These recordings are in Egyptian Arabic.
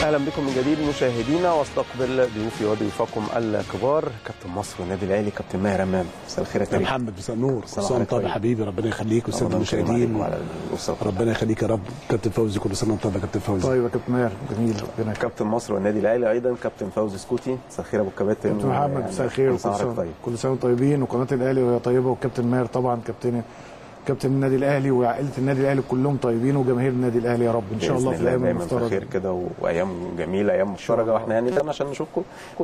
اهلا بكم من جديد مشاهدينا واستقبل ضيوفي وضيوفكم الكبار كابتن مصر والنادي الاهلي كابتن ماهر امام مساء الخير يا يا كريم محمد مساء النور السلام كل سنه عليكم. وانت طيب حبيبي ربنا يخليك والساده رمضان كريم المشاهدين عليكم وعلى الأسرة. ربنا يخليك يا رب كابتن فوزي كل سنه وانت طيب يا كابتن فوزي طيب يا كابتن ماهر جميل ربنا كابتن مصر والنادي الاهلي ايضا كابتن فوزي سكوتي مساء الخير يا ابو الكباتن كابتن محمد مساء الخير كل سنة وكل وحضرتك سنه طيب كل سنه وانتم طيبين وقناه الاهلي وهي طيبه والكابتن ماهر طبعا كابتن كابتن النادي الاهلي وعائله النادي الاهلي كلهم طيبين وجماهير النادي الاهلي يا رب ان شاء بإذن الله في الايام دايما في المفترضه خير كده و- وايام جميله ايام مشتركه واحنا يعني هنا عشان نشوفكم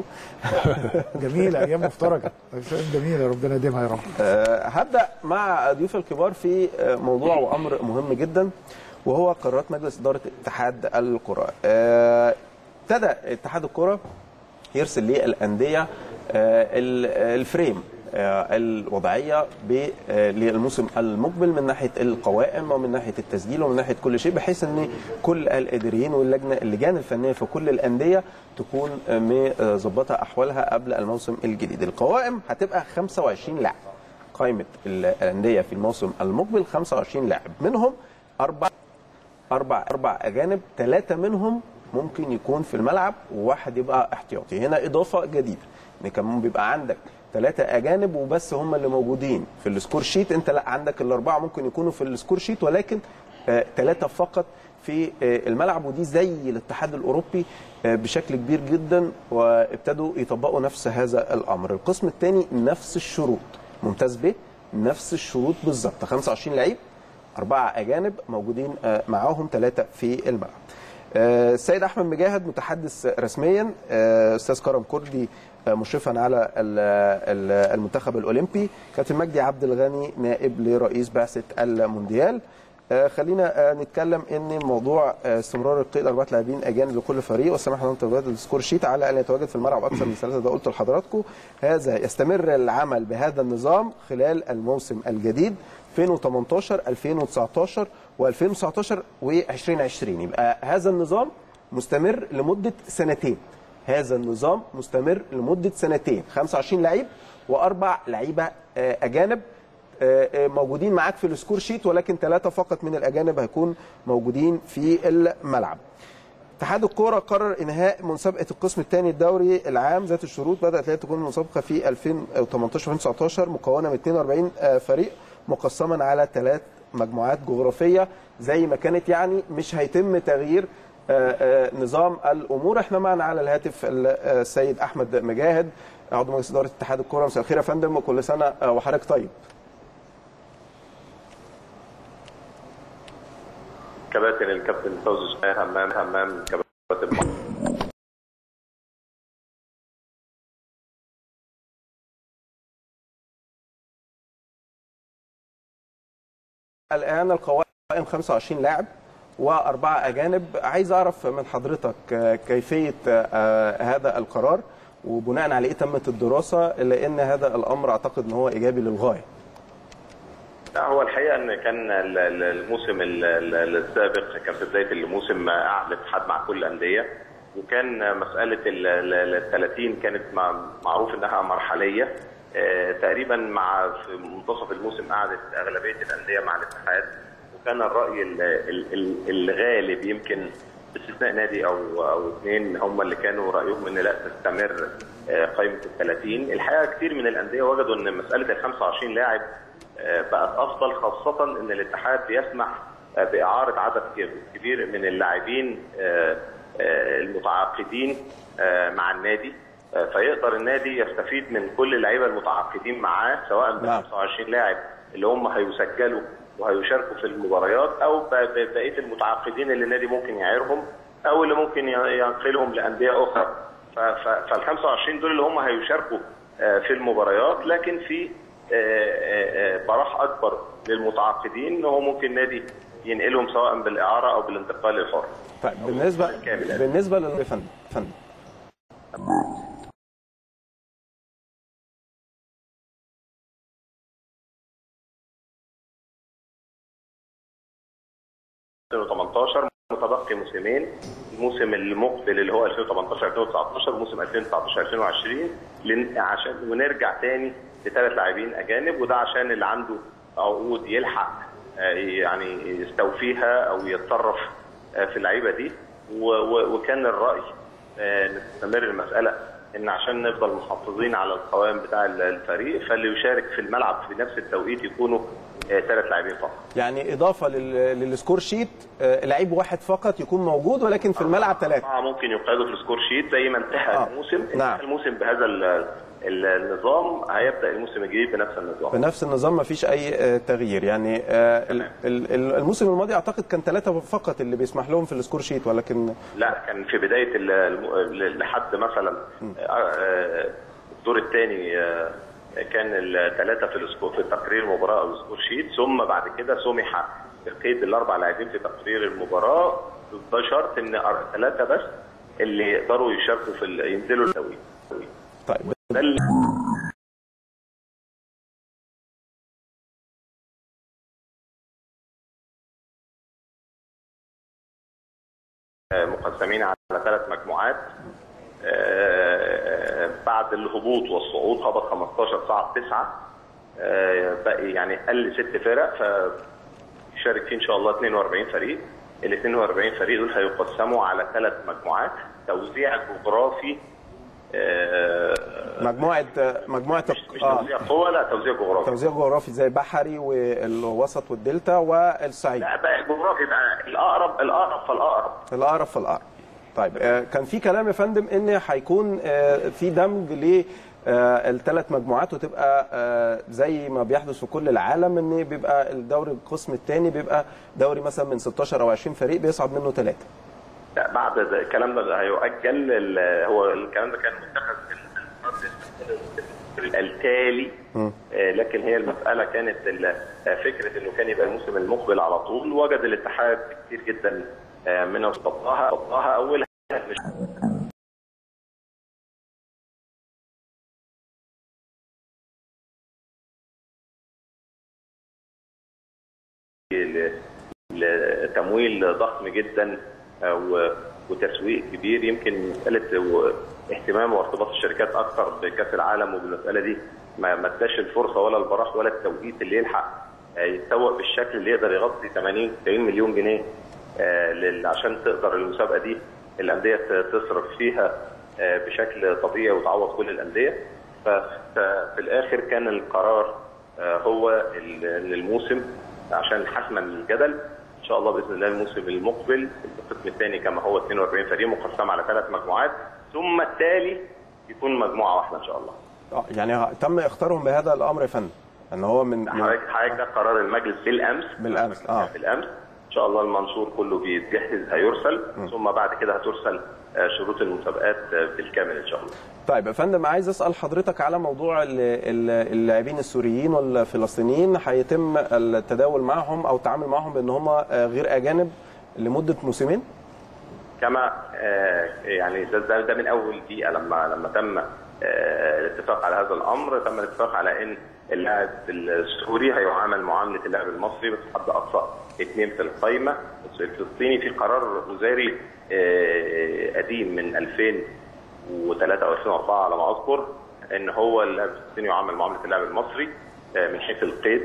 جميله ايام مفترجه ايام جميله ربنا يديمها يا رب آه، هبدا مع ضيوف الكبار في آه، موضوع وامر مهم جدا وهو قرارات مجلس اداره اتحاد الكره آه، ابتدى اتحاد الكره يرسل للانديه آه، ال- الفريم آه، الوضعيه ب- آه، للموسم المقبل من ناحيه القوائم ومن ناحيه التسجيل ومن ناحيه كل شيء بحيث ان كل الاداريين واللجنه اللجان الفنيه في كل الانديه تكون آه، مظبطه احوالها قبل الموسم الجديد. القوائم هتبقى 25 لاعب. قائمه الانديه في الموسم المقبل 25 لاعب منهم اربع اربع اربع اجانب ثلاثه منهم ممكن يكون في الملعب وواحد يبقى احتياطي هنا اضافه جديده ان كمان بيبقى عندك ثلاثه اجانب وبس هم اللي موجودين في السكور شيت انت لا عندك الاربعه ممكن يكونوا في السكور شيت ولكن ثلاثه فقط في آه، الملعب ودي زي الاتحاد الاوروبي آه، بشكل كبير جدا وابتدوا يطبقوا نفس هذا الامر القسم الثاني نفس الشروط ممتاز به نفس الشروط بالظبط 25 لعيب أربعة أجانب موجودين آه، معاهم ثلاثة في الملعب. آه، السيد أحمد مجاهد متحدث رسميا آه، أستاذ كرم كردي آه، مشرفا على ال- ال- المنتخب الأولمبي كابتن مجدي عبد الغني نائب لرئيس بعثة المونديال آه، خلينا آه، نتكلم ان موضوع آه، استمرار القيد اربعه لاعبين اجانب لكل فريق والسماح لهم تواجد السكور شيت على ان يتواجد في الملعب اكثر من ثلاثه ده قلت لحضراتكم هذا يستمر العمل بهذا النظام خلال الموسم الجديد 2018 2019 و2019 و2020 يبقى هذا النظام مستمر لمده سنتين هذا النظام مستمر لمده سنتين 25 لعيب واربع لعيبه آه، اجانب آه، آه، موجودين معاك في السكور شيت ولكن ثلاثه فقط من الاجانب هيكون موجودين في الملعب اتحاد الكوره قرر انهاء مسابقه القسم الثاني الدوري العام ذات الشروط بدات لا تكون المسابقه في 2018 2019 مكونه من 42 آه، فريق مقسما على ثلاث مجموعات جغرافيه زي ما كانت يعني مش هيتم تغيير آه، آه، نظام الامور احنا معنا على الهاتف ال- آه، السيد احمد مجاهد عضو مجلس اداره اتحاد الكوره مساء الخير يا فندم وكل سنه آه، وحضرتك طيب كباتن الكابتن فوزي شاهين همام همام كباتن مصر. الان القوائم 25 لاعب واربعه اجانب عايز اعرف من حضرتك آه، كيفيه آه، هذا القرار وبناء على ايه تمت الدراسه لان هذا الامر اعتقد ان هو ايجابي للغايه لا هو الحقيقه ان كان ال- ال- الموسم ال- ال- السابق كان في بدايه الموسم قعد الاتحاد مع كل الانديه وكان مساله ال 30 كانت مع- معروف انها مرحليه آه، تقريبا مع في منتصف الموسم قعدت اغلبيه الانديه مع الاتحاد وكان الراي ال- ال- ال- الغالب يمكن باستثناء نادي او او اثنين هم اللي كانوا رايهم ان لا تستمر آه، قائمه ال 30 الحقيقه كثير من الانديه وجدوا ان مساله ال 25 لاعب آه، بقت افضل خاصه ان الاتحاد بيسمح آه، باعاره عدد كبير من اللاعبين آه، آه، المتعاقدين آه، مع النادي آه، فيقدر النادي يستفيد من كل اللعيبه المتعاقدين معاه سواء ب نعم. 25 لاعب اللي هم هيسجلوا وهيشاركوا في المباريات او ب- ب- بقيه المتعاقدين اللي النادي ممكن يعيرهم او اللي ممكن ي- ينقلهم لانديه اخرى فال 25 دول اللي هم هيشاركوا آه، في المباريات لكن في آه، آه، آه، براح اكبر للمتعاقدين ان هو ممكن نادي ينقلهم سواء بالاعاره او بالانتقال الحر. طيب بالنسبه كامل يعني. بالنسبه لل فندم فندم 2018 متبقي موسمين الموسم المقبل اللي هو 2018 2019 موسم 2019 2020 لن- عشان ونرجع تاني لثلاث لاعبين اجانب وده عشان اللي عنده عقود يلحق آه، يعني يستوفيها او يتصرف آه، في اللعيبه دي و- و- وكان الراي آه، نستمر المساله ان عشان نفضل محافظين على القوام بتاع الفريق فاللي يشارك في الملعب في نفس التوقيت يكونوا ثلاث لاعبين فقط يعني اضافه لل- للسكور شيت آه، لعيب واحد فقط يكون موجود ولكن في الملعب ثلاثه أربعة ممكن يقعدوا في السكور شيت زي ما انتهى آه. الموسم انتهى نعم. الموسم بهذا ال- ال- النظام هيبدا الموسم الجديد بنفس النظام بنفس النظام ما فيش اي آه، تغيير يعني آه، ال- ال- ال- الموسم الماضي اعتقد كان ثلاثه فقط اللي بيسمح لهم في السكور شيت ولكن لا كان في بدايه ال- الم- لحد مثلا آه، آه، الدور الثاني كان الثلاثه في السكور في تقرير المباراه او السكور شيت ثم بعد كده سمح بقيد الاربع لاعبين في تقرير المباراه بشرط ان ثلاثه بس اللي يقدروا يشاركوا في ال- ينزلوا التوقيت طيب ده اللي مقسمين على ثلاث مجموعات آه، بعد الهبوط والصعود هبط 15 صعد 9 باقي يعني قل ست فرق فيشارك فيه ان شاء الله 42 فريق ال 42 فريق دول هيقسموا على ثلاث مجموعات توزيع جغرافي آه، مجموعه مجموعه مش مش توزيع قوة لا توزيع جغرافي توزيع جغرافي زي بحري والوسط والدلتا والصعيد لا بقى جغرافي بقى الاقرب الاقرب فالاقرب الاقرب في الاقرب طيب آه، كان في كلام يا فندم ان هيكون آه، في دمج للثلاث مجموعات وتبقى آه، زي ما بيحدث في كل العالم ان بيبقى الدوري القسم الثاني بيبقى دوري مثلا من 16 او 20 فريق بيصعد منه ثلاثه لا بعد ده الكلام ده هيؤجل ال- هو الكلام ده كان متخذ في ال- التالي آه، لكن هي المساله كانت ال- آه، فكره انه كان يبقى الموسم المقبل على طول وجد الاتحاد كتير جدا آه، من طبقها طبقها اولها مش ل- لتمويل ضخم جدا آه، و- وتسويق كبير يمكن مساله و- اهتمام وارتباط الشركات اكثر بكاس العالم وبالمساله دي ما ما اداش الفرصه ولا البراح ولا التوقيت اللي يلحق آه، يتسوق بالشكل اللي يقدر يغطي 80 90 مليون جنيه آه، لل- عشان تقدر المسابقه دي الانديه ت- تصرف فيها آه، بشكل طبيعي وتعوض كل الانديه ف- ففي الاخر كان القرار آه، هو ال- إن الموسم عشان حسما للجدل ان شاء الله باذن الله الموسم المقبل القسم الثاني كما هو 42 فريق مقسم على ثلاث مجموعات ثم التالي يكون مجموعه واحده ان شاء الله. آه، يعني تم اختارهم بهذا الامر يا فندم ان هو من من- حضرتك حضرتك ده قرار المجلس بالامس بالأمس، آه. بالامس ان شاء الله المنشور كله بيتجهز هيرسل ثم بعد كده هترسل آه، شروط المسابقات آه، بالكامل ان شاء الله. طيب يا فندم عايز اسال حضرتك على موضوع ال- ال- اللاعبين السوريين والفلسطينيين هيتم التداول معهم او التعامل معهم بان هم آه، غير اجانب لمده موسمين كما آه، يعني ده, ده, ده من اول دقيقه لما لما تم آه، الاتفاق على هذا الامر تم الاتفاق على ان اللاعب السوري هيعامل معامله اللاعب المصري بس حد اقصى اثنين في القائمه الفلسطيني في قرار وزاري آه، قديم من 2003 او 2004 على ما اذكر ان هو اللاعب الفلسطيني يعامل معامله اللاعب المصري آه، من حيث القيد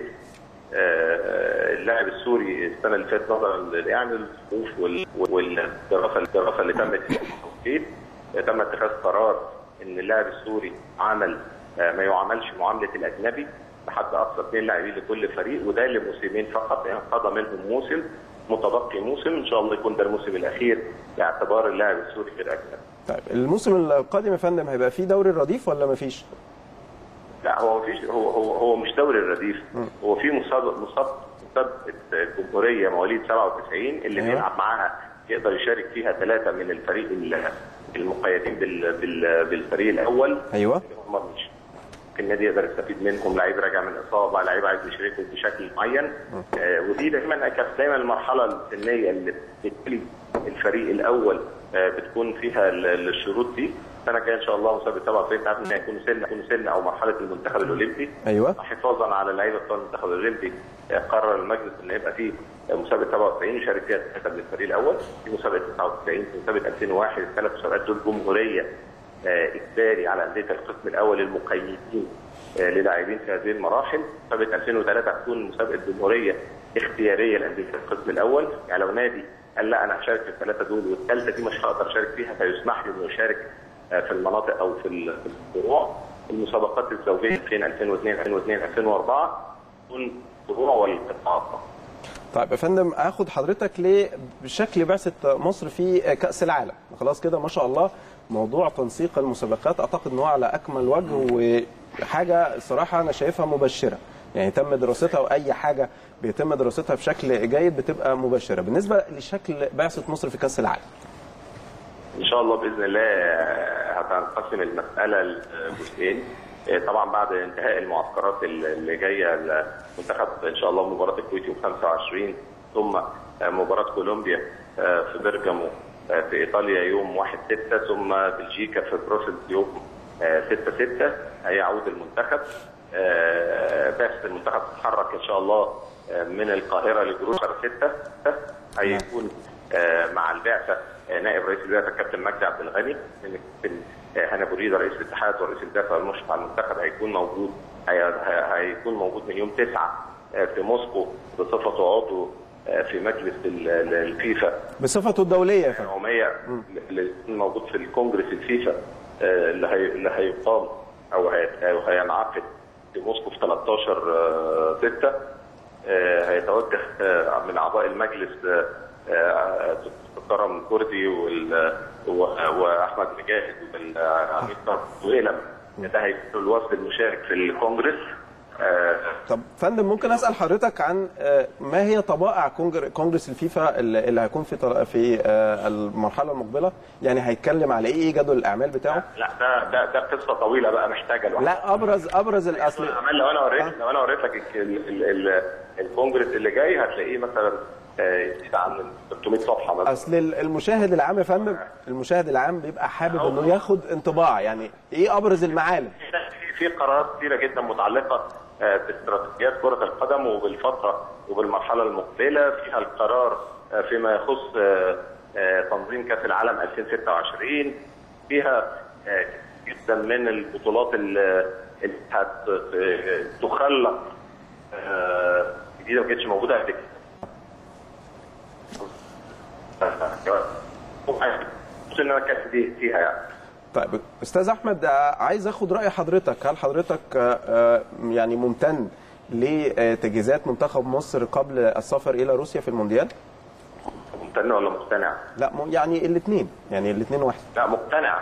آه، اللاعب السوري السنه اللي فاتت نظرا ل- يعني الظروف وال- والدراسه الدراسه اللي تمت في التوقيت آه، تم اتخاذ قرار ان اللاعب السوري عمل آه، ما يعاملش معامله الاجنبي لحد اقصى اثنين لاعبين لكل فريق وده لموسمين فقط يعني قضى منهم موسم متبقي موسم ان شاء الله يكون ده الموسم الاخير باعتبار اللاعب السوري غير اجنبي. طيب الموسم القادم يا فندم هيبقى فيه دوري الرديف ولا مفيش؟ لا هو مفيش هو هو هو مش دوري الرديف هو في مسابقه مسابقه مسابقه الجمهوريه مواليد 97 اللي أيوة. بيلعب معاها يقدر يشارك فيها ثلاثه من الفريق ال- المقيدين بال بال بالفريق الاول ايوه اللي هم مش ممكن النادي يقدر يستفيد منهم لعيب راجع من اصابه لعيب عايز يشاركهم بشكل معين آه ودي دايما كانت دايما المرحله السنيه اللي بتبتدي الفريق الاول آه بتكون فيها ال- الشروط دي السنه الجايه ان شاء الله مسابقه 97 تعرف ان يكونوا سن يكونوا سن او مرحله المنتخب الاولمبي ايوه حفاظا على اللعيبه بتوع المنتخب الاولمبي آه، قرر المجلس ان يبقى فيه مسابقه 97 يشارك فيها ثلاثه من الفريق الاول في مسابقه 99 في مسابقه 2001 الثلاث مسابقات دول جمهوريه آه، اجباري على انديه القسم الاول المقيدين آه، للاعبين في هذه المراحل مسابقه 2003 هتكون مسابقه جمهوريه اختياريه لانديه القسم الاول يعني لو نادي قال لا انا هشارك في الثلاثه دول والثالثه دي مش هقدر اشارك فيها فيسمح له انه يشارك آه، في المناطق او في ال- في الفروع المسابقات الزوجيه في 2002 2002 2004 تكون فروع والقطاعات فقط. طيب يا فندم هاخد حضرتك لشكل بعثه مصر في كاس العالم خلاص كده ما شاء الله موضوع تنسيق المسابقات اعتقد ان هو على اكمل وجه وحاجه صراحه انا شايفها مبشره يعني تم دراستها واي حاجه بيتم دراستها بشكل جيد بتبقى مبشره بالنسبه لشكل بعثه مصر في كاس العالم ان شاء الله باذن الله آه، هتنقسم المساله لجزئين آه، طبعا بعد انتهاء المعسكرات اللي جايه المنتخب ان شاء الله مباراه الكويت يوم 25 ثم آه، مباراه كولومبيا آه، في برجامو آه، في ايطاليا يوم 1 6 ثم بلجيكا في بروسلز يوم 6 6 هيعود المنتخب آه، بعثه المنتخب تتحرك ان شاء الله آه، من القاهره لجروش 6 هيكون آه، مع البعثه آه، نائب رئيس البعثه الكابتن مجدي عبد الغني من الكابتن آه، هنا بريده رئيس الاتحاد ورئيس البعثه والمشرف على المنتخب هيكون موجود هي- هي- هيكون موجود من يوم 9 آه، في موسكو بصفته عضو آه، في مجلس ال- ال- الفيفا بصفته الدوليه يا فندم العموميه اللي يكون موجود في الكونجرس الفيفا آه، اللي هي اللي هيقام او هي- أو هينعقد في موسكو في 13 6 هيتوجه آه، من اعضاء المجلس آه، آه، دكتور كرم كردي وال- و- واحمد مجاهد والعميد ويلم ده هيكون الوفد المشارك في الكونجرس آه، طب فندم ممكن اسال حضرتك عن آه، ما هي طبائع كونجر- كونجرس الفيفا اللي اللي هيكون في طل- في آه، المرحله المقبله يعني هيتكلم على ايه ايه جدول الاعمال بتاعه لا ده ده ده قصه طويله بقى محتاجه لوحدها لا ابرز ابرز الاصل الاعمال لو انا وريت لو انا وريت لك ال- ال- ال- الكونجرس اللي جاي هتلاقيه مثلا آه، يزيد عن 300 صفحه مثلا اصل المشاهد العام يا فندم المشاهد العام بيبقى حابب انه ياخد انطباع يعني ايه ابرز المعالم في- في قرارات كثيره جدا متعلقه آه، باستراتيجيات كره القدم وبالفتره وبالمرحله المقبله فيها القرار آه، فيما يخص آه، آه، تنظيم كاس العالم 2026 فيها آه، جدا من البطولات اللي اللي هتخلق آه، جديده ما كانتش موجوده قبل كده ان انا اتكلم دي فيها يعني طيب استاذ احمد آه، عايز اخد راي حضرتك هل حضرتك آه، آه، يعني ممتن لتجهيزات منتخب مصر قبل السفر الى روسيا في المونديال مقتنع ولا مقتنع؟ لا م- يعني الاثنين يعني الاثنين واحد لا مقتنع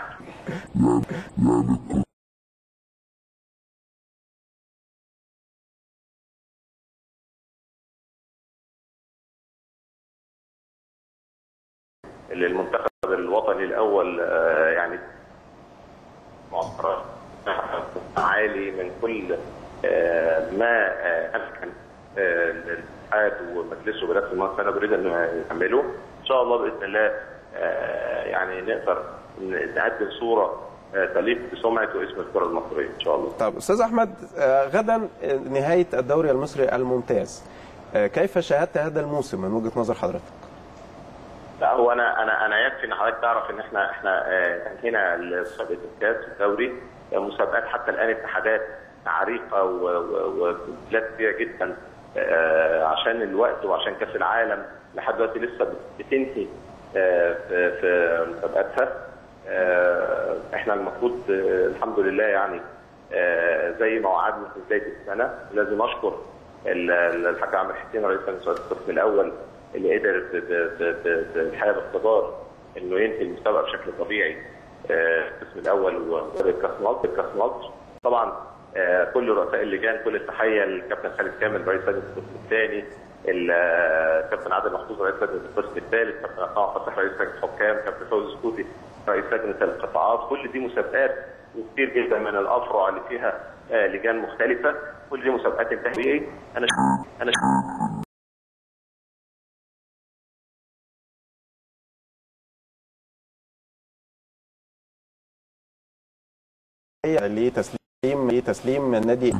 اللي المنتخب الوطني الاول آه، يعني معسكرات عالي من كل آه، ما آه، امكن آه، الاتحاد ومجلسه برئاسه المهندس انا بريد انه يعمله ان شاء الله باذن الله آه، يعني نقدر ن- نقدم صوره آه، تليق بسمعه واسم الكره المصريه ان شاء الله طب استاذ احمد آه، غدا آه، نهايه الدوري المصري الممتاز آه، كيف شاهدت هذا الموسم من وجهه نظر حضرتك لا هو انا انا انا يكفي ان حضرتك تعرف ان احنا احنا آه، انهينا مسابقه الكاس الدوري آه، مسابقات حتى الان اتحادات عريقه و- و- وبلاد كتيره جدا آه، عشان الوقت وعشان كاس العالم لحد دلوقتي لسه بتنهي آه، في في مسابقاتها آه، احنا المفروض آه، الحمد لله يعني آه، زي ما وعدنا في بدايه السنه لازم اشكر ال- ال- الحاج عامر حسين رئيس لجنه القسم الاول اللي قدر ب- ب- ب- ب- بالحقيقه باقتدار انه ينهي المسابقه بشكل طبيعي آه، القسم الاول وكاس مصر كاس مصر طبعا آه، كل رؤساء اللجان كل التحيه للكابتن خالد كامل رئيس لجنه القسم الثاني ال- آه، الكابتن عادل محفوظ رئيس لجنه القسم الثالث كابتن عصام فتح رئيس لجنه الحكام كابتن فوزي سكوتي رئيس لجنه القطاعات كل دي مسابقات وكثير جدا من الافرع اللي فيها آه، لجان مختلفه كل دي مسابقات انتهت ايه انا ش- انا ش- هي لتسليم لتسليم النادي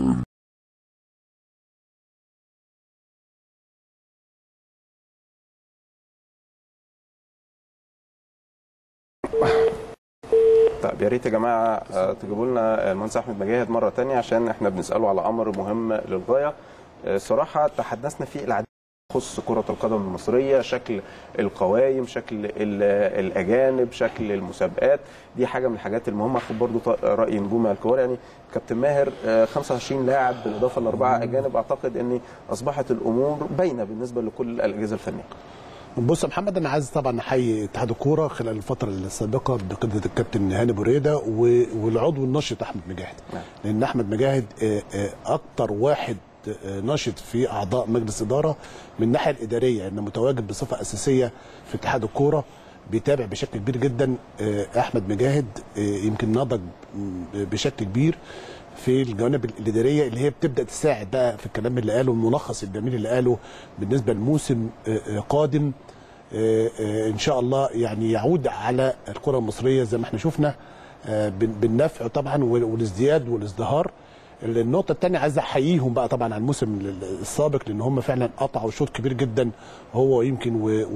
طيب يا ريت يا جماعه آه، تجيبوا لنا المهندس احمد مجاهد مره تانية عشان احنا بنساله على امر مهم للغايه آه، صراحه تحدثنا فيه العديد يخص كرة القدم المصرية شكل القوائم شكل ال- الأجانب شكل المسابقات دي حاجة من الحاجات المهمة أخد برضو ط- رأي نجوم الكبار يعني كابتن ماهر آه، 25 لاعب بالإضافة لأربعة أجانب أعتقد أن أصبحت الأمور باينة بالنسبة لكل الأجهزة الفنية بص يا محمد انا عايز طبعا احيي اتحاد الكوره خلال الفتره السابقه بقياده الكابتن هاني بريده و- والعضو الناشط احمد مجاهد نعم. لان احمد مجاهد آه، آه، اكتر واحد آه، ناشط في اعضاء مجلس اداره من الناحيه الاداريه انه متواجد بصفه اساسيه في اتحاد الكوره بيتابع بشكل كبير جدا آه، احمد مجاهد آه، يمكن نضج م- بشكل كبير في الجوانب الاداريه اللي هي بتبدا تساعد بقى في الكلام اللي قاله الملخص الجميل اللي قاله بالنسبه لموسم آه، آه، قادم آه، آه، ان شاء الله يعني يعود على الكره المصريه زي ما احنا شفنا آه، بال- بالنفع طبعا وال- والازدياد والازدهار النقطة الثانية عايز احييهم بقى طبعا على الموسم السابق لان هم فعلا قطعوا شوط كبير جدا هو يمكن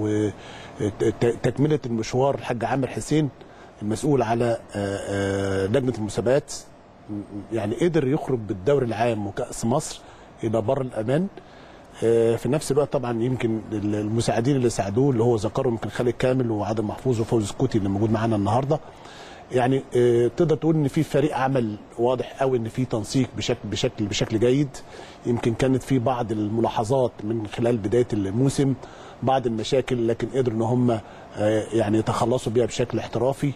وتكملة المشوار الحاج عامر حسين المسؤول على آه، آه، لجنة المسابقات يعني قدر يخرج بالدوري العام وكأس مصر الى بر الامان آه، في نفس الوقت طبعا يمكن المساعدين اللي ساعدوه اللي هو ذكرهم يمكن خالد كامل وعادل محفوظ وفوز سكوتي اللي موجود معانا النهارده يعني آه، تقدر تقول ان في فريق عمل واضح قوي ان في تنسيق بشكل بشكل بشكل جيد يمكن كانت في بعض الملاحظات من خلال بدايه الموسم بعض المشاكل لكن قدروا ان هم آه، يعني يتخلصوا بيها بشكل احترافي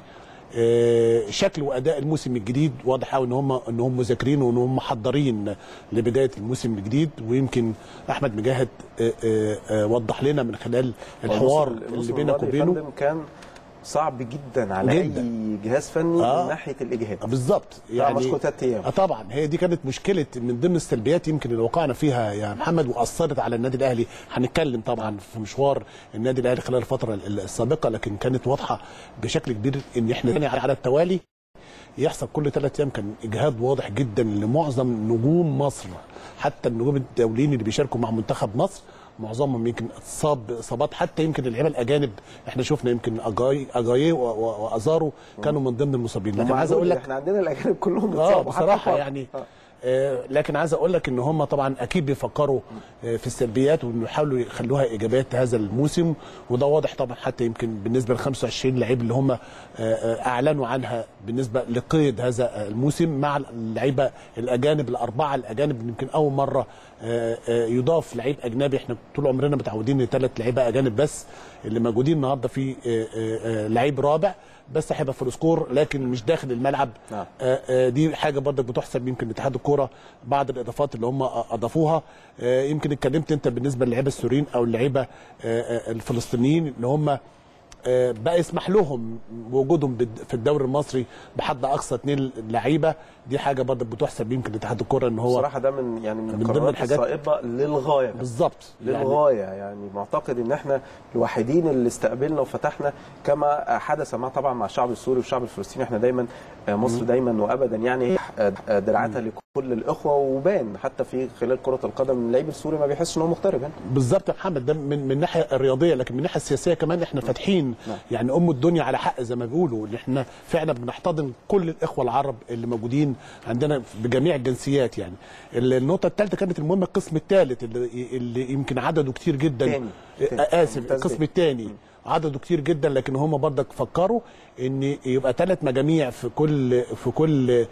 آه، شكل واداء الموسم الجديد واضح قوي ان هم ان هم مذاكرين وان هم محضرين لبدايه الموسم الجديد ويمكن احمد مجاهد آه، آه، آه، وضح لنا من خلال الحوار الموسم- اللي الموسم بينك الماضي يا وبينه فندم كان صعب جدا على جداً. اي جهاز فني آه. من ناحيه الاجهاد بالظبط يعني مشكو تلات ايام آه طبعا هي دي كانت مشكله من ضمن السلبيات يمكن اللي وقعنا فيها يا محمد واثرت على النادي الاهلي هنتكلم طبعا في مشوار النادي الاهلي خلال الفتره ال- السابقه لكن كانت واضحه بشكل كبير ان احنا يعني على التوالي يحصل كل ثلاث ايام كان اجهاد واضح جدا لمعظم نجوم مصر حتى النجوم الدوليين اللي بيشاركوا مع منتخب مصر معظمهم يمكن اتصاب اصابات حتى يمكن اللعيبه الاجانب احنا شفنا يمكن اجاي اجاييه و- و- وازارو كانوا من ضمن المصابين لكن عايز اقول لك احنا عندنا الاجانب كلهم اه اتصابوا، حتى بصراحه الكبار. يعني آه. آه لكن عايز اقول لك ان هم طبعا اكيد بيفكروا آه في السلبيات ويحاولوا يخلوها ايجابيات هذا الموسم وده واضح طبعا حتى يمكن بالنسبه ل 25 لعيب اللي هم آه آه اعلنوا عنها بالنسبه لقيد هذا الموسم مع اللعيبه الاجانب الاربعه الاجانب يمكن اول مره آه آه يضاف لعيب اجنبي احنا طول عمرنا متعودين لثلاث لعيبه اجانب بس اللي موجودين النهارده في آه آه آه لعيب رابع بس هيبقى في السكور لكن مش داخل الملعب نعم. آه، آه، دي حاجه برضك بتحسب يمكن لاتحاد الكوره بعض الاضافات اللي هم اضافوها آه، يمكن اتكلمت انت بالنسبه للعيبه السوريين او اللعيبه آه، آه، الفلسطينيين اللي هم آه، بقى يسمح لهم وجودهم بد- في الدوري المصري بحد اقصى اثنين لعيبه دي حاجه برضك بتحسب يمكن لاتحاد الكوره ان هو بصراحه ده من يعني من, من ضمن القرارات الحاجات- الصائبه للغايه بالظبط يعني للغايه يعني معتقد ان احنا الوحيدين اللي استقبلنا وفتحنا كما حدث مع طبعا مع الشعب السوري والشعب الفلسطيني احنا دايما آه، مصر دايما وابدا يعني آه، آه، دراعاتها لكل الاخوه وبان حتى في خلال كره القدم اللعيب السوري ما بيحسش ان هو مغترب يعني بالظبط يا محمد ده من من الناحيه الرياضيه لكن من الناحيه السياسيه كمان احنا فاتحين نعم. يعني ام الدنيا على حق زي ما بيقولوا اللي احنا فعلا بنحتضن كل الاخوه العرب اللي موجودين عندنا بجميع الجنسيات يعني النقطه الثالثه كانت المهمه القسم الثالث اللي, اللي يمكن عدده كتير جدا تاني. تاني. آه، اسف ممتاز القسم جدا. الثاني عدده كتير جدا لكن هم برضك فكروا ان يبقى ثلاث مجاميع في كل في كل آه،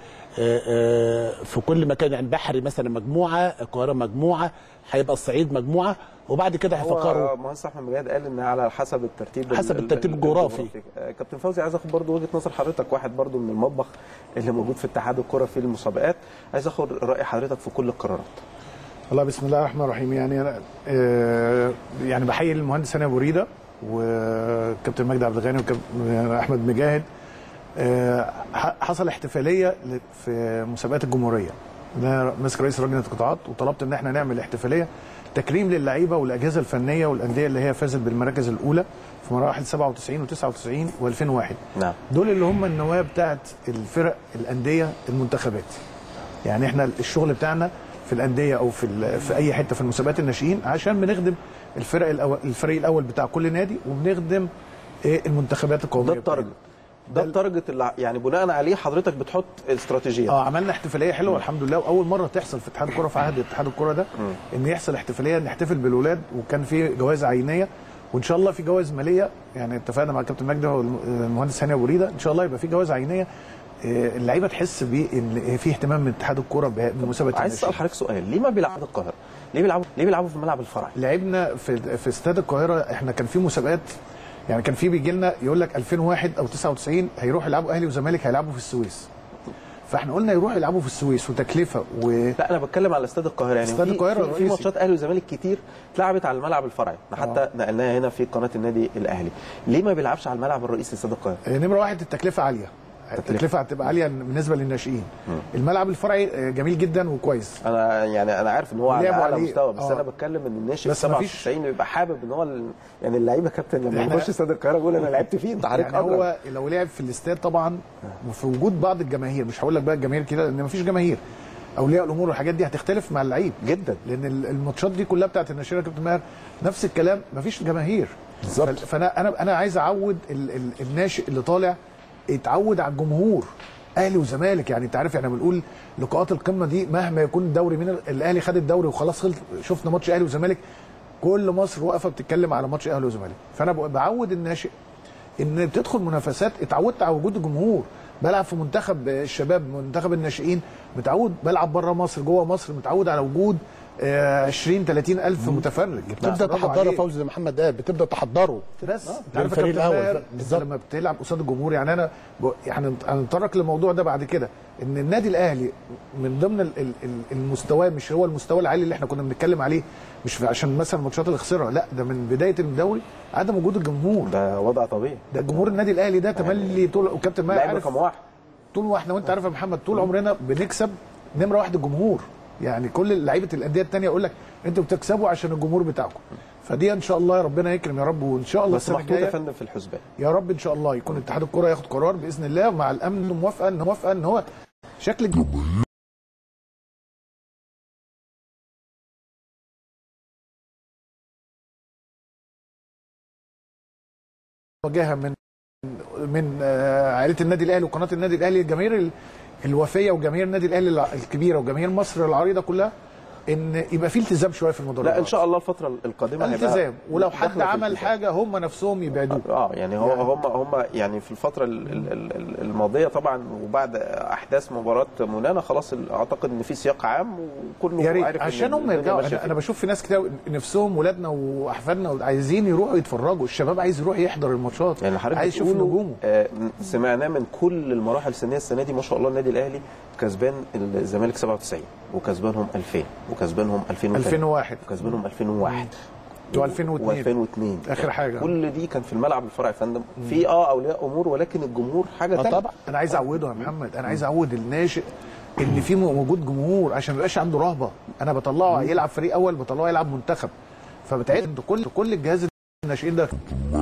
آه، في كل مكان يعني بحري مثلا مجموعه القاهره مجموعه هيبقى الصعيد مجموعه وبعد كده هيفكروا هو مهندس احمد مجاهد قال ان على حسب الترتيب حسب ال- الترتيب ال- الجغرافي. آه، كابتن فوزي عايز اخد برضو وجهه نظر حضرتك واحد برضو من المطبخ اللي موجود في اتحاد الكره في المسابقات عايز اخد راي حضرتك في كل القرارات والله بسم الله الرحمن الرحيم يعني انا آه، يعني بحيي المهندس هاني ابو ريده وكابتن مجدي عبد الغني وكابتن احمد مجاهد آه، ح- حصل احتفاليه ل- في مسابقات الجمهوريه انا ماسك رئيس لجنه القطاعات وطلبت ان احنا نعمل احتفاليه تكريم للعيبه والاجهزه الفنيه والانديه اللي هي فازت بالمراكز الاولى في مراحل 97 و99 و2001 نعم دول اللي هم النواه بتاعت الفرق الانديه المنتخبات يعني احنا الشغل بتاعنا في الانديه او في ال- في اي حته في المسابقات الناشئين عشان بنخدم الفرق الأول الفريق الاول بتاع كل نادي وبنخدم إيه المنتخبات القوميه ده التارجت. بتاعتنا. ده التارجت اللي يعني بناء عليه حضرتك بتحط استراتيجيه اه عملنا احتفاليه حلوه الحمد لله واول مره تحصل في اتحاد الكره في عهد اتحاد الكره ده ان يحصل احتفاليه نحتفل بالولاد وكان في جوائز عينيه وان شاء الله في جوائز ماليه يعني اتفقنا مع الكابتن مجدي والمهندس هاني ابو ريده ان شاء الله يبقى في جوائز عينيه آه، اللعيبه تحس بان في اهتمام من اتحاد الكره بمسابقه عايز اسال حضرتك سؤال ليه ما بيلعبوا في القاهره؟ ليه بيلعبوا ليه بيلعبوا في الملعب الفرعي؟ لعبنا في في استاد القاهره احنا كان في مسابقات يعني كان في بيجي لنا يقول لك 2001 او 99 هيروحوا يلعبوا اهلي وزمالك هيلعبوا في السويس فاحنا قلنا يروحوا يلعبوا في السويس وتكلفه و لا انا بتكلم على استاد القاهره يعني استاد في- القاهرة في, في الرئيسي. ماتشات اهلي وزمالك كتير اتلعبت على الملعب الفرعي احنا حتى نقلناها هنا في قناه النادي الاهلي ليه ما بيلعبش على الملعب الرئيسي استاد القاهره نمره واحد التكلفه عاليه التكلفه هتبقى عاليه بالنسبه للناشئين الملعب الفرعي جميل جدا وكويس انا يعني انا عارف ان هو على لعبوا اعلى عليه. مستوى بس آه. انا بتكلم ان الناشئ بس مفيش- 97 بيبقى حابب ان هو ال... يعني اللعيبه كابتن لما إحنا- يخش استاد القاهره يقول انا لعبت فيه انت حضرتك يعني أدرى. هو لو لعب في الاستاد طبعا وفي وجود بعض الجماهير مش هقول لك بقى الجماهير كده لان مفيش جماهير اولياء الامور والحاجات دي هتختلف مع اللعيب جدا لان ال- الماتشات دي كلها بتاعت الناشئين يا كابتن ماهر نفس الكلام مفيش جماهير بالظبط. فال- فانا انا انا عايز اعود ال ال الناشئ اللي طالع يتعود على الجمهور اهلي وزمالك يعني انت عارف احنا بنقول لقاءات القمه دي مهما يكون الدوري من الاهلي خد الدوري وخلاص خلص شفنا ماتش اهلي وزمالك كل مصر واقفه بتتكلم على ماتش اهلي وزمالك فانا ب- بعود الناشئ ان بتدخل منافسات اتعودت على وجود الجمهور بلعب في منتخب الشباب منتخب الناشئين متعود بلعب بره مصر جوه مصر متعود على وجود آه، 20 30 الف متفرج بتبدا برافو تحضره عليك. فوزي زي محمد قال بتبدا تحضره بس انت ده عارف يا الفريق كابتن الأول. ماهر، انت بالظبط. لما بتلعب قصاد الجمهور يعني انا ب... يعني هنتطرق للموضوع ده بعد كده ان النادي الاهلي من ضمن ال- ال- ال- المستوى مش هو المستوى العالي اللي احنا كنا بنتكلم عليه مش في- عشان مثلا الماتشات اللي خسرها لا ده من بدايه الدوري عدم وجود الجمهور ده وضع طبيعي ده جمهور النادي الاهلي ده تملي طول وكابتن ماهر لاعب عارف رقم واحد طول ما احنا وانت عارف يا محمد طول عمرنا بنكسب نمره واحد الجمهور يعني كل لعيبه الانديه الثانيه يقول لك انتوا بتكسبوا عشان الجمهور بتاعكم فدي ان شاء الله ربنا يكرم يا رب وان شاء الله بس السنه محطوط يا الجايه فندم في الحسبان يا رب ان شاء الله يكون اتحاد الكره ياخد قرار باذن الله مع الامن موافقه ان موافقه ان هو شكل جديد وجهه من من آه، عائله النادي الاهلي وقناه النادي الاهلي الجماهير ال- الوفيه وجماهير النادي الاهلي الع- الكبيره وجماهير مصر العريضه كلها ان يبقى في التزام شويه في المدرجات لا ان شاء الله الفتره القادمه هيبقى التزام ولو حد داخلة في عمل التزام. حاجه هم نفسهم يبعدوه اه يعني هو يعني- هم هم يعني في الفتره ال- ال- ال- ال- الماضيه طبعا وبعد احداث مباراه منانا خلاص ال- اعتقد ان في سياق عام وكله يا ريت عارف إن عشان هم الدنيا يرجعوا ماشية انا, انا فيه. بشوف في ناس كتير نفسهم ولادنا واحفادنا عايزين يروحوا يتفرجوا الشباب عايز يروح يحضر الماتشات يعني حضرتك عايز يشوف بتقوله، نجومه آه سمعناه من كل المراحل السنيه السنه دي ما شاء الله النادي الاهلي كسبان الزمالك 97 وكسبانهم 2000 وكسبانهم 2003 2001 وكسبانهم 2001 و2002 و2002 آخر حاجة. كل دي كان في الملعب الفرعي يا فندم في اه اولياء امور ولكن الجمهور حاجه آه ثانيه طبعا انا عايز اعوده يا محمد انا عايز اعود الناشئ ان في وجود جمهور عشان ما يبقاش عنده رهبه انا بطلعه يلعب فريق اول بطلعه يلعب منتخب فبتعد كل كل الجهاز الناشئين ده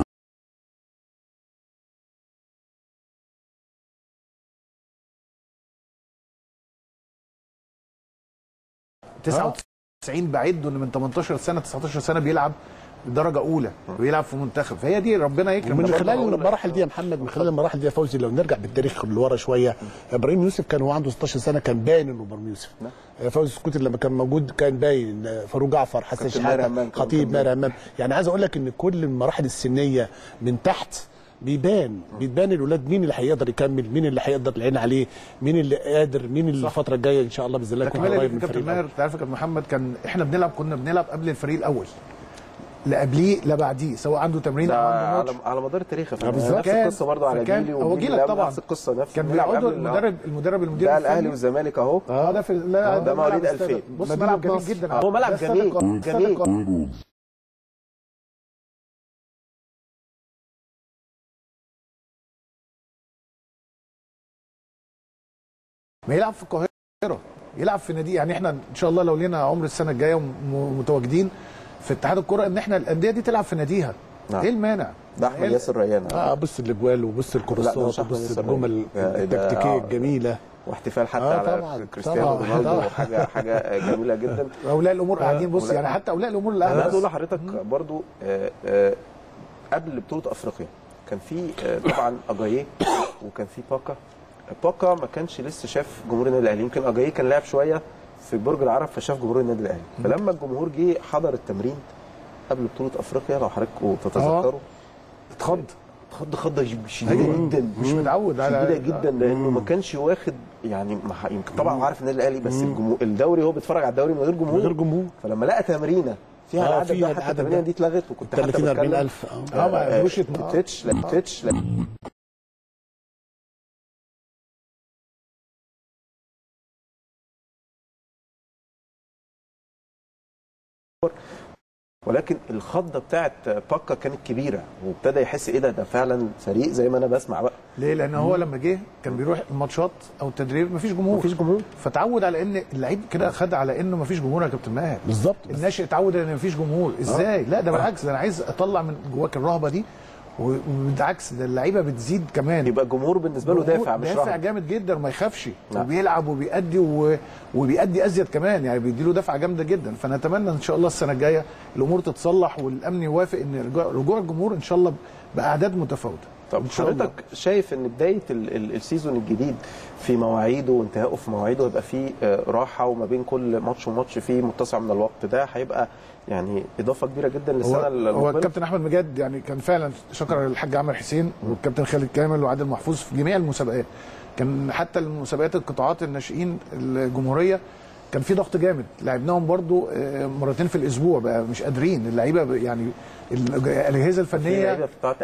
تسعة وتسعين بعده ان من 18 سنه 19 سنه بيلعب درجه اولى ويلعب في منتخب فهي دي ربنا يكرم ومن ده برضه خلال هقول لك. المراحل دي يا محمد من خلال المراحل دي يا فوزي لو نرجع بالتاريخ لورا شويه ابراهيم يوسف كان هو عنده 16 سنه كان باين انه ابراهيم يوسف آه، فوزي سكوتر لما كان موجود كان باين آه، فاروق جعفر حسن كابتن ماهر همام شحاته كان خطيب باين. ماهر همام يعني عايز اقول لك ان كل المراحل السنيه من تحت بيبان بيبان الولاد مين اللي هيقدر يكمل مين اللي هيقدر العين عليه مين اللي قادر مين اللي الفتره الجايه ان شاء الله باذن الله يكون تكمله قريب من كابتن الفريق ماهر الأول. انت عارف يا كابتن محمد كان احنا بنلعب كنا بنلعب قبل الفريق الاول لا قبليه لا بعديه سواء عنده تمرين ده او عنده على, ماتش على مدار التاريخ يا فندم بالظبط. نفس فكان- القصه برضه على فكان- جيلي هو وجيل جيلك اللي قبله طبعا. نفس القصه نفس كان بنلعب بيقعدوا قبل المدرب المدرب المدير ده الاهلي الفني. والزمالك اهو اه ده في لا ده ملعب مواليد استاد. 2000. بص مدينة ملعب جميل نصر. جدا هو ملعب ده استاد جميل، القاهرة. استاد جميل. القاهرة. ما يلعب في القاهره يلعب في نادي يعني احنا ان شاء الله لو لينا عمر السنه الجايه ومتواجدين في اتحاد الكره ان احنا الانديه دي تلعب في ناديها نعم. ايه المانع؟ ده احمد ياسر ريان اه بص الاجوال وبص لا، ده الكروسات مش أحمد وبص ياسر الجمل يا- ده- التكتيكيه آه. الجميله واحتفال حتى آه، على طبعاً، كريستيانو طبعاً، رونالدو طبعاً. حاجه حاجه جميله جدا اولياء الامور قاعدين بص ولا- يعني حتى اولياء الامور انا اللي عايز اقول قاعدة لحضرتك برضو آه، آه، قبل بطوله افريقيا كان في آه، طبعا اجاييه وكان في باكا باكا ما كانش لسه شاف جمهور النادي الاهلي يمكن اجاييه كان لعب شويه في برج العرب فشاف جمهور النادي الاهلي فلما الجمهور جه حضر التمرين قبل بطوله افريقيا لو حضراتكم تتذكروا اتخض اتخض خضه شديده أيوة. جدا مش متعود على- شديده جدا لانه ما كانش واخد يعني ما ح- يمكن طبعا عارف النادي الاهلي بس الجمهور الدوري هو بيتفرج على الدوري من غير جمهور من غير جمهور. فلما لقى تمرينه فيها آه، العدد فيها ده حتى العدد التمرينه ده. دي اتلغت وكنت حتى 30 بتكلم 40000 اه اه ما قدروش يت- ما تتش لا تتش لا ولكن الخضه بتاعت باكا كانت كبيره وابتدى يحس ايه ده ده فعلا فريق زي ما انا بسمع بقى ليه؟ لان هو لما جه كان بيروح الماتشات او التدريب مفيش جمهور مفيش جمهور. فتعود على ان اللعيب كده خد على انه مفيش جمهور يا كابتن ماهر بالظبط الناشئ اتعود ان مفيش جمهور ازاي؟ لا ده بالعكس ده انا عايز اطلع من جواك الرهبه دي وبالعكس ده اللعيبه بتزيد كمان يبقى الجمهور بالنسبه له دافع مش دافع رهبه جامد جدا وما يخافش نعم. وبيلعب وبيأدي و... وبيأدي ازيد كمان يعني بيديله دفعه جامده جدا فنتمنى ان شاء الله السنه الجايه الامور تتصلح والامن يوافق ان رجوع, رجوع الجمهور ان شاء الله باعداد متفاوته طب إن شاء الله. حضرتك شايف ان بدايه ال- ال- السيزون الجديد في مواعيده وانتهائه في مواعيده يبقى فيه آه، راحه وما بين كل ماتش وماتش فيه متسع من الوقت ده هيبقى يعني اضافه كبيره جدا للسنه هو, هو المقبله الكابتن احمد مجاد يعني كان فعلا شكر الحاج عمرو حسين والكابتن خالد كامل وعادل محفوظ في جميع المسابقات كان حتى المسابقات القطاعات الناشئين الجمهوريه كان في ضغط جامد لعبناهم برضو آه، مرتين في الاسبوع بقى مش قادرين اللعيبه ب- يعني ال- الاجهزه في الفنيه لعيبه بتاعت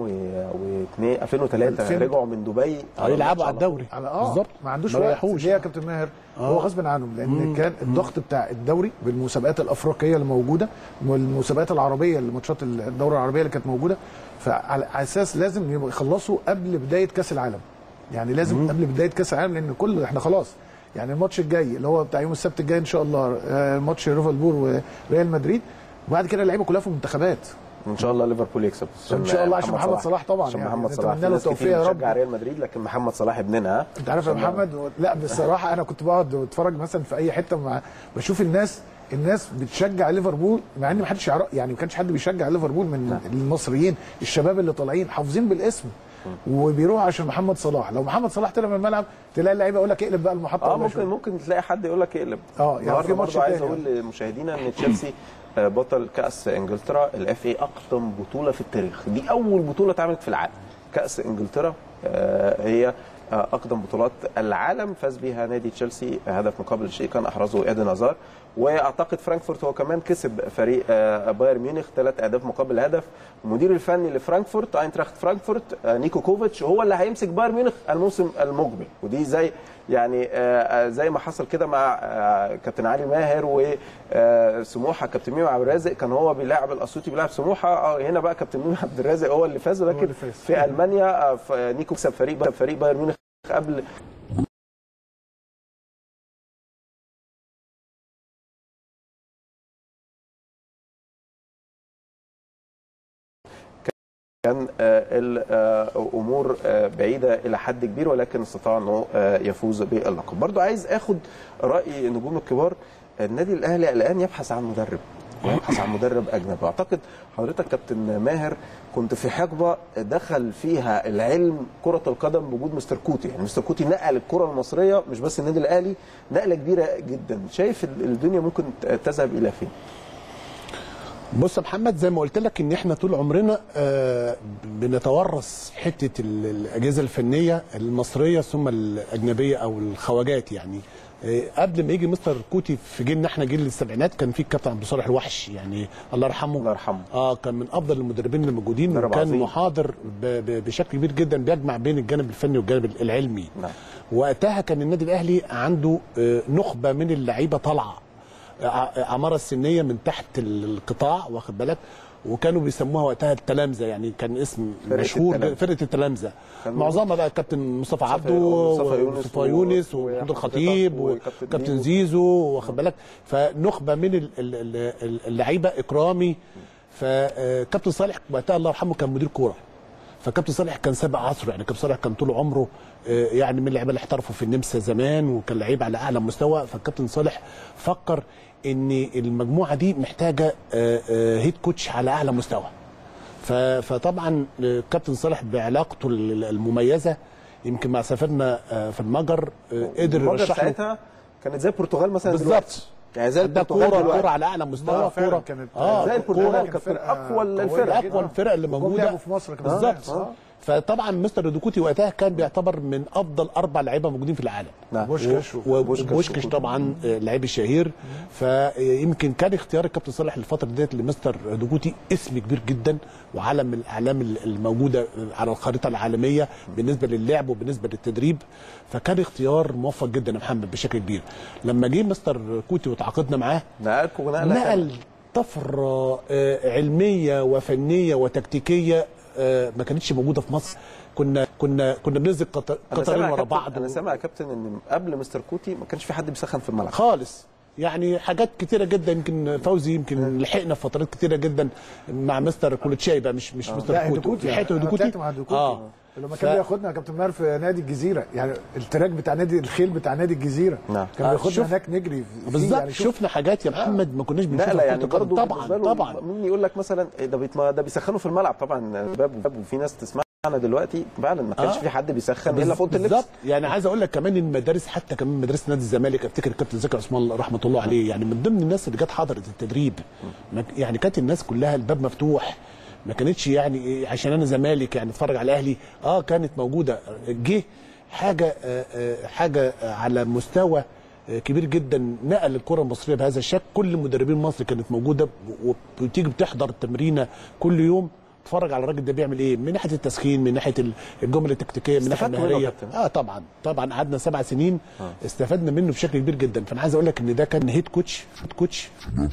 2002 2003 2000 رجعوا من دبي اه يلعبوا على الدوري على اه بالظبط ما عندوش ما وقت ريحوش. ليه يا كابتن ماهر هو غصب عنهم لان كان الضغط بتاع الدوري بالمسابقات الافريقيه اللي موجوده والمسابقات العربيه الماتشات الدوره العربيه اللي كانت موجوده فعلى على اساس لازم يبقوا يخلصوا قبل بدايه كاس العالم يعني لازم قبل بدايه كاس العالم لان كل احنا خلاص يعني الماتش الجاي اللي هو بتاع يوم السبت الجاي ان شاء الله آه، ماتش ليفربول وريال مدريد وبعد كده اللعيبه كلها في منتخبات ان شاء الله ليفربول يكسب إن شاء الله عشان محمد صلاح طبعا عشان يعني محمد صلاح نتمنى في له ناس كتير التوفيق يا رب. بتشجع ريال مدريد لكن محمد صلاح ابننا ها انت عارف يا محمد و- لا بصراحه انا كنت بقعد اتفرج مثلا في اي حته مع بشوف الناس الناس بتشجع ليفربول مع ان ما حدش يعرف يعني ما كانش حد بيشجع ليفربول من المصريين الشباب اللي طالعين حافظين بالاسم وبيروحوا عشان محمد صلاح لو محمد صلاح طلع من الملعب تلاقي اللعيبه يقول لك اقلب بقى المحطه اه ولا ممكن شوية. ممكن تلاقي حد يقول لك اقلب اه، يعني النهارده في ماتش برضه عايز تاني. اقول لمشاهدينا ان تشيلسي آه، بطل كاس انجلترا الاف اي اقدم بطوله في التاريخ دي اول بطوله اتعملت في العالم كاس انجلترا آه، هي آه، اقدم بطولات العالم فاز بها نادي تشيلسي هدف مقابل شيء كان احرزه ايدن هازار واعتقد فرانكفورت هو كمان كسب فريق آه، بايرن ميونخ ثلاث اهداف مقابل هدف المدير الفني لفرانكفورت اينتراخت فرانكفورت آه، نيكو كوفيتش هو اللي هيمسك بايرن ميونخ الموسم المقبل ودي زي يعني آه، آه، زي ما حصل كده مع آه، كابتن علي ماهر وسموحه كابتن ميمي عبد الرازق كان هو بيلاعب الاسيوطي بيلاعب سموحه اه هنا بقى كابتن ميمي عبد الرازق هو اللي فاز ولكن اللي فاز. في المانيا آه، ف- نيكو كسب فريق فريق بايرن ميونخ قبل كان آه، الامور آه، بعيده الى حد كبير ولكن استطاع انه آه، يفوز باللقب برضو عايز اخد راي النجوم الكبار النادي الاهلي الان يبحث عن مدرب ويبحث عن مدرب اجنبي اعتقد حضرتك كابتن ماهر كنت في حقبه دخل فيها العلم كره القدم بوجود مستر كوتي يعني مستر كوتي نقل الكره المصريه مش بس النادي الاهلي نقله كبيره جدا شايف الدنيا ممكن تذهب الى فين بص يا محمد زي ما قلت لك ان احنا طول عمرنا آه، بنتورث حته ال- الاجهزه الفنيه المصريه ثم الاجنبيه او الخواجات يعني آه، قبل ما يجي مستر كوتي في جيلنا احنا جيل السبعينات كان في الكابتن عبد الصالح الوحش يعني الله يرحمه الله يرحمه. اه كان من افضل المدربين اللي موجودين مدرب وكان عظيم. محاضر ب- ب- بشكل كبير جدا بيجمع بين الجانب الفني والجانب العلمي نعم. وقتها كان النادي الاهلي عنده آه، نخبه من اللعيبه طالعه ع- اعمارها السنيه من تحت القطاع واخد بالك وكانوا بيسموها وقتها التلامذه يعني كان اسم فرقة مشهور التلامذة. فرقه التلامذه كان معظمها بقى الكابتن مصطفى عبده مصطفى يونس ومصطفى و- يونس و- ومحمود الخطيب وكابتن وكابتن زيزو. زيزو واخد بالك فنخبه من ال- ال- ال- اللعيبه اكرامي فكابتن صالح وقتها الله يرحمه كان مدير كوره فكابتن صالح كان سابق عصره يعني كابتن صالح كان طول عمره آه، يعني من اللعيبه اللي احترفوا في النمسا زمان وكان لعيب على اعلى مستوى فالكابتن صالح فكر ان المجموعه دي محتاجه آه، آه، هيد كوتش على اعلى مستوى ف- فطبعا آه، كابتن صالح بعلاقته ال- المميزه يمكن مع سافرنا آه، في المجر آه، قدر المجر يرشح له ساعتها كانت زي البرتغال مثلا دلوقتي. بالظبط يعني زي ده البرتغال كوره دلوقتي. كوره على اعلى مستوى آه، فعلا كوره كانت- اه زي البرتغال كوره كانت من فرقة اقوى قوية الفرق جدا. اقوى الفرق اللي وجم موجوده لعبوا في مصر كمان. بالظبط آه. فطبعا مستر دوكوتي وقتها كان بيعتبر من افضل اربع لعيبه موجودين في العالم نعم. بوشكاش و- بوشكاش وبوشكاش طبعا آه، اللعيب الشهير فيمكن كان اختيار الكابتن صالح الفتره ديت لمستر دوكوتي اسم كبير جدا وعلم من الاعلام الموجوده على الخريطه العالميه بالنسبه للعب وبالنسبه للتدريب فكان اختيار موفق جدا يا محمد بشكل كبير لما جه مستر كوتي وتعاقدنا معاه نقلكم نقله نقل طفره آه، علميه وفنيه وتكتيكيه آه، ما كانتش موجوده في مصر كنا كنا كنا بننزل قط- أنا قطرين سامع يا ورا كابتن- بعض انا سامع يا كابتن ان قبل مستر كوتي ما كانش في حد بيسخن في الملعب خالص يعني حاجات كتيره جدا يمكن فوزي يمكن لحقنا في فترات كتيره جدا مع مستر كولوتشاي بقى مش مش مستر لا كوتي هدوكوتي لحقت أنا هدوكوتي طلعت مع هدوكوتي اه لما ف- كان بياخدنا كابتن ماهر في نادي الجزيره يعني التراك بتاع نادي الخيل بتاع نادي الجزيره نعم. كان آه، بياخدنا شوف- هناك نجري فيه. بالظبط يعني شوف شفنا حاجات يا محمد ما كناش بنشوفها نقله في يعني كرة القدم. برضه طبعا بالنسبة له طبعا مين يقول لك مثلا إيه ده بيت- ما ده بيسخنوا في الملعب طبعا باب وباب وفي ناس تسمعنا دلوقتي فعلا ما كانش آه. في حد بيسخن الا في اوضه اللبس بالظبط يعني عايز اقول لك كمان ان المدارس حتى كمان مدرسه نادي الزمالك افتكر الكابتن زكي عثمان رحمه الله عليه يعني من ضمن الناس اللي جت حضرت التدريب ما- يعني كانت الناس كلها الباب مفتوح ما كانتش يعني إيه عشان انا زمالك يعني اتفرج على الاهلي اه كانت موجوده جه حاجه آه، آه، حاجه آه، على مستوى آه، كبير جدا نقل الكره المصريه بهذا الشكل كل مدربين مصر كانت موجوده وبتيجي بتحضر التمرينه كل يوم تتفرج على الراجل ده بيعمل ايه من ناحيه التسخين من ناحيه ال- الجمل التكتيكيه من ناحيه استفدت منه يا المهاريه كابتن. اه طبعا طبعا قعدنا سبع سنين استفدنا منه بشكل كبير جدا فانا عايز اقول لك ان ده كان هيد كوتش هيد كوتش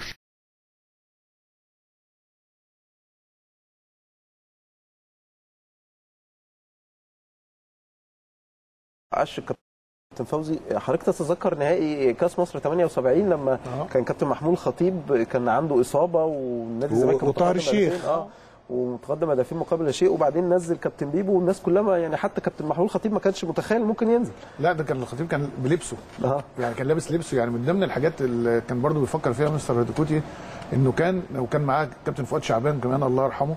عش كابتن فوزي حضرتك تتذكر نهائي كاس مصر 78 لما آه. كان كابتن محمود الخطيب كان عنده اصابه والنادي الزمالك كان وطاهر متقدم الشيخ. هدفين، اه ومتقدم هدفين مقابل لا شيء وبعدين نزل كابتن بيبو والناس كلها ما- يعني حتى كابتن محمود الخطيب ما كانش متخيل ممكن ينزل لا ده كان الخطيب كان بلبسه اه يعني كان لابس لبسه يعني من ضمن الحاجات اللي كان برضو بيفكر فيها مستر هدوكوتي انه كان لو كان معاه كابتن فؤاد شعبان كمان الله يرحمه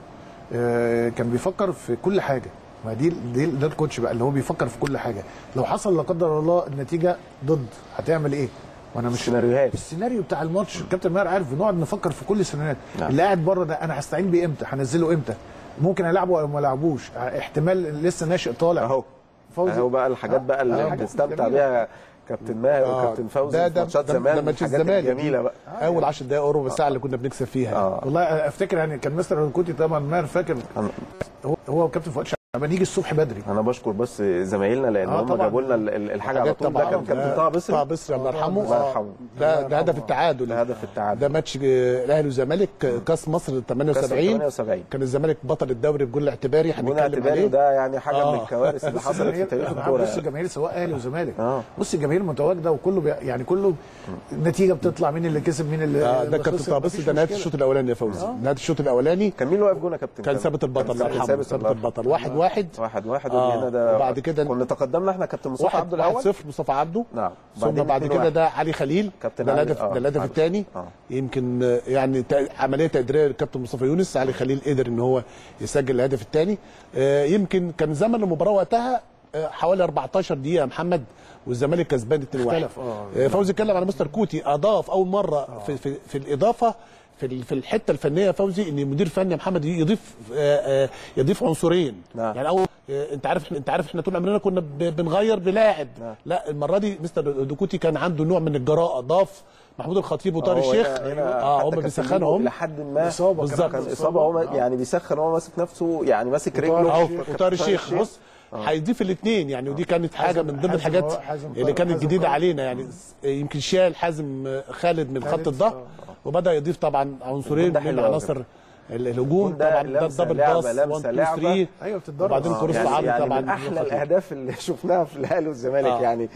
آه، كان بيفكر في كل حاجه ما دي دي ده الكوتش بقى اللي هو بيفكر في كل حاجه لو حصل لا قدر الله النتيجه ضد هتعمل ايه وانا مش سيناريوهات. السيناريو بتاع الماتش الكابتن ماهر عارف بنقعد نفكر في كل السيناريوهات نعم. اللي قاعد بره ده انا هستعين بيه امتى هنزله امتى ممكن العبه او ما العبوش احتمال لسه ناشئ طالع اهو فوزي اهو بقى الحاجات بقى آه، اللي حاجات بتستمتع جميلة. بيها كابتن ماهر آه، وكابتن فوزي ده في ده ماتشات ده- زمان ده ماتش الحاجات الزمالك الجميله بقى اول 10 دقائق ربع ساعه اللي كنا بنكسب فيها يعني. اه والله افتكر يعني كان مستر هدوكوتي طبعا ماهر فاكر أنا- هو هو وكابتن فؤاد شعبان يجي الصبح بدري انا بشكر بس زمايلنا لان آه، هم طبعاً. جابوا لنا ال- ال- الحاجه على حاجات طول ده طبعا كان كابتن طه طه بصري بصري الله يرحمه الله آه، يرحمه. ده ده هدف التعادل ده هدف التعادل. ده ماتش آه، الاهلي والزمالك آه، كاس مصر 78 78 كان الزمالك بطل الدوري بجول اعتباري جون هنتكلم اعتباري عليه ده يعني حاجه من آه. الكوارث اللي حصلت في تاريخ الكوره بص يعني. الجماهير سواء اهلي وزمالك آه. بص الجماهير متواجده وكله بي... يعني كله النتيجه بتطلع مين اللي كسب مين اللي آه، ده اللي كابتن خسر، طه بصري مفيش ده نهايه مشكلة. الشوط الاولاني يا فوزي نهايه الشوط الاولاني كان مين اللي واقف جون يا كابتن كان ثابت البطل الله كان يرحمه ثابت ثابت البطل. البطل واحد واحد واحد واحد آه، وهنا ده وبعد كده- كنا تقدمنا احنا كابتن مصطفى واحد عبد واحد الاول صفر مصطفى عبده نعم ثم بعدين بعد اتنين كده واحد. ده علي خليل كابتن ده علي، الهدف آه، ده الهدف عارف. الثاني آه. يمكن آه، يعني تا- عمليه تقديريه للكابتن مصطفى يونس علي خليل قدر ان هو يسجل الهدف الثاني يمكن كان زمن المباراه وقتها آه، حوالي 14 دقيقه يا محمد والزمالك كسبان 2-1 اختلف، آه. آه، فوزي اتكلم على مستر كوتي اضاف اول مره في, في, في الاضافه في ال- في الحته الفنيه يا فوزي ان مدير فني يا محمد يضيف آه، آه، يضيف عنصرين نعم. يعني اول آه، انت عارف انت عارف احنا طول عمرنا كنا ب- بنغير بلاعب نعم. لا المره دي مستر دوكوتي كان عنده نوع من الجراءه ضاف محمود الخطيب وطارق هو الشيخ هنا- هنا اه حتى هم كابتن بيسخنوا بيبو هم لحد ما إصابة بالظبط. كان كمان. اصابه هو آه. يعني بيسخن هو ماسك نفسه يعني ماسك وطاهر رجله الشيخ. وطارق الشيخ بص هيضيف الاثنين يعني ودي كانت حاجه حازم- من ضمن حازم الحاجات هو- حازم اللي طارق- كانت حازم جديده طارق. علينا يعني يمكن شال حازم خالد من خط خالد، الظهر آه. وبدا يضيف طبعا عنصرين الجون ده من حلو أوي. عناصر ال- الهجوم الجون ده طبعا ده لمسة الدبل لعبة، باس لمسة 1 2 لعبة. 3 ايوه بتتدرب وبعدين آه. كروس يعني, العرض يعني طبعا من احلى خطير. الاهداف اللي شفناها في الاهلي والزمالك آه. يعني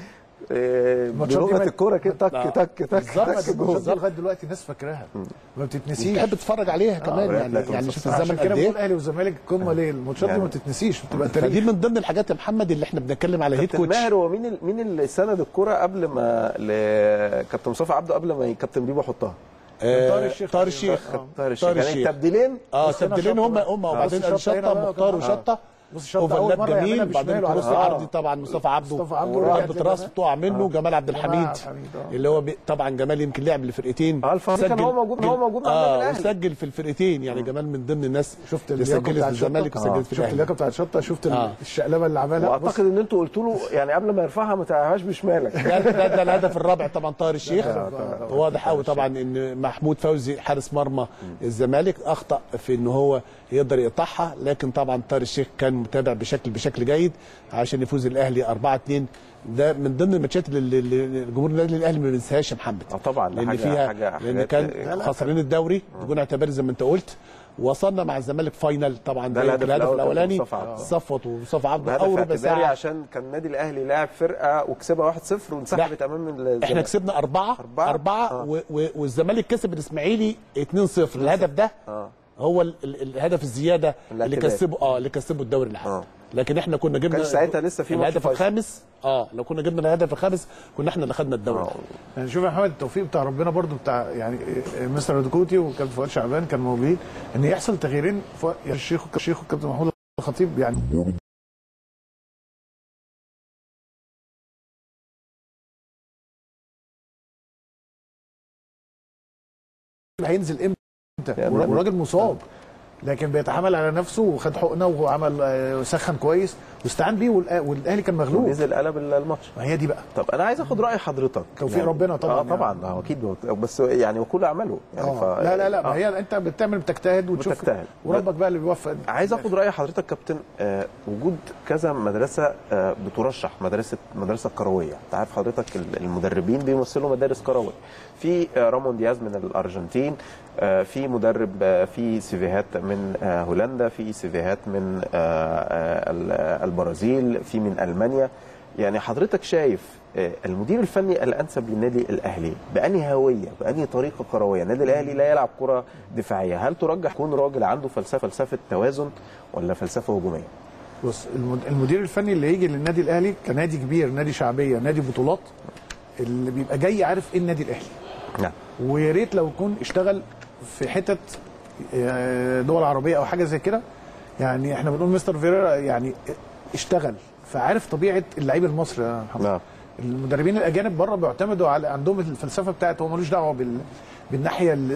آه، الماتشات دي بلغه ما- الكوره كده تك آه. تك تك بالظبط تك جول. الماتشات دي لغايه دلوقتي الناس فاكراها ما بتتنسيش تحب تتفرج عليها كمان آه، يعني لا، يعني شوف عشان الزمن كده قد بقول ايه اهلي وزمالك قمه ليه الماتشات دي يعني- ما بتتنسيش بتبقى فدي تاريخ من ضمن الحاجات يا محمد اللي احنا بنتكلم على هيد كابتن كوتش ماهر هو مين ال- مين اللي سند الكوره قبل ما ل- كابتن مصطفى عبده قبل ما كابتن بيبو يحطها آه، طاهر الشيخ طاهر تقريباً. الشيخ آه. طاهر الشيخ طاهر يعني الشيخ التبديلين اه بص هنا تبديلين شطة هم بقى. هم آه، وبعدين بص ادي شطة هنا شطه بقى مختار كمان. وشطه بص شطة أول اوفرلاب مرة يعملها جميل بعدين بشماله على كروس طول. عرضي طبعا مصطفى عبده مصطفى عبده ورجعت ورجعت راس كمان. تقع منه جمال عبد جمال الحميد عبد الحميد، آه. اللي هو بي- طبعا جمال يمكن لعب لفرقتين آه، الفريق كان سجل- هو موجود- هو موجود مع النادي اه الأهلي. وسجل في الفرقتين يعني جمال من ضمن الناس شفت اللي اللياقه سجلت بتاعت في الزمالك شطة؟ وسجلت في شفت الاهلي اللياقه بتاعت شطه شفت ال- آه. الشقلبه اللي عملها بص، واعتقد ان انتوا قلتوا له يعني قبل ما يرفعها ما تعملهاش بشمالك ده, ده, ده الهدف الرابع طبعا طاهر الشيخ واضح قوي طبعا ان محمود فوزي حارس مرمى الزمالك اخطا في ان هو يقدر يقطعها لكن طبعا طاهر الشيخ كان متابع بشكل بشكل جيد عشان يفوز الاهلي 4 2 ده من ضمن الماتشات اللي اللي- اللي الجمهور النادي الاهلي ما بينساهاش يا محمد اه طبعا ده لان حاجة- فيها حاجة- لان حاجات- كان خسرانين الدوري بدون اعتبار زي ما انت قلت وصلنا مع الزمالك فاينل طبعا ده ده الهدف الهدف الأول كان الاولاني مصطفى عبده. صفوت ومصطفى عبده بهدف اول ربع اعتباري ساعه عشان كان النادي الاهلي لاعب فرقه وكسبها 1-0 وانسحبت امام الزمالك احنا كسبنا أربعة أربعة؟ أربعة آه. و... و... والزمالك كسب الإسماعيلي 2-0 الهدف ده اه هو ال... ال... الهدف الزيادة اللي الاعتدال. كسبه اه اللي كسبه الدوري العام آه. لكن احنا كنا جبنا كانش ساعتها لسه في ماتش الهدف فيصل. الخامس اه لو كنا جبنا الهدف الخامس كنا احنا اللي خدنا الدوري آه. يعني شوف يا محمد التوفيق بتاع ربنا برضو بتاع يعني مستر دكوتي وكابتن فؤاد شعبان كانوا موجودين ان يحصل تغييرين فؤاد- يعني الشيخ الشيخ والكابتن محمود الخطيب يعني هينزل امتى يعني والراجل مصاب لكن بيتحمل على نفسه وخد حقنه وعمل آه، سخن كويس واستعان بيه والأ- والاهلي كان مغلوب نزل قلب الماتش ما هي دي بقى طب انا عايز اخد راي حضرتك توفيق ربنا طبعاً اه طبعا يعني. آه، اكيد بس يعني وكل اعماله يعني آه. لا لا لا ما آه. هي انت بتعمل بتجتهد وتشوف بتجتهد. وربك بقى اللي بيوفق عايز اخد راي حضرتك كابتن آه وجود كذا مدرسه آه بترشح مدرسه مدرسه كرويه انت عارف حضرتك ال- المدربين بيمثلوا مدارس كرويه في آه رامون دياز من الارجنتين آه في مدرب آه في سيفيهات من آه هولندا في سيفيهات من آه آه ال- آه، البرازيل في من المانيا يعني حضرتك شايف آه، المدير الفني الانسب للنادي الاهلي بانهي هويه بانهي طريقه كرويه النادي الاهلي لا يلعب كره دفاعيه هل ترجح يكون راجل عنده فلسفه فلسفه توازن ولا فلسفه هجوميه بص المد- المدير الفني اللي يجي للنادي الاهلي كنادي كبير نادي شعبيه نادي بطولات اللي بيبقى جاي عارف ايه النادي الاهلي نعم ويا ريت لو يكون اشتغل في حتت آه، دول عربيه او حاجه زي كده يعني احنا بنقول مستر فيريرا يعني اشتغل فعارف طبيعه اللعيب المصري يا محمد نعم المدربين الاجانب بره بيعتمدوا على عندهم الفلسفه بتاعت هو ملوش دعوه بال بالناحيه ال-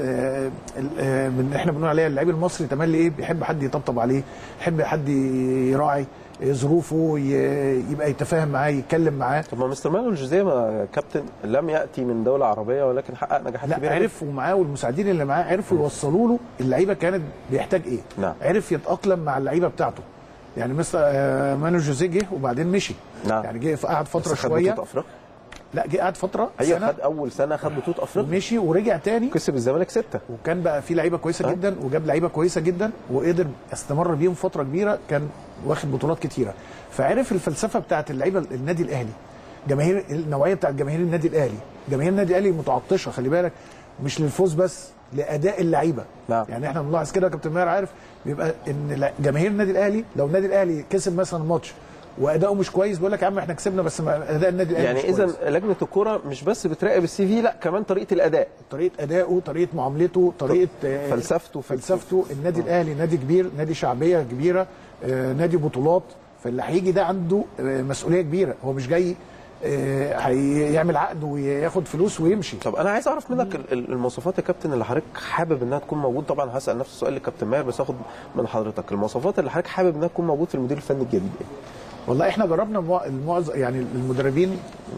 ال- من احنا بنقول عليها اللعيب المصري تملي ايه بيحب حد يطبطب عليه يحب حد يراعي ظروفه ي- يبقى يتفاهم معاه يتكلم معاه طب ما مستر مانويل جوزيه ما كابتن لم ياتي من دوله عربيه ولكن حقق نجاحات لا كبيره عرف ومعاه والمساعدين اللي معاه عرفوا يوصلوا له اللعيبه كانت بيحتاج ايه نعم. عرف يتاقلم مع اللعيبه بتاعته يعني مثلا آه، مانو جوزيه جه وبعدين مشي نعم. يعني جه قعد فتره بس خد شويه بطوله افريقيا لا جه قعد فتره ايوه سنة خد اول سنه خد بطوله افريقيا ومشي ورجع تاني كسب الزمالك سته وكان بقى في لعيبه كويسه أه. جدا وجاب لعيبه كويسه جدا وقدر استمر بيهم فتره كبيره كان واخد بطولات كتيره فعرف الفلسفه بتاعت اللعيبه النادي الاهلي جماهير النوعيه بتاعت جماهير النادي الاهلي جماهير النادي الاهلي متعطشه خلي بالك مش للفوز بس لاداء اللعيبه نعم. يعني احنا بنلاحظ كده يا كابتن ماهر عارف بيبقى ان لا- جماهير النادي الاهلي لو النادي الاهلي كسب مثلا ماتش واداؤه مش كويس بيقول لك يا عم احنا كسبنا بس ما- اداء النادي الاهلي يعني مش اذا كويس. لجنه الكوره مش بس بتراقب السي في لا كمان طريقه الاداء طريقه ادائه طريقه معاملته طريقه آه، فلسفته فلسفته النادي الاهلي نادي كبير نادي شعبيه كبيره آه، نادي بطولات فاللي هيجي ده عنده آه، مسؤوليه كبيره هو مش جاي آه، هيعمل عقد وياخد فلوس ويمشي طب انا عايز اعرف منك ال- ال- المواصفات يا كابتن اللي حضرتك حابب انها تكون موجود طبعا هسال نفس السؤال لكابتن ماهر بس اخد من حضرتك المواصفات اللي حضرتك حابب انها تكون موجود في المدير الفني الجديد إيه؟ والله احنا جربنا مع- المعظم يعني المدربين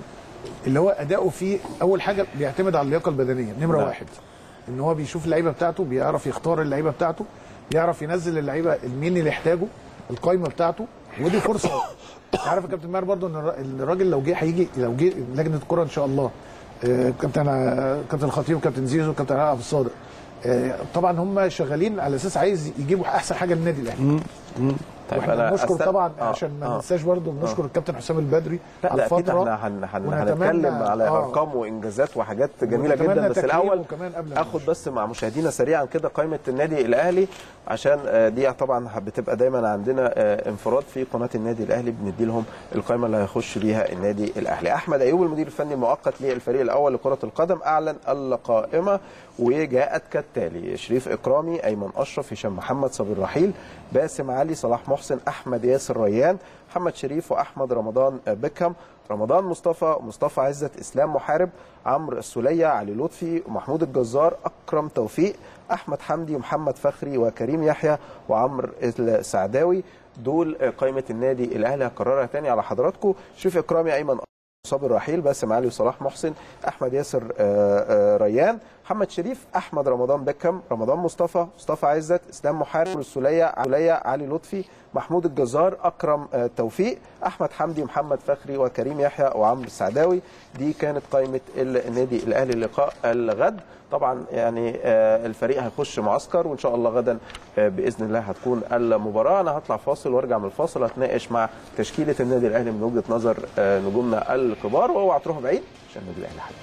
اللي هو اداؤه فيه اول حاجه بيعتمد على اللياقه البدنيه نمره نعم. واحد ان هو بيشوف اللعيبه بتاعته بيعرف يختار اللعيبه بتاعته بيعرف ينزل اللعيبه مين اللي يحتاجه القايمه بتاعته ودي فرصه عارف يا كابتن ماهر برضو ان الر- الراجل لو جه هيجي لو جه لجنه الكره ان شاء الله آه، كابتن آه، كابتن الخطيب وكابتن زيزو وكابتن عبد الصادق آه، طبعا هم شغالين على اساس عايز يجيبوا احسن حاجه للنادي الاهلي طيب واحنا بنشكر أست- طبعا آه، عشان ما آه. ننساش برضه بنشكر الكابتن حسام البدري لا على لا اكيد الفتره احنا هن هن ونتمنى- هنتكلم على آه. ارقام وانجازات وحاجات جميله ونتمنى جدا بس تكريمه الاول كمان قبل ما اخد نمشي. بس مع مشاهدينا سريعا كده قائمه النادي الاهلي عشان آه، دي طبعا بتبقى دايما عندنا آه، انفراد في قناه النادي الاهلي بندي لهم القائمه اللي هيخش بيها النادي الاهلي احمد ايوب المدير الفني المؤقت للفريق الاول لكره القدم اعلن القائمه وجاءت كالتالي شريف اكرامي ايمن اشرف هشام محمد صابر رحيل باسم علي صلاح محسن احمد ياسر ريان محمد شريف واحمد رمضان بيكهام رمضان مصطفى مصطفى عزت اسلام محارب عمرو السوليه علي لطفي ومحمود الجزار اكرم توفيق احمد حمدي ومحمد فخري وكريم يحيى وعمرو السعداوي دول قائمه النادي الاهلي هكررها تاني على حضراتكم شريف اكرامي ايمن صابر رحيل باسم علي وصلاح محسن احمد ياسر آه، آه، ريان محمد شريف احمد رمضان بكم رمضان مصطفى مصطفى عزت اسلام محارب السوليه سوليه علي لطفي محمود الجزار اكرم آه، توفيق احمد حمدي ومحمد فخري وكريم يحيى وعمرو السعداوي دي كانت قائمه النادي الاهلي لقاء الغد طبعا يعني آه، الفريق هيخش معسكر وان شاء الله غدا آه، باذن الله هتكون المباراه انا هطلع فاصل وارجع من الفاصل هتناقش مع تشكيله النادي الاهلي من وجهه نظر آه، نجومنا الكبار واوعى تروحوا بعيد عشان النادي الاهلي حاجه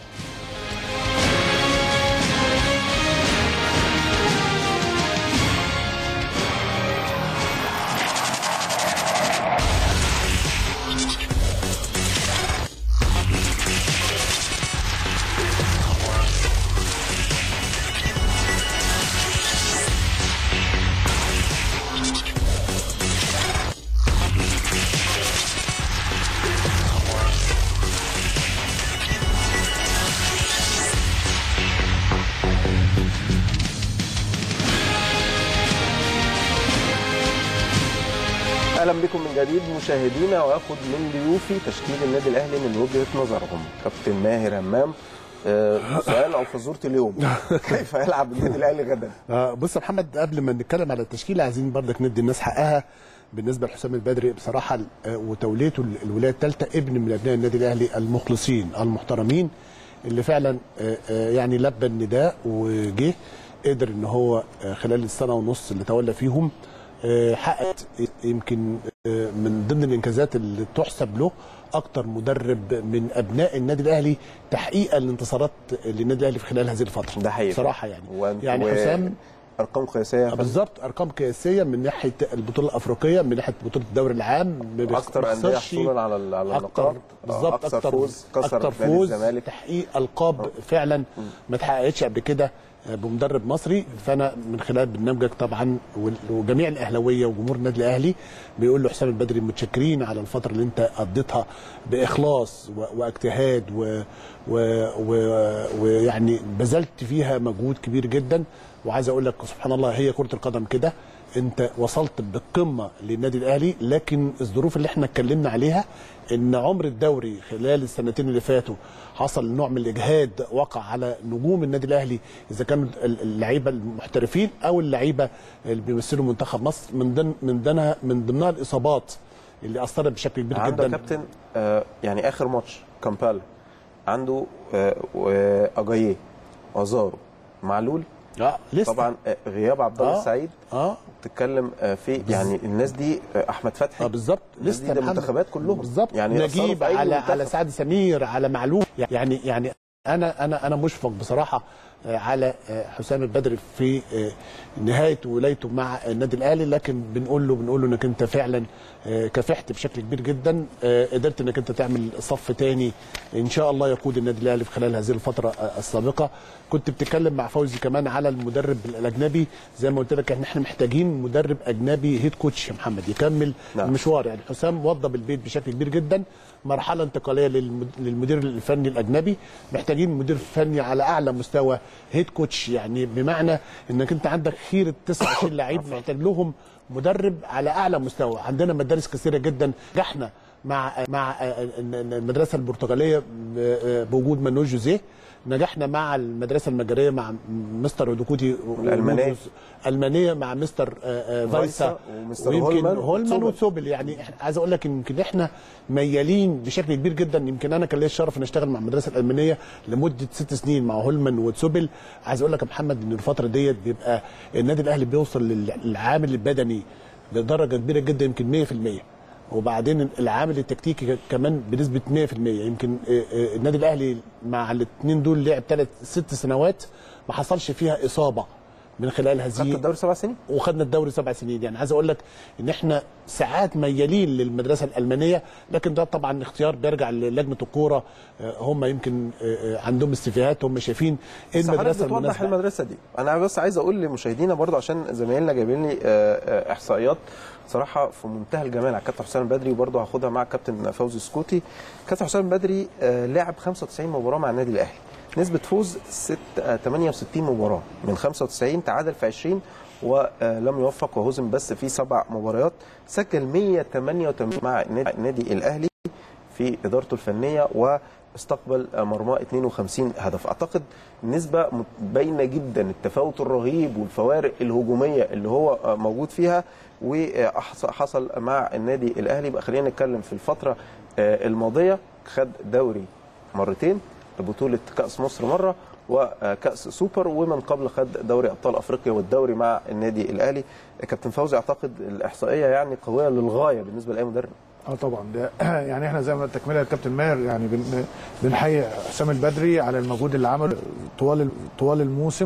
اهلا بكم من جديد مشاهدينا واخد من ضيوفي تشكيل النادي الاهلي من وجهه نظرهم كابتن ماهر همام آه، سؤال او فزوره اليوم كيف يلعب النادي الاهلي غدا؟ آه، بص يا محمد قبل ما نتكلم على التشكيل عايزين برضك ندي الناس حقها بالنسبه لحسام البدري بصراحه آه، وتوليته ال- الولايه الثالثه ابن من ابناء النادي الاهلي المخلصين المحترمين اللي فعلا آه، آه، يعني لبى النداء وجه قدر ان هو آه، خلال السنه ونص اللي تولى فيهم آه، حقق يمكن آه، من ضمن الانجازات اللي تحسب له اكتر مدرب من ابناء النادي الاهلي تحقيقا لانتصارات للنادي الاهلي في خلال هذه الفتره ده حقيقي صراحه يعني وأنت- يعني و- حسام ارقام قياسيه آه، بالظبط ارقام قياسيه من ناحيه البطوله الافريقيه من ناحيه بطوله الدوري العام ما بيخ- اكثر ما انديه بيخسرش. حصولا على ال- على اكتر النقاط بالظبط اكثر اكتر فوز كسر اكتر نادي فوز الزمالك تحقيق القاب فعلا ما اتحققتش قبل كده بمدرب مصري فانا من خلال برنامجك طبعا وال- وجميع الاهلاويه وجمهور النادي الاهلي بيقول له حسام البدري متشكرين على الفتره اللي انت قضيتها باخلاص و- واجتهاد و- و- و- ويعني بذلت فيها مجهود كبير جدا وعايز اقول لك سبحان الله هي كره القدم كده انت وصلت بالقمه للنادي الاهلي لكن الظروف اللي احنا اتكلمنا عليها ان عمر الدوري خلال السنتين اللي فاتوا حصل نوع من الاجهاد وقع على نجوم النادي الاهلي اذا كانوا اللعيبه المحترفين او اللعيبه اللي بيمثلوا منتخب مصر من ضمن من ضمنها من ضمنها الاصابات اللي اثرت بشكل كبير عنده جدا كابتن آه، يعني اخر ماتش كامبالا عنده آه، و- اجاييه وزارو معلول اه لسه طبعا آه، غياب عبد الله آه. السعيد اه تتكلم آه، في يعني الناس دي آه، احمد فتحي اه بالظبط الناس لسه دي ده محمد. منتخبات كلهم بالظبط يعني يعني يأثروا نجيب في أي على منتخب. على سعد سمير على معلول يعني يعني انا انا انا مشفق بصراحه آه، على آه، حسام البدري في آه، نهايه ولايته مع النادي الاهلي لكن بنقول له بنقول له انك انت فعلا آه، كافحت بشكل كبير جدا آه، قدرت انك انت تعمل صف تاني ان شاء الله يقود النادي الاهلي في خلال هذه الفتره آه، السابقه كنت بتتكلم مع فوزي كمان على المدرب الاجنبي زي ما قلت لك احنا احنا محتاجين مدرب اجنبي هيد كوتش يا محمد يكمل نعم. المشوار يعني حسام وضب البيت بشكل كبير جدا مرحله انتقاليه للمد- للمدير الفني الاجنبي محتاجين مدير فني على اعلى مستوى هيد كوتش يعني بمعنى انك انت عندك خيره 29 لعيب محتاج لهم مدرب على اعلى مستوى عندنا مدارس كثيره جدا نجحنا مع مع المدرسه البرتغاليه بوجود مانويل جوزيه نجحنا مع المدرسه المجريه مع مستر ودوكوتي والألمانية. المانيه مع مستر آه، آه، فايسا فايسا ومستر ويمكن هولمان هولمان وتسوبل. وتسوبل يعني إحنا- عايز اقول لك يمكن احنا ميالين بشكل كبير جدا يمكن انا كان ليا الشرف ان اشتغل مع المدرسه الالمانيه لمده ست سنين مع هولمان وتسوبل عايز اقول لك يا محمد ان الفتره ديت بيبقى النادي الاهلي بيوصل لل- للعامل البدني لدرجه كبيره جدا يمكن 100% وبعدين العامل التكتيكي كمان بنسبه 100% يمكن آه، آه، النادي الاهلي مع الاثنين دول لعب ثلاث ست سنوات ما حصلش فيها اصابه من خلال خدت هذه الدوري سبع سنين وخدنا الدوري سبع سنين يعني عايز اقول لك ان احنا ساعات ميالين للمدرسه الالمانيه لكن ده طبعا اختيار بيرجع للجنه الكوره آه، هم يمكن آه، آه، عندهم استفاهات هم شايفين ايه بس حضرتك المدرسه بتوضح المناسبه المدرسه دي انا بس عايز اقول لمشاهدينا برضه عشان زمايلنا جايبين لي آه، آه، احصائيات صراحه في منتهى الجمال على الكابتن حسام البدري وبرضه هاخدها مع الكابتن فوزي سكوتي كابتن حسام البدري آه، لعب 95 مباراه مع النادي الاهلي نسبه فوز ست- آه، 68 مباراه من 95 تعادل في 20 ولم يوفق وهزم بس في سبع مباريات سجل 188 مع النادي- النادي الاهلي في ادارته الفنيه واستقبل مرماه 52 هدف اعتقد نسبه باينه جدا التفاوت الرهيب والفوارق الهجوميه اللي هو موجود فيها وحصل مع النادي الاهلي بقى خلينا نتكلم في الفتره الماضيه خد دوري مرتين بطوله كاس مصر مره وكاس سوبر ومن قبل خد دوري ابطال افريقيا والدوري مع النادي الاهلي كابتن فوزي اعتقد الاحصائيه يعني قويه للغايه بالنسبه لاي مدرب اه طبعا ده يعني احنا زي ما تكمله الكابتن ماهر يعني بن- بنحيي حسام البدري على المجهود اللي عمله طوال طوال الموسم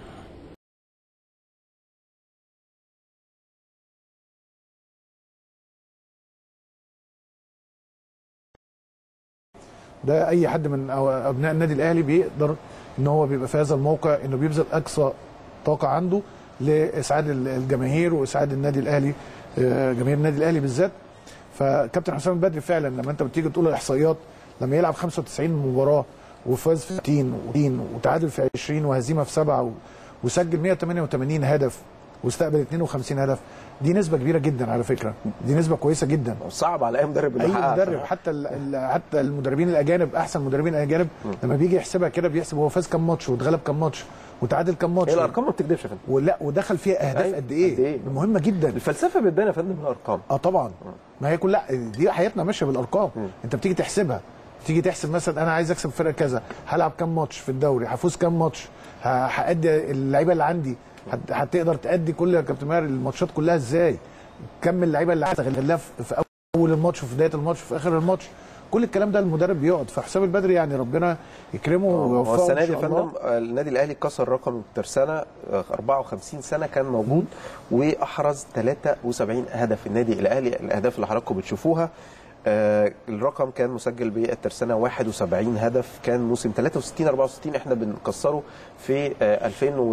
ده اي حد من أو ابناء النادي الاهلي بيقدر ان هو بيبقى في هذا الموقع انه بيبذل اقصى طاقه عنده لاسعاد الجماهير واسعاد النادي الاهلي آه، جماهير النادي الاهلي بالذات فكابتن حسام البدري فعلا لما انت بتيجي تقول الاحصائيات لما يلعب 95 مباراه وفاز في 60 وتعادل في 20 وهزيمه في سبعه و- وسجل 188 هدف واستقبل 52 هدف دي نسبه كبيره جدا على فكره دي نسبه كويسه جدا صعب على اي مدرب إنه اي يحققها مدرب بصراحة. حتى ال- ال- حتى المدربين الاجانب احسن مدربين الاجانب لما بيجي يحسبها كده بيحسب هو فاز كام ماتش واتغلب كام ماتش وتعادل كام ماتش هي الارقام ما بتكذبش يا فندم ولا ودخل فيها اهداف أيوة، قد ايه, قد إيه؟ مهمه جدا الفلسفه بتبان يا فندم من الارقام اه طبعا ما هي كلها دي حياتنا ماشيه بالارقام انت بتيجي تحسبها تيجي تحسب مثلا انا عايز اكسب فرقه كذا هلعب كام ماتش في الدوري هفوز كام ماتش ه- هادي اللعيبه اللي عندي هت- هتقدر تادي كل يا كابتن ماهر الماتشات كلها ازاي كم اللعيبه اللي هتغلها في في اول الماتش وفي بدايه الماتش وفي اخر الماتش كل الكلام ده المدرب بيقعد فحسام البدري يعني ربنا يكرمه هو ويوفقه السنه إن دي يا شاء الله. فندم آه، النادي الاهلي كسر رقم الترسانه آه، 54 سنه كان موجود واحرز 73 هدف النادي الاهلي الاهداف اللي حضراتكم بتشوفوها آه، الرقم كان مسجل بالترسانه 71 هدف كان موسم 63 64 احنا بنكسره في آه،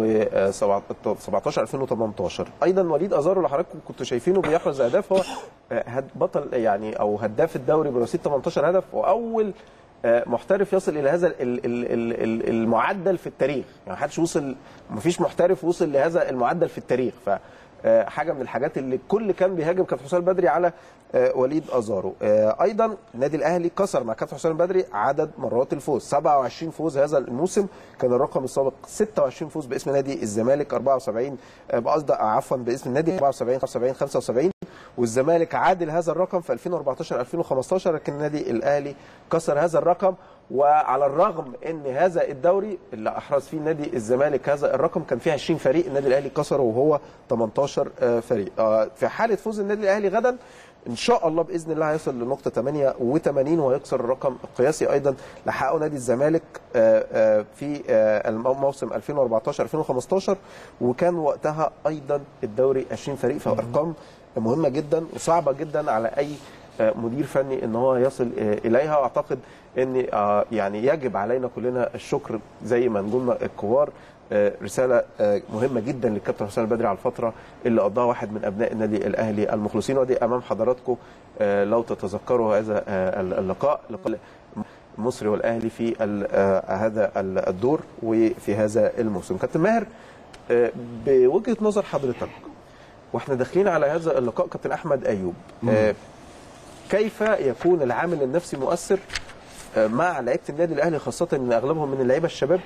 2017 2018 ايضا وليد ازارو اللي حضراتكم كنتوا شايفينه بيحرز اهداف هو آه، هد- بطل يعني او هداف الدوري برصيد 18 هدف واول آه، محترف يصل الى هذا ال- ال- ال- ال- المعدل في التاريخ يعني محدش وصل مفيش محترف وصل لهذا المعدل في التاريخ ف آه، حاجه من الحاجات اللي الكل كان بيهاجم كابتن حسام البدري على آه، وليد ازارو آه، ايضا النادي الاهلي كسر مع كابتن حسام البدري عدد مرات الفوز 27 فوز هذا الموسم كان الرقم السابق 26 فوز باسم نادي الزمالك 74 آه، بقصد عفوا باسم النادي 74 75 75 والزمالك عادل هذا الرقم في 2014 2015 لكن النادي الاهلي كسر هذا الرقم وعلى الرغم ان هذا الدوري اللي احرز فيه نادي الزمالك هذا الرقم كان فيه 20 فريق النادي الاهلي كسره وهو 18 آه، فريق آه، في حاله فوز النادي الاهلي غدا ان شاء الله باذن الله هيصل لنقطه 88 وهيكسر الرقم القياسي ايضا اللي حققه نادي الزمالك آه، آه، في آه، الموسم 2014 2015 وكان وقتها ايضا الدوري 20 فريق فارقام مهمه جدا وصعبه جدا على اي آه، مدير فني ان هو يصل آه، اليها واعتقد ان آه، يعني يجب علينا كلنا الشكر زي ما نقولنا الكبار آه، رساله آه، مهمه جدا للكابتن حسام البدري على الفتره اللي قضاها واحد من ابناء النادي الاهلي المخلصين ودي امام حضراتكم آه، لو تتذكروا هذا آه، اللقاء لقاء المصري والاهلي في ال- آه، هذا ال- الدور وفي هذا الموسم كابتن ماهر آه، بوجهه نظر حضرتك واحنا داخلين على هذا اللقاء كابتن احمد ايوب آه، كيف يكون العامل النفسي مؤثر آه، مع لعيبه النادي الاهلي خاصه ان اغلبهم من اللعيبه الشباب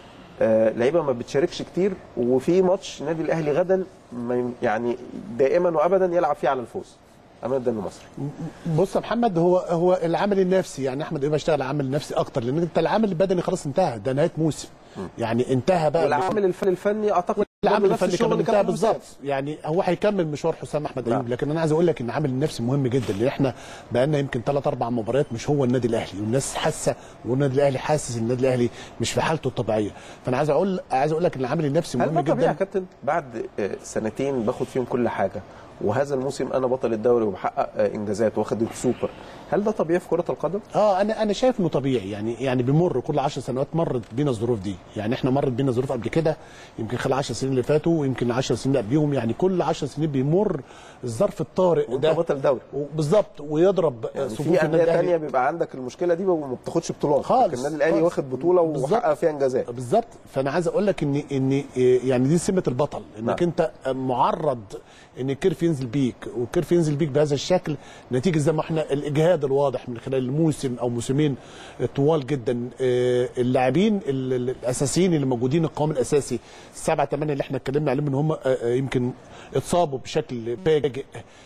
آه، لعيبه ما بتشاركش كتير وفي ماتش النادي الاهلي غدا ما ي- يعني دائما وابدا يلعب فيه على الفوز امام الدم المصري بص يا محمد هو هو العمل النفسي يعني احمد ايه بيشتغل على العمل النفسي اكتر لان انت العمل البدني خلاص انتهى ده نهايه موسم يعني انتهى بقى والعامل الفني الفني اعتقد العامل نفس الفني الشغل كمان اللي كان انتهى في بالظبط الممتاز. يعني هو هيكمل مشوار حسام احمد نعم. ايوب لكن انا عايز اقول لك ان العامل النفسي مهم جدا لان احنا بقالنا يمكن ثلاث اربع مباريات مش هو النادي الاهلي والناس حاسه والنادي الاهلي حاسس ان النادي الاهلي مش في حالته الطبيعيه فانا عايز اقول عايز اقول لك ان العامل النفسي هل مهم ده طبيعي يا جدا كابتن بعد آه، سنتين باخد فيهم كل حاجه وهذا الموسم انا بطل الدوري وبحقق آه، انجازات واخد السوبر هل ده طبيعي في كره القدم؟ اه انا انا شايف انه طبيعي يعني يعني بيمر كل 10 سنوات مرت بينا الظروف دي يعني احنا مرت بينا ظروف قبل كده يمكن خلال 10 سنين اللي فاتوا ويمكن 10 سنين اللي قبليهم يعني كل 10 سنين بيمر الظرف الطارئ وانت ده بطل دوري بالظبط ويضرب يعني صفوف في انديه النادي تانية الاهلي بيبقى عندك المشكله دي وما بتاخدش بطولات خالص، لكن النادي الاهلي خالص. واخد بطوله بالظبط. وحقق فيها انجازات بالظبط فانا عايز اقول لك ان ان يعني دي سمه البطل انك نعم. انت معرض ان الكيرف ينزل بيك والكيرف ينزل بيك بهذا الشكل نتيجه زي ما احنا الاجهاد الواضح من خلال الموسم او موسمين طوال جدا آه، اللاعبين ال- ال- الاساسيين اللي موجودين القوام الاساسي السبعه ثمانيه اللي احنا اتكلمنا عليهم ان هم آه، آه، يمكن اتصابوا بشكل فاجئ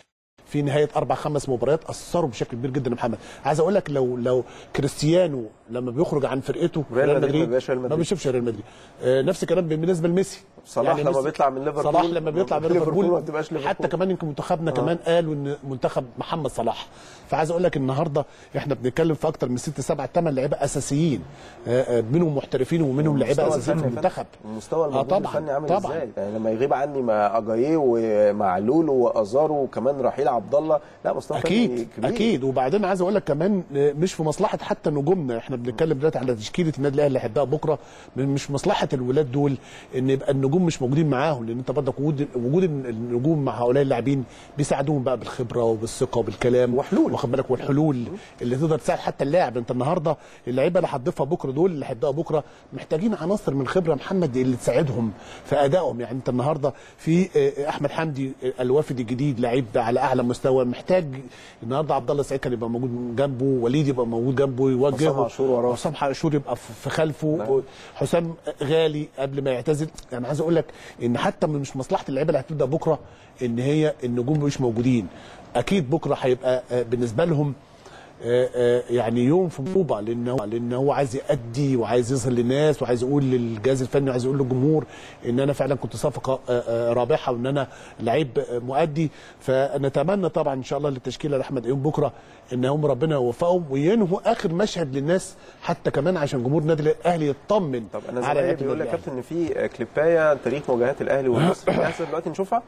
في نهايه اربع خمس مباريات اثروا بشكل كبير جدا يا محمد عايز اقول لك لو لو كريستيانو لما بيخرج عن فرقته ريال مدريد ما بيبقاش ريال ما مدريد. بيشوفش ريال مدريد آه، نفس الكلام بالنسبه لميسي صلاح لما ميسي- بيطلع من ليفربول صلاح لما بيطلع من ليفربول ليفربول ما بتبقاش ليفربول. حتى كمان يمكن منتخبنا كمان قالوا ان منتخب محمد صلاح فعايز اقول لك النهارده احنا بنتكلم في اكتر من ست سبع ثمان لعيبه اساسيين آه، آه، منهم محترفين ومنهم لعيبه المستوى اساسيين في الفني يا المنتخب فندم. المستوى آه، الموجود طبعاً، الفني عامل طبعاً. ازاي يعني لما يغيب عني مع اجاييه ومع لولو وازارو وكمان رحيل عبد الله لا مستوى فني اكيد كبير اكيد وبعدين عايز اقول لك كمان آه، مش في مصلحه حتى نجومنا احنا بنتكلم دلوقتي على تشكيله النادي الاهلي اللي هيبقى بكره مش في مصلحه الولاد دول ان يبقى النجوم مش موجودين معاهم لان انت برضك وجود وجود النجوم مع هؤلاء اللاعبين بيساعدوهم بقى بالخبره وبالثقه وبالكلام وحلول. واخد بالك والحلول اللي تقدر تساعد حتى اللاعب انت النهارده اللعيبه اللي هتضيفها بكره دول اللي هيبداوا بكره محتاجين عناصر من خبره محمد اللي تساعدهم في ادائهم يعني انت النهارده في آه، احمد حمدي آه، الوافد الجديد لعيب على اعلى مستوى محتاج النهارده عبد الله سعيد كان يبقى موجود جنبه وليد يبقى موجود جنبه يوجهه حسام عاشور وراه. حسام عاشور يبقى في في خلفه حسام غالي قبل ما يعتزل يعني عايز اقول لك ان حتى من مش مصلحه اللعيبه اللي هتبدا بكره ان هي النجوم مش موجودين اكيد بكره هيبقى آه، بالنسبه لهم آه، آه، يعني يوم في مصوبه لان هو لان هو عايز يأدي وعايز يظهر للناس وعايز يقول للجهاز الفني وعايز يقول للجمهور ان انا فعلا كنت صفقه آه، آه، رابحه وان انا لعيب آه، مؤدي فنتمنى طبعا ان شاء الله للتشكيله لاحمد ايوب بكره ان هم ربنا يوفقهم وينهوا اخر مشهد للناس حتى كمان عشان جمهور النادي الاهلي يطمن طب انا على زمايلي لعيبة بيقول لك النادي كابتن ان في كليبايه تاريخ مواجهات الاهلي والمصري جاهزه دلوقتي نشوفها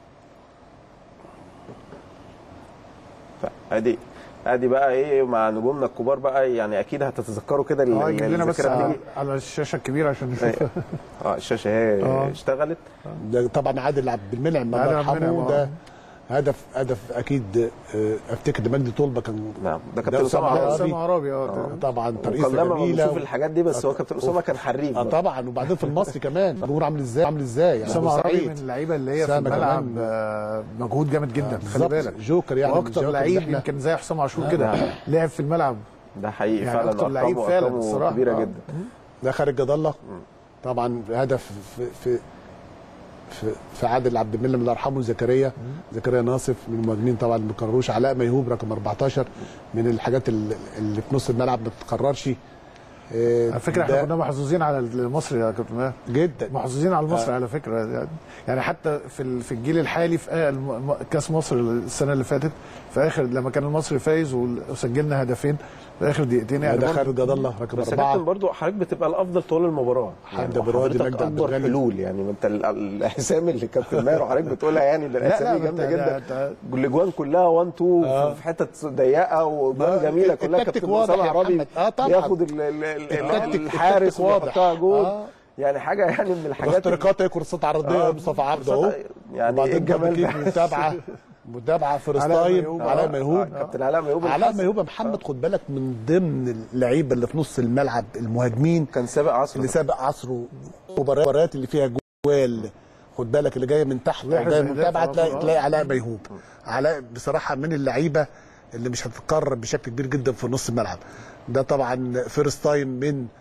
ادي ادي بقى ايه مع نجومنا الكبار بقى يعني اكيد هتتذكروا كده ال- اه يجيب لنا بس الذاكرة على, بتيجي. على الشاشه الكبيره عشان نشوف اه الشاشه اهي آه. اشتغلت ده طبعا عادل عبد المنعم الله عادل عبد يرحمه المنعم، ده آه. هدف هدف اكيد آه، افتكر ده مجدي طلبه كان نعم ده ده كابتن اسامه أسامة عرابي اسامه عرابي اه طبعا ترقيصه وقلما ما جميله بنشوف الحاجات دي بس هو كابتن اسامه كان حريف اه برضه. طبعا وبعدين في المصري كمان الجمهور عامل ازاي عامل ازاي يعني اسامه أبو عرابي سعيد. من اللعيبه اللي هي في أسامة الملعب كمان. آه، مجهود جامد جدا خلي بالظبط. بالك جوكر يعني من واكتر الجوكر لعيب اللي إحنا- يمكن زي حسام عاشور كده لعب في الملعب ده حقيقي يعني فعلا أكتر لعيب أرقامه- فعلا أرقامه الصراحة. كبيره آه. جدا ده خارج جد الله طبعا هدف في في في, في عادل عبد المنعم الله يرحمه زكريا زكريا ناصف من المهاجمين طبعا ما بيكرروش علاء ميهوب رقم 14 من الحاجات اللي, اللي في نص الملعب ما بتتكررش آه، على فكره ده احنا كنا محظوظين على المصري يا كابتن ماهر جدا محظوظين على المصري على فكره يعني- يعني حتى في ال- في الجيل الحالي في آه الم- م- كاس مصر السنه اللي فاتت في اخر لما كان المصري فايز وال- وسجلنا هدفين في اخر دقيقتين يعني ده برضه خارج جد الله رقم بس يا كابتن أربعة برضه حضرتك بتبقى الافضل طول المباراه حمدي أبو روادي، وحضرتك مجدي عبد اكبر الغني. حلول يعني ما انت ال- ال- الاسامي اللي كابتن ماهر وحضرتك بتقولها يعني ده لا، الاسامي ما جامده أنت- جدا ده- الاجوان كلها 1 2 في حتت ضيقه واجوان ما جميله كلها التكتيك كابتن واضح اسامه يا عرابي محمد. آه، طبعاً. بياخد ال- ال- ال- التكتيك- الحارس التكتيك واضح. ويحطها جول آه. يعني حاجه يعني من الحاجات اختراقات هي كورسات عرضيه آه، مصطفى عبده اهو كورسات- يعني وبعدين إيه الجمال جمال ده؟ متابعه متابعه فيرست علاء تايم ميهوب. علاء آه، ميهوب آه، كابتن علاء ميهوب علاء الحظ. ميهوب يا محمد خد بالك من ضمن اللعيبه اللي في نص الملعب المهاجمين كان سابق عصره اللي سابق عصره مباريات اللي فيها جوال خد بالك اللي جايه من تحت لا، او جايه إحنا من متابعه زي تلاقي ده، تلاقي علاء ميهوب علاء بصراحه من اللعيبه اللي مش هتتكرر بشكل كبير جدا في نص الملعب ده طبعا فيرست تايم من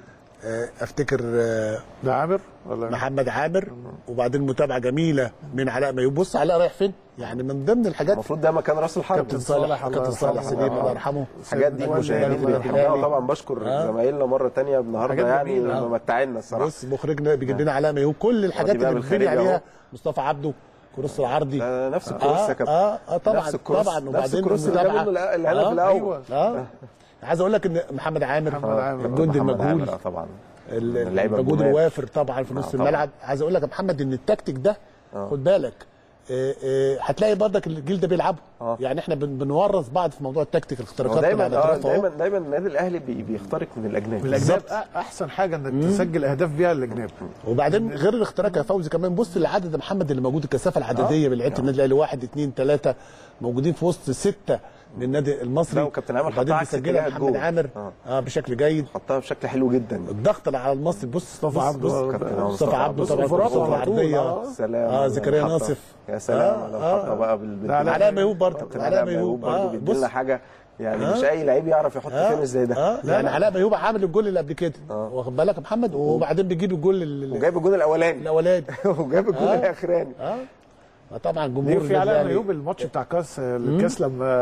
آه، افتكر آه، ده عامر ولا محمد عامر وبعدين متابعه جميله من علاء ميوب بص علاء رايح فين يعني من ضمن الحاجات المفروض ده مكان راس الحرب كابتن صالح الله كابتن صالح يرحمه. سليم آه. الله يرحمه الحاجات دي والهلال مشاهدين والهلال. بيحبوها طبعا بشكر آه. زمايلنا مره تانية النهارده حاجات يعني جميلة. ممتعنا الصراحه بص مخرجنا بيجيب لنا علاء ميوب كل الحاجات دي بقى اللي بنبني بالخارج عليها أهو. مصطفى عبده كروس العرضي ده نفس الكروس يا اه كابتن اه, آه طبعا نفس الكروس طبعا نفس وبعدين الكروس اللي جاب المتابعة. منه الهدف آه، الاول أيوة. اه عايز اقول لك ان محمد عامر محمد عامر. الجندي محمد المجهول عامر، آه، طبعا ال- اللعيبة المجهود الجمال. الوافر طبعا في آه، نص طبعاً. الملعب عايز اقول لك يا محمد ان التكتيك ده آه. خد بالك آه، آه، هتلاقي برضك الجيل ده بيلعبه آه. يعني احنا بن- بنورث بعض في موضوع التكتيك الاختراقات دايما اللي اه على دايما دايما دايما النادي الاهلي بي- بيخترق من الاجنبي من الاجناب أ- احسن حاجه انك تسجل اهداف بيها الاجناب وبعدين غير الاختراق يا فوزي كمان بص لعدد يا محمد اللي موجود الكثافه العدديه بالعيله النادي الاهلي واحد اثنين ثلاثه موجودين في وسط سته من النادي المصري لا، وكابتن عامر وبعدين حطها عكس بيسجلها اتجاه محمد الجول. عامر آه. اه بشكل جيد حطها بشكل حلو جدا الضغط اللي على المصري بص مصطفى بص- عبده. بص- كابتن مصطفى عبده بص، طبعا انفراد الكرة على طول. العرضية. آه. سلام اه على زكريا المحطة. ناصف يا سلام آه، على آه. المحطة بقى بال لا، لا، علاء ميهوب برضه كابتن علاء علاء ميهوب برضه اه بيدي لنا بص حاجه يعني آه. مش اي لعيب يعرف يحط آه، فينش زي ده اه يعني علاء ميهوب عامل الجول اللي قبل كده واخد بالك يا محمد وبعدين بيجيب الجول ال- وجايب الجون الاولاني الاولاني وجايب الجون آه. الاخراني اه آه، طبعا دي جمهور في علاء الأهلي. ايوب الماتش بتاع كاس الكاس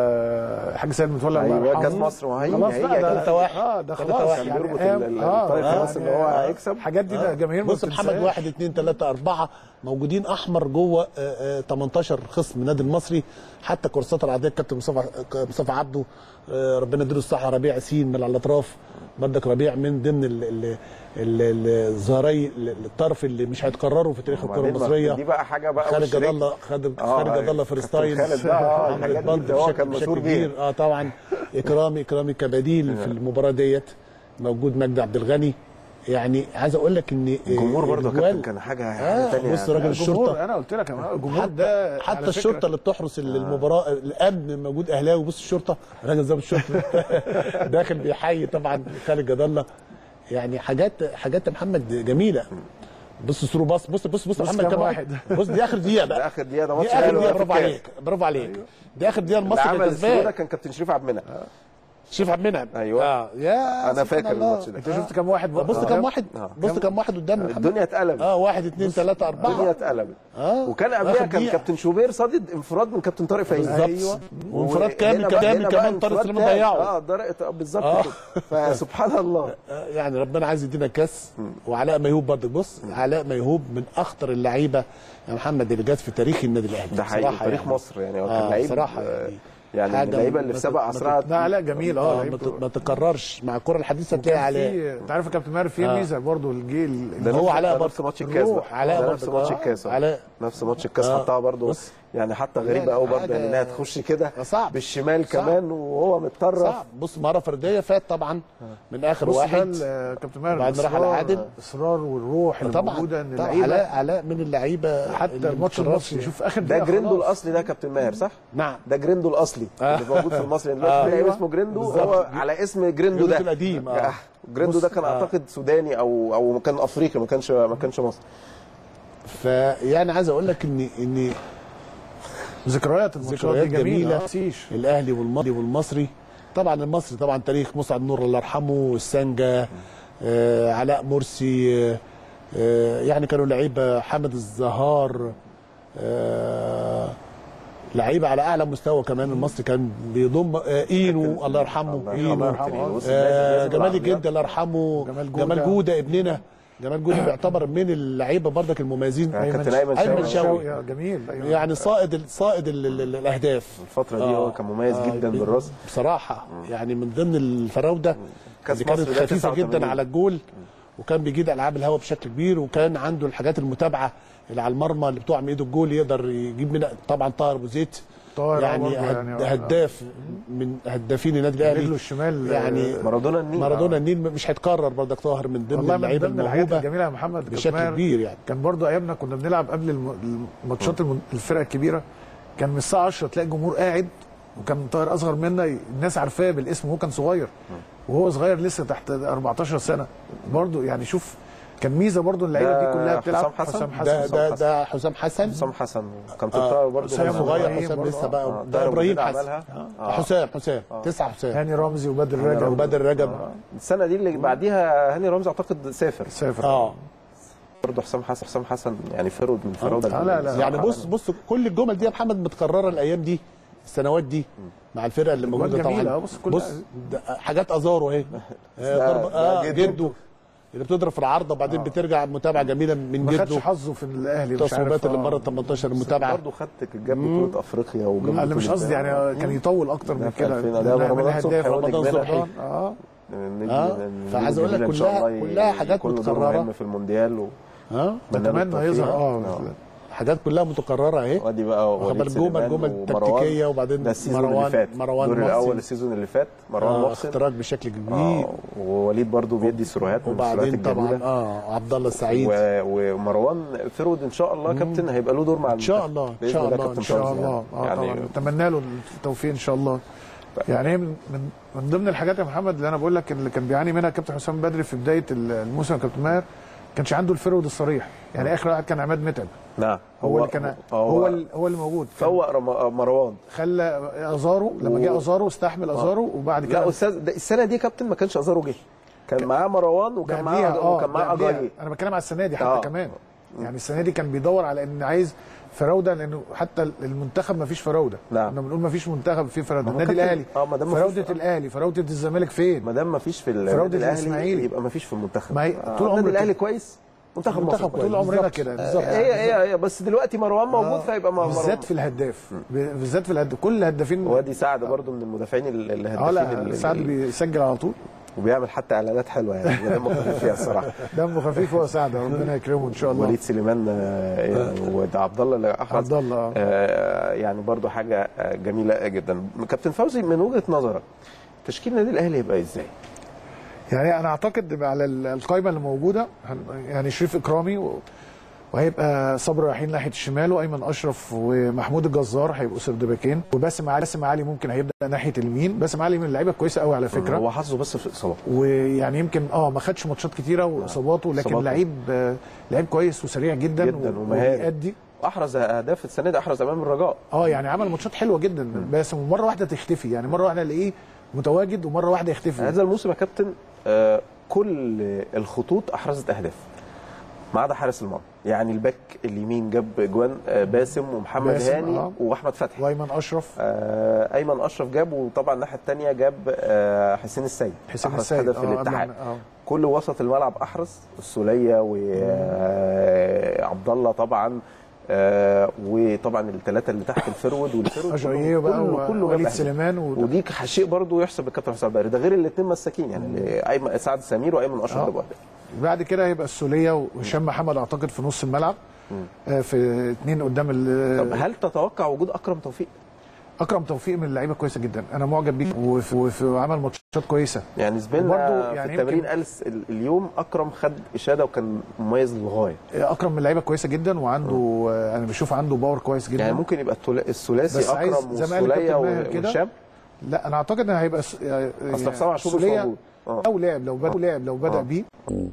لما حاج سيد متولى الله ايوه يرحمه. كاس مصر وهي خلاص هي بقى ده- تلاتة واحد. اه ده تلاتة خلاص واحد. يعني بيربط قام- ال- آه، الطرف آه، خلاص ان يعني هو آه، هيكسب الحاجات دي ده جماهير ما بص محمد بتنساهاش. واحد اثنين ثلاثة أربعة موجودين أحمر جوه آه، آه، 18 خصم النادي المصري حتى كورسات العادية الكابتن مصطفى مصطفى عبده آه، ربنا يديله الصحة ربيع ياسين من على الأطراف بردك ربيع من ضمن ال- ال- ال- الظهري الطرف اللي مش هيتكرروا في تاريخ الكرة وبعدين المصرية دي بقى حاجه بقى خالد وش جد رجل. الله خالد آه، خالد جد الله كابتن فريستايل خالد ده، آه، عمل الحاجات دي بلد ده هو بشكل- كان بشكل مشهور بيها. كبير اه طبعا اكرامي اكرامي كبديل في المباراه ديت موجود مجدي عبد الغني يعني عايز اقول لك ان الجمهور برضه يا الجوال- كابتن كان حاجه حاجه آه ثانيه بص راجل الجمهور الشرطه انا قلت لك يا جماعة، الجمهور حتى ده حتى على فكرة الشرطه اللي بتحرس المباراه الامن موجود اهلاوي بص الشرطه راجل ضابط الشرطه داخل بيحيي طبعا خالد جد الله يعني حاجات حاجات يا محمد جميله بص سرو باص بص بص بص بص محمد كام كام واحد. بص دي اخر دقيقه ده بقى اخر دقيقه ده دي ماتش اخر حلو دقيقه في برافو الكاس. عليك برافو عليك دي اخر دقيقه اللي المصري عمل كان السكور ده كسبان كان كابتن شريف عبد المنعم شريف عبد المنعم أيوة. اه يا انا سبحان فاكر الله. الماتش ده انت شفت كام واحد بقى؟ بص كام واحد آه. بص كام واحد قدام محمد الدنيا اتقلبت اه واحد اثنين ثلاثة الدنيا أربعة اتقلبت آه. وكان قبلها آخر كان دقيقة. كابتن شوبير صادد انفراد من كابتن طارق فايز بالظبط وانفراد كامل وهنا بقى- كامل هنا كمان بقى طارق انفراد سليمان تاني. ضيعه اه طارق بالظبط آه. كده فسبحان الله آه، يعني ربنا عايز يدينا كاس وعلاء ميهوب برضك بص علاء ميهوب من اخطر اللعيبه يا محمد اللي جت في تاريخ النادي الاهلي ده حقيقي بصراحة تاريخ يعني. مصر يعني هو كان آه، لعيب بصراحة آه، يعني. يعني من حاجة اللعيبه اللي ما في سبق تت- ما اسرع ده علاء جميل اه اه ما لعيب تت- ما تكررش مع الكره الحديثه تلاقي علاء في انت عارف يا كابتن ماهر في آه. ميزه برضه الجيل ده هو نفس- علاء ده برضه. نفس ماتش الكاس الروح. بقى. علاء ده نفس برضه. ماتش آه. الكاس آه. علاء. نفس ماتش الكاس آه. حطها برضه بص. يعني حتى غريبه قوي برضه يعني انها تخش كده صعب. بالشمال صعب. كمان وهو متطرف صعب بص مهاره فرديه فات طبعا من اخر بص ده واحد ال- كابتن ماهر بعد ما راح على الإصرار- عادل. الاصرار والروح اللي طبعا موجوده ان طبعا اللعيبه علاء علاء من اللعيبه حتى اللي الماتش ما المصري بتكررش. شوف اخر ده دقيقة جريندو خلاص. الاصلي ده كابتن ماهر صح؟ نعم ده جريندو الاصلي اللي موجود في المصري يعني دلوقتي آه. في لعيب أيوة. اسمه جريندو بالظبط. هو على اسم جريندو جريندو ده القديم، آه. جريندو ده بص، كان آه. اعتقد سوداني او او كان افريقي ما كانش ما كانش مصري فيعني عايز اقول لك ان ان ذكريات الماتشات دي ذكريات جميله جميله آه، نسيش. الاهلي والمصري والمصري طبعا المصري طبعا تاريخ مسعد نور الله يرحمه السنجه آه علاء مرسي آه آه يعني كانوا لعيبه حامد الزهار آه لعيبه على اعلى مستوى كمان المصري كان بيضم آه اينو الله يرحمه الله اينو يرحمه. بص، آه لازم- لازم جمال العربيات. الجد الله يرحمه جمال جودة. جمال جوده ابننا جمال جوده بيعتبر من اللعيبه برضك المميزين يعني كابتن ايمن أيمن شوقي شوقي. آه، جميل أيوة. يعني صائد ال- صائد ال- ال- ال- الاهداف الفتره دي هو كان مميز جدا ب- بالراس بصراحه يعني من ضمن الفراوده كأس اللي كانت مصر ده خفيفه 89. جدا على الجول وكان بيجيد العاب الهواء بشكل كبير وكان عنده الحاجات المتابعه اللي على المرمى اللي بتقع من ايده الجول يقدر يجيب منها طبعا طاهر ابو زيد طاهر يعني, برضه هد يعني، آه. هداف من هدافين النادي رجله الاهلي الشمال يعني آه، مارادونا النيل مارادونا النيل مش هيتكرر برضك طاهر من ضمن والله من اللعيبه ضمن الحاجات الموهوبه الجميله يا محمد بشكل كمان كبير يعني كان برضو ايامنا كنا بنلعب قبل الم- الماتشات الم- الفرق الكبيره كان من الساعه 10 تلاقي الجمهور قاعد وكان طاهر اصغر منا الناس عارفاه بالاسم وهو كان صغير وهو صغير لسه تحت 14 سنه برضو يعني شوف كان ميزه برضو اللعيبه ده دي كلها بتلعب حسام حسن؟ حسام ده حسن ده ده حسام حسن حسام حسن كان آه، طلع برضه حسام بس- صغير إبراهيم حسام برضه. لسه بقى آه، ده طاهر ابراهيم أبو زيد حسن عملها. آه. حسام حسام تسعة حسام هاني رمزي وبدر رجب وبدر رجب السنه دي اللي بعديها هاني رمزي اعتقد سافر سافر اه برضه حسام حسن حسام حسن يعني فرود من فرود آه، لا، لا. يعني بص بص كل الجمل دي يا محمد متكرره الايام دي السنوات دي مع الفرقه اللي موجوده جميلة، طبعا آه، بص كل- بص ده حاجات ازارو اهي آه، ده- ضرب ده اه جده. جده اللي بتضرب في العارضه وبعدين بترجع متابعه جميله من ما خدش جده حظه في الاهلي مش عارف التصويبات اللي آه. مره 18 المتابعه برضه خدت جاب بطوله افريقيا وجاب انا مش بطولة- قصدي يعني كان يطول اكتر ده من في كده 2000 ده لأن رمضان من صبحي هداف هو رمضان نجمنا صبحي الحقيقي. اه النجم- آه، النجم فعايز أقول لك الجميل إن شاء كلها- الله كلها حاجات يكون له دور متكررة. مهم في المونديال و... اه نتمنى يظهر اه حاجات كلها متكرره اهي وادي بقى واخد وليد بالك جمل سليمان جمل ومروان. تكتيكيه وبعدين ده السيزون اللي مروان فات مروان الدور محسن. الاول السيزون اللي فات مروان آه محسن اختراق بشكل كبير آه، ووليد برضو بيدي سروهات من السروهات وبعدين طبعا الجميله اه عبد الله السعيد و- ومروان فرود ان شاء الله كابتن هيبقى له دور مع إن شاء الله، إن بإذن شاء الله، كابتن إن شاء ان شاء فوزي الله اه يعني طبعا نتمنى له التوفيق ان شاء الله يعني هي من من من ضمن الحاجات يا محمد اللي انا بقول لك اللي كان بيعاني منها كابتن حسام بدري في بدايه الموسم يا كابتن ماهر كانش عنده الفرود الصريح يعني اخر واحد كان عماد متعب نعم هو, اللي كان هو ال- هو اللي موجود كان فوق رم- مروان خلى ازارو لما جه ازارو استحمل ازارو وبعد لا كده استاذ ده السنه دي كابتن ما كانش ازارو جه كان معاه مروان وكان قبليها، معاه آه، وكان معاه قبليها. اجاي انا بتكلم على السنه دي حتى آه. كمان يعني السنه دي كان بيدور على ان عايز فراوده لانه حتى المنتخب ما فيش فراوده نعم. كنا بنقول ما فيش منتخب فيه فراوده ما هو النادي كابتن- الاهلي آه، ما دام ما فيش- فراوده الاهلي فراوده الزمالك فين ما دام ما فيش في ال- فراودة النادي الأهلي، الإسماعيلي. يبقى ما فيش في المنتخب ما هي آه، طول النادي عمرك الاهلي كده. كويس منتخب مصر منتخب كويس طول عمرنا بالظبط. كده آه، بالظبط هي هي هي بس دلوقتي مروان موجود فيبقى مروان بالذات في الهداف بالذات في الهداف كل الهدافين وادي سعد برضو من المدافعين ال- الهدافين اه لا ال- سعد ال- بيسجل على طول وبيعمل حتى اعلانات حلوه يعني دمه خفيف فيها الصراحه دمه خفيف هو سعد ربنا يكرمه ان شاء الله وليد سليمان آه، يعني وده عبد الله اللي احرز عبد الله، آه. آه، يعني برضو حاجه آه، جميله جدا كابتن فوزي من وجهه نظرك تشكيل النادي الاهلي يبقى ازاي؟ يعني انا اعتقد على ال- القائمه اللي موجوده هن- يعني شريف اكرامي و- وهيبقى صبري رايحين ناحيه الشمال وايمن اشرف ومحمود الجزار هيبقوا سردباكين وباسم علي باسم علي ممكن هيبدا ناحيه اليمين باسم علي من اللعيبه كويسه قوي على فكره هو حظه بس في الاصابات ويعني يمكن اه ما خدش ماتشات كتيره واصاباته لكن إصاباته. لعيب آه، لعيب كويس وسريع جدا, جداً و- ومهاري. وبيأدي احرز اهداف السنه دي احرز امام الرجاء اه يعني عمل ماتشات حلوه جدا باسم ومره واحده تختفي يعني مره واحده الاقيه متواجد ومره واحده يختفي هذا الموسم يا كابتن آه، كل الخطوط احرزت اهداف ما عدا حارس المرمى يعني الباك اليمين جاب اجوان آه، باسم ومحمد باسم، هاني آه. واحمد فتحي وايمن اشرف آه، ايمن اشرف جاب وطبعا الناحيه الثانيه جاب آه، حسين السيد حسين أحرز السيد هدف آه، قبل الاتحاد ما- آه. كل وسط الملعب احرز السوليه وعبد الله طبعا آه، وطبعا الثلاثه اللي تحت الفرود والفرود اجاييه بقى كله كله جاب ووليد أهداف. سليمان و... ودي شيء برضه يحسب للكابتن حسام البدري ده غير الاثنين مساكين يعني اللي أيمن سعد سمير وايمن اشرف آه. جابوا اهداف بعد كده هيبقى السوليه وهشام محمد اعتقد في نص الملعب آه، في اثنين قدام ال- طب هل تتوقع وجود اكرم توفيق؟ اكرم توفيق من اللعيبه كويسه جدا انا معجب بيه وفي, وفي وعمل ماتشات كويسه يعني زميلنا وبرضه في يعني التمرين يمكن- قال س- ال- اليوم اكرم خد اشاده وكان مميز للغايه آه، اكرم من اللعيبه كويسه جدا وعنده آه، انا بشوف عنده باور كويس جدا يعني ممكن يبقى التلا- الثلاثي بس عايز اكرم زي ما قال والسوليه الكابتن ماهر كده، وهشام لا انا اعتقد ان هيبقى س- آه، اصل حسام عاشور مش السولية موجود اه لو لعب لو بدا لعب لو بدا آه. بيه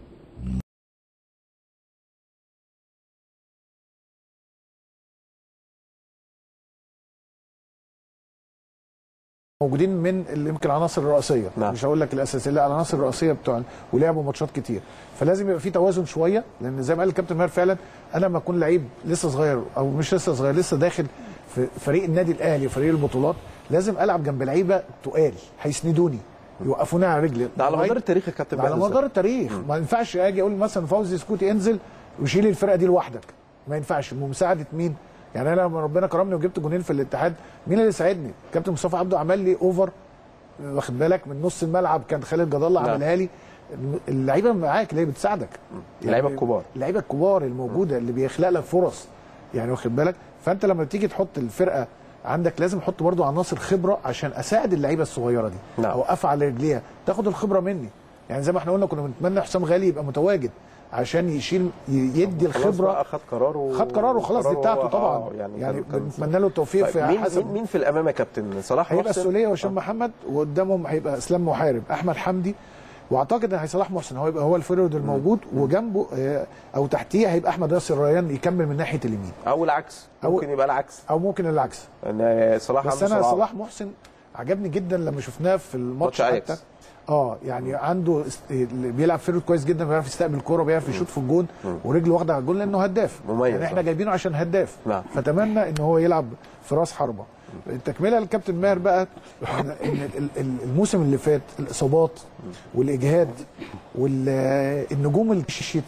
موجودين من اللي يمكن العناصر الرئيسيه نعم. مش هقول لك الاساسيه لا العناصر الرئيسيه بتوع ولعبوا ماتشات كتير فلازم يبقى في توازن شويه لان زي ما قال الكابتن ماهر فعلا انا لما اكون لعيب لسه صغير او مش لسه صغير لسه داخل في فريق النادي الاهلي فريق البطولات لازم العب جنب لعيبه تقال هيسندوني يوقفوني على رجلي ده على لغاية- مدار التاريخ يا كابتن على بهزة. مدار التاريخ ما ينفعش اجي اقول مثلا فوزي سكوتي انزل وشيل الفرقه دي لوحدك ما ينفعش بمساعده مين يعني انا لما ربنا كرمني وجبت جونين في الاتحاد مين اللي ساعدني كابتن مصطفى عبده عمل لي اوفر واخد بالك من نص الملعب كان خالد جد الله نعم. عملها لي اللعيبه معاك اللي هي بتساعدك اللعيبة الكبار. اللعيبه الكبار الموجوده اللي بيخلق لك فرص يعني واخد بالك فانت لما بتيجي تحط الفرقه عندك لازم احط برضو عناصر خبره عشان اساعد اللعيبه الصغيره دي نعم. اوقفها على رجليها تاخد الخبره مني يعني زي ما احنا قلنا كنا بنتمنى حسام غالي يبقى متواجد عشان يشيل ي- يدي خلاص بقى الخبره خد قراره خد قراره خلاص دي قراره بتاعته هو- طبعا آه، يعني, يعني يعني كان- كان- بنتمنى له التوفيق طيب في مين حسب مين, مين في الامام يا كابتن صلاح هيبقى محسن؟ السوليه وهشام محمد وقدامهم هيبقى اسلام محارب احمد حمدي واعتقد ان هي صلاح محسن هو يبقى هو الفيرود الموجود وجنبه آه، او تحتيه هيبقى احمد ياسر ريان يكمل من ناحيه اليمين او العكس أو- ممكن يبقى العكس او ممكن العكس ان صلاح بس عنده انا سرعات. صلاح محسن عجبني جدا لما شفناه في ماتش الماتش أياكس. حتى اه يعني عنده است... بيلعب فيرود كويس جدا بيعرف يستقبل الكوره بيعرف يشوط في الجون ورجله واخده على الجون لانه هداف مميز يعني احنا آه. جايبينه عشان هداف نعم. فتمنى ان هو يلعب في راس حربه التكمله للكابتن ماهر بقى ان إن ال- ال- الموسم اللي فات الاصابات والاجهاد والنجوم الشيت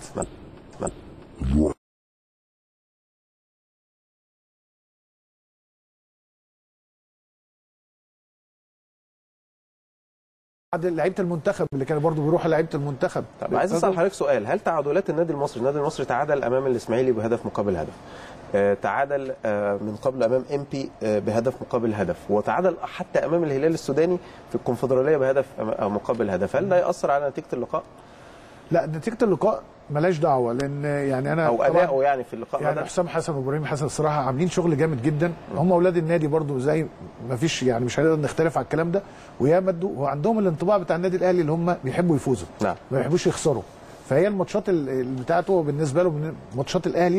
بعد لعيبه المنتخب اللي كانوا برضو بيروحوا لعيبه المنتخب طب عايز اسال حضرتك سؤال هل تعادلات النادي المصري النادي المصري تعادل امام الاسماعيلي بهدف مقابل هدف آه، تعادل آه، من قبل امام ام بي بهدف مقابل هدف وتعادل حتى امام الهلال السوداني في الكونفدراليه بهدف أم- مقابل هدف هل ده ياثر على نتيجه اللقاء لا نتيجه اللقاء ملاش دعوه لان يعني انا او طبعاً اداؤه يعني في اللقاء يعني ده؟ حسام حسن وابراهيم حسن الصراحه عاملين شغل جامد جدا هم اولاد النادي برضو زي ما فيش يعني مش هنقدر نختلف على الكلام ده ويا مدوا وعندهم الانطباع بتاع النادي الاهلي اللي هم بيحبوا يفوزوا نعم. ما بيحبوش يخسروا فهي الماتشات ال- ال- بتاعته بالنسبه له من ماتشات الاهلي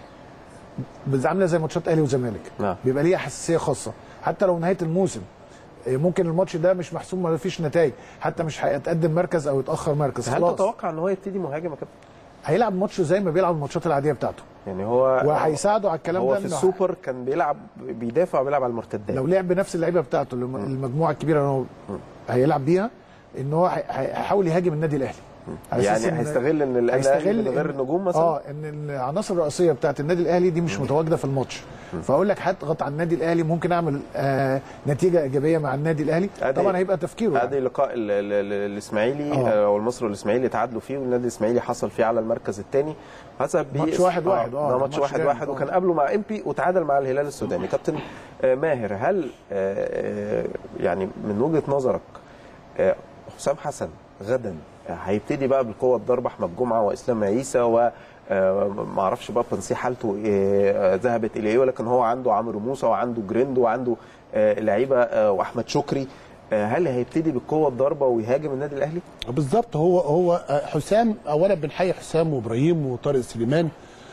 بز- عامله زي ماتشات اهلي وزمالك نعم. بيبقى ليها حساسيه خاصه حتى لو نهايه الموسم إيه، ممكن الماتش ده مش محسوم ما فيش نتائج حتى مش هيتقدم مركز او يتاخر مركز هل خلاص تتوقع ان هو يبتدي مهاجم يا كابتن؟ هيلعب ماتشه زي ما بيلعب الماتشات العاديه بتاعته يعني هو وهيساعده على الكلام هو ده في إنه السوبر كان بيلعب بيدافع وبيلعب على المرتدات لو لعب بنفس اللعيبه بتاعته اللي- المجموعه الكبيره اللي هو هيلعب بيها ان هو هي- هيحاول يهاجم النادي الاهلي على أساس يعني إن- هيستغل ان الاهلي هيستغل من غير إن- النجوم مثلا اه ان العناصر الرئيسيه بتاعت النادي الاهلي دي مش متواجده في الماتش فاقول لك هضغط على النادي الاهلي ممكن اعمل آه نتيجه ايجابيه مع النادي الاهلي أدي- طبعا هيبقى تفكيره ادي يعني. لقاء ال- ال- ال- الاسماعيلي آه. آه، والمصري والاسماعيلي تعادلوا فيه والنادي الاسماعيلي حصل فيه على المركز الثاني حسب بي- ماتش واحد واحد، اه آه، ده ماتش ماتش واحد جامد، واحد آه. وكان قبله مع ام بي وتعادل مع الهلال السوداني كابتن آه، ماهر هل آه، آه، يعني من وجهه نظرك آه، حسام حسن غدا آه، هيبتدي بقى بالقوه الضربه احمد جمعه واسلام عيسى و آه، ما اعرفش بقى بنسي حالته إيه، آه، ذهبت الى ايه ولكن هو عنده عمرو موسى وعنده جريندو وعنده آه، لعيبه آه، واحمد شكري آه، هل هيبتدي بالقوه الضربه ويهاجم النادي الاهلي؟ بالظبط هو هو آه، حسام اولا بنحيي حسام وابراهيم وطارق سليمان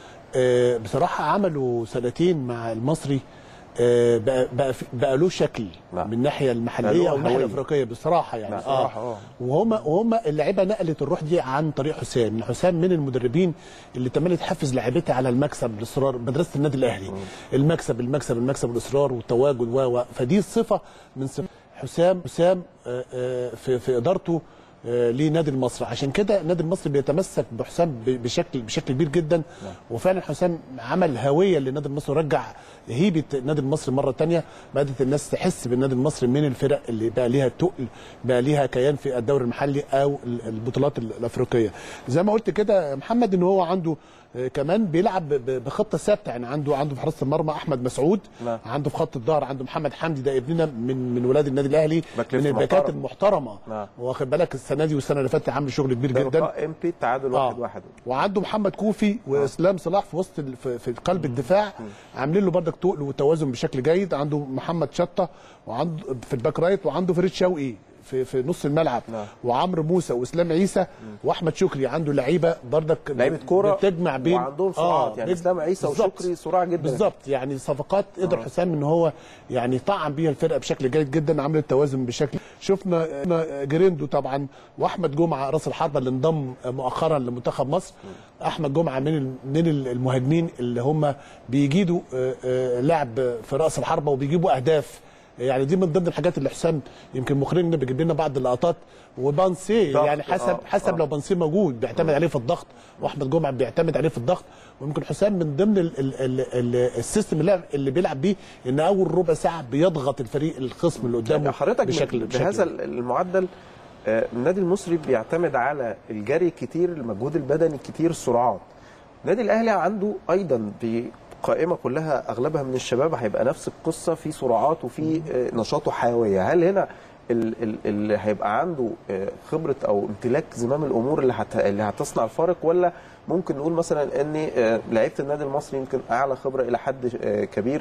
آه، بصراحه عملوا سنتين مع المصري آه، بقى بقى, في- بقى له شكل نعم. من الناحيه بقى المحليه له او الناحيه هوية. الافريقيه بصراحه يعني نعم. بصراحة، آه. وهم وهم اللعيبه نقلت الروح دي عن طريق حسام إن حسام من المدربين اللي تملي تحفز لعيبتها على المكسب الاصرار مدرسه النادي الاهلي المكسب المكسب المكسب الاصرار والتواجد و و- فدي صفه من صفات حسام حسام آه، آه، في في ادارته آه، لنادي المصري عشان كده النادي المصري بيتمسك بحسام ب- بشكل بشكل كبير جدا وفعلا حسام عمل هويه للنادي المصري ورجع هيبه النادي المصري مره تانية بدات الناس تحس بالنادي المصري من الفرق اللي بقى ليها تقل بقى ليها كيان في الدوري المحلي او ال- البطولات ال- الافريقيه زي ما قلت كده يا محمد ان هو عنده آه، كمان بيلعب ب- ب- بخطه ثابته يعني عنده عنده في حراسه المرمى احمد مسعود نعم. عنده في خط الظهر عنده محمد حمدي ده ابننا من من ولاد النادي الاهلي باك من ليفت الباكات محترم. المحترمه نعم. واخد بالك السنه دي والسنه اللي فاتت عامل شغل كبير ده جدا لقاء ام بي تعادل آه. واحد واحد وعنده محمد كوفي واسلام صلاح في وسط ال- في, في قلب الدفاع عاملين له بردك تقل وتوازن بشكل جيد عنده محمد شطه وعنده في الباك رايت وعنده فريد شوقي في في نص الملعب نعم. وعمرو موسى واسلام عيسى واحمد شكري عنده لعيبه بردك لعيبه كوره بتجمع بين وعندهم سرعات يعني بت- اسلام عيسى بالظبط. وشكري سرعه جدا بالظبط يعني صفقات قدر حسام ان هو يعني طعم بيها الفرقه بشكل جيد جدا عمل التوازن بشكل شفنا شفنا جريندو طبعا واحمد جمعه راس الحربه اللي انضم مؤخرا لمنتخب مصر احمد جمعه من ال- من المهاجمين اللي هم بيجيدوا آه، آه، لعب في راس الحربه وبيجيبوا اهداف يعني دي من ضمن الحاجات اللي حسام يمكن مخرجنا بيجيب لنا بعض اللقطات وبانسي ضغط، يعني حسب آه، حسب آه. لو بنسيه موجود بيعتمد عليه في الضغط واحمد جمعه بيعتمد عليه في الضغط ويمكن حسام من ضمن ال ال ال ال السيستم اللي, اللي بيلعب بيه ان اول ربع ساعه بيضغط الفريق الخصم اللي قدامه حضرتك بشكل بهذا بشكل المعدل آه، النادي المصري بيعتمد على الجري الكتير المجهود البدني الكتير السرعات النادي الاهلي عنده ايضا بقائمه كلها اغلبها من الشباب هيبقى نفس القصه في سرعات وفي آه، نشاط وحيويه هل هنا ال- ال- اللي هيبقى عنده آه، خبره او امتلاك زمام الامور اللي هت... اللي هتصنع الفارق ولا ممكن نقول مثلا ان آه، لعيبه النادي المصري يمكن اعلى خبره الى حد آه، كبير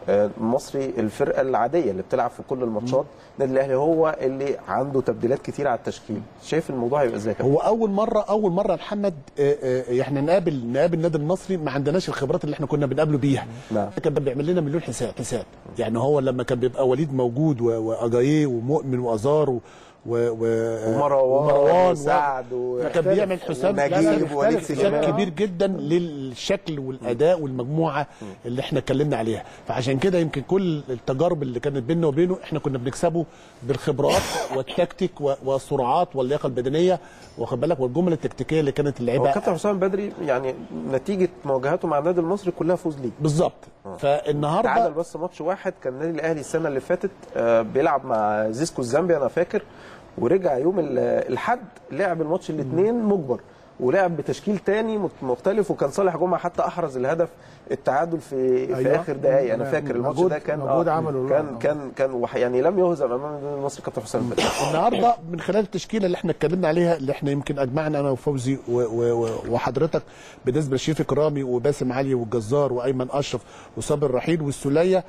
آه، المصري الفرقه العاديه اللي بتلعب في كل الماتشات النادي الاهلي هو اللي عنده تبديلات كتير على التشكيل شايف الموضوع هيبقى ازاي كده هو اول مره اول مره يا محمد آه، آه، احنا نقابل نقابل النادي المصري ما عندناش الخبرات اللي احنا كنا بنقابله بيها نعم. كان بيعمل لنا مليون حساب حساب يعني هو لما كان بيبقى وليد موجود و- واجاييه ومؤمن وازار و و و ومروان وسعد و- كان بيعمل حساب لا، لا، ونجيب مختلف. ووليد حساب سليمان. كبير جدا للشكل والاداء والمجموعه اللي احنا اتكلمنا عليها فعشان كده يمكن كل التجارب اللي كانت بيننا وبينه احنا كنا بنكسبه بالخبرات والتكتيك و- والسرعات واللياقه البدنيه واخد بالك والجمل التكتيكيه اللي كانت هو اللعيبه كابتن حسام بدري يعني نتيجه مواجهاته مع النادي المصري كلها فوز ليه بالظبط تعادل فالنهارده بس ماتش واحد كان النادي الاهلي السنه اللي فاتت آه، بيلعب مع زيسكو الزامبي انا فاكر ورجع يوم ال- الاحد لعب الماتش الاثنين مجبر ولعب بتشكيل تاني مت- مختلف وكان صالح جمعه حتى احرز الهدف التعادل في في أيوة. اخر دقائق انا فاكر الماتش مجهود- ده كان مجهود عمله كان الواحد. كان كان وح- يعني لم يهزم امام النادي المصري كابتن حسام بدري النهارده من خلال التشكيله اللي احنا اتكلمنا عليها اللي احنا يمكن اجمعنا انا وفوزي و- و- و- وحضرتك بالنسبه لشريف اكرامي وباسم علي والجزار وايمن اشرف وصابر رحيل والسوليه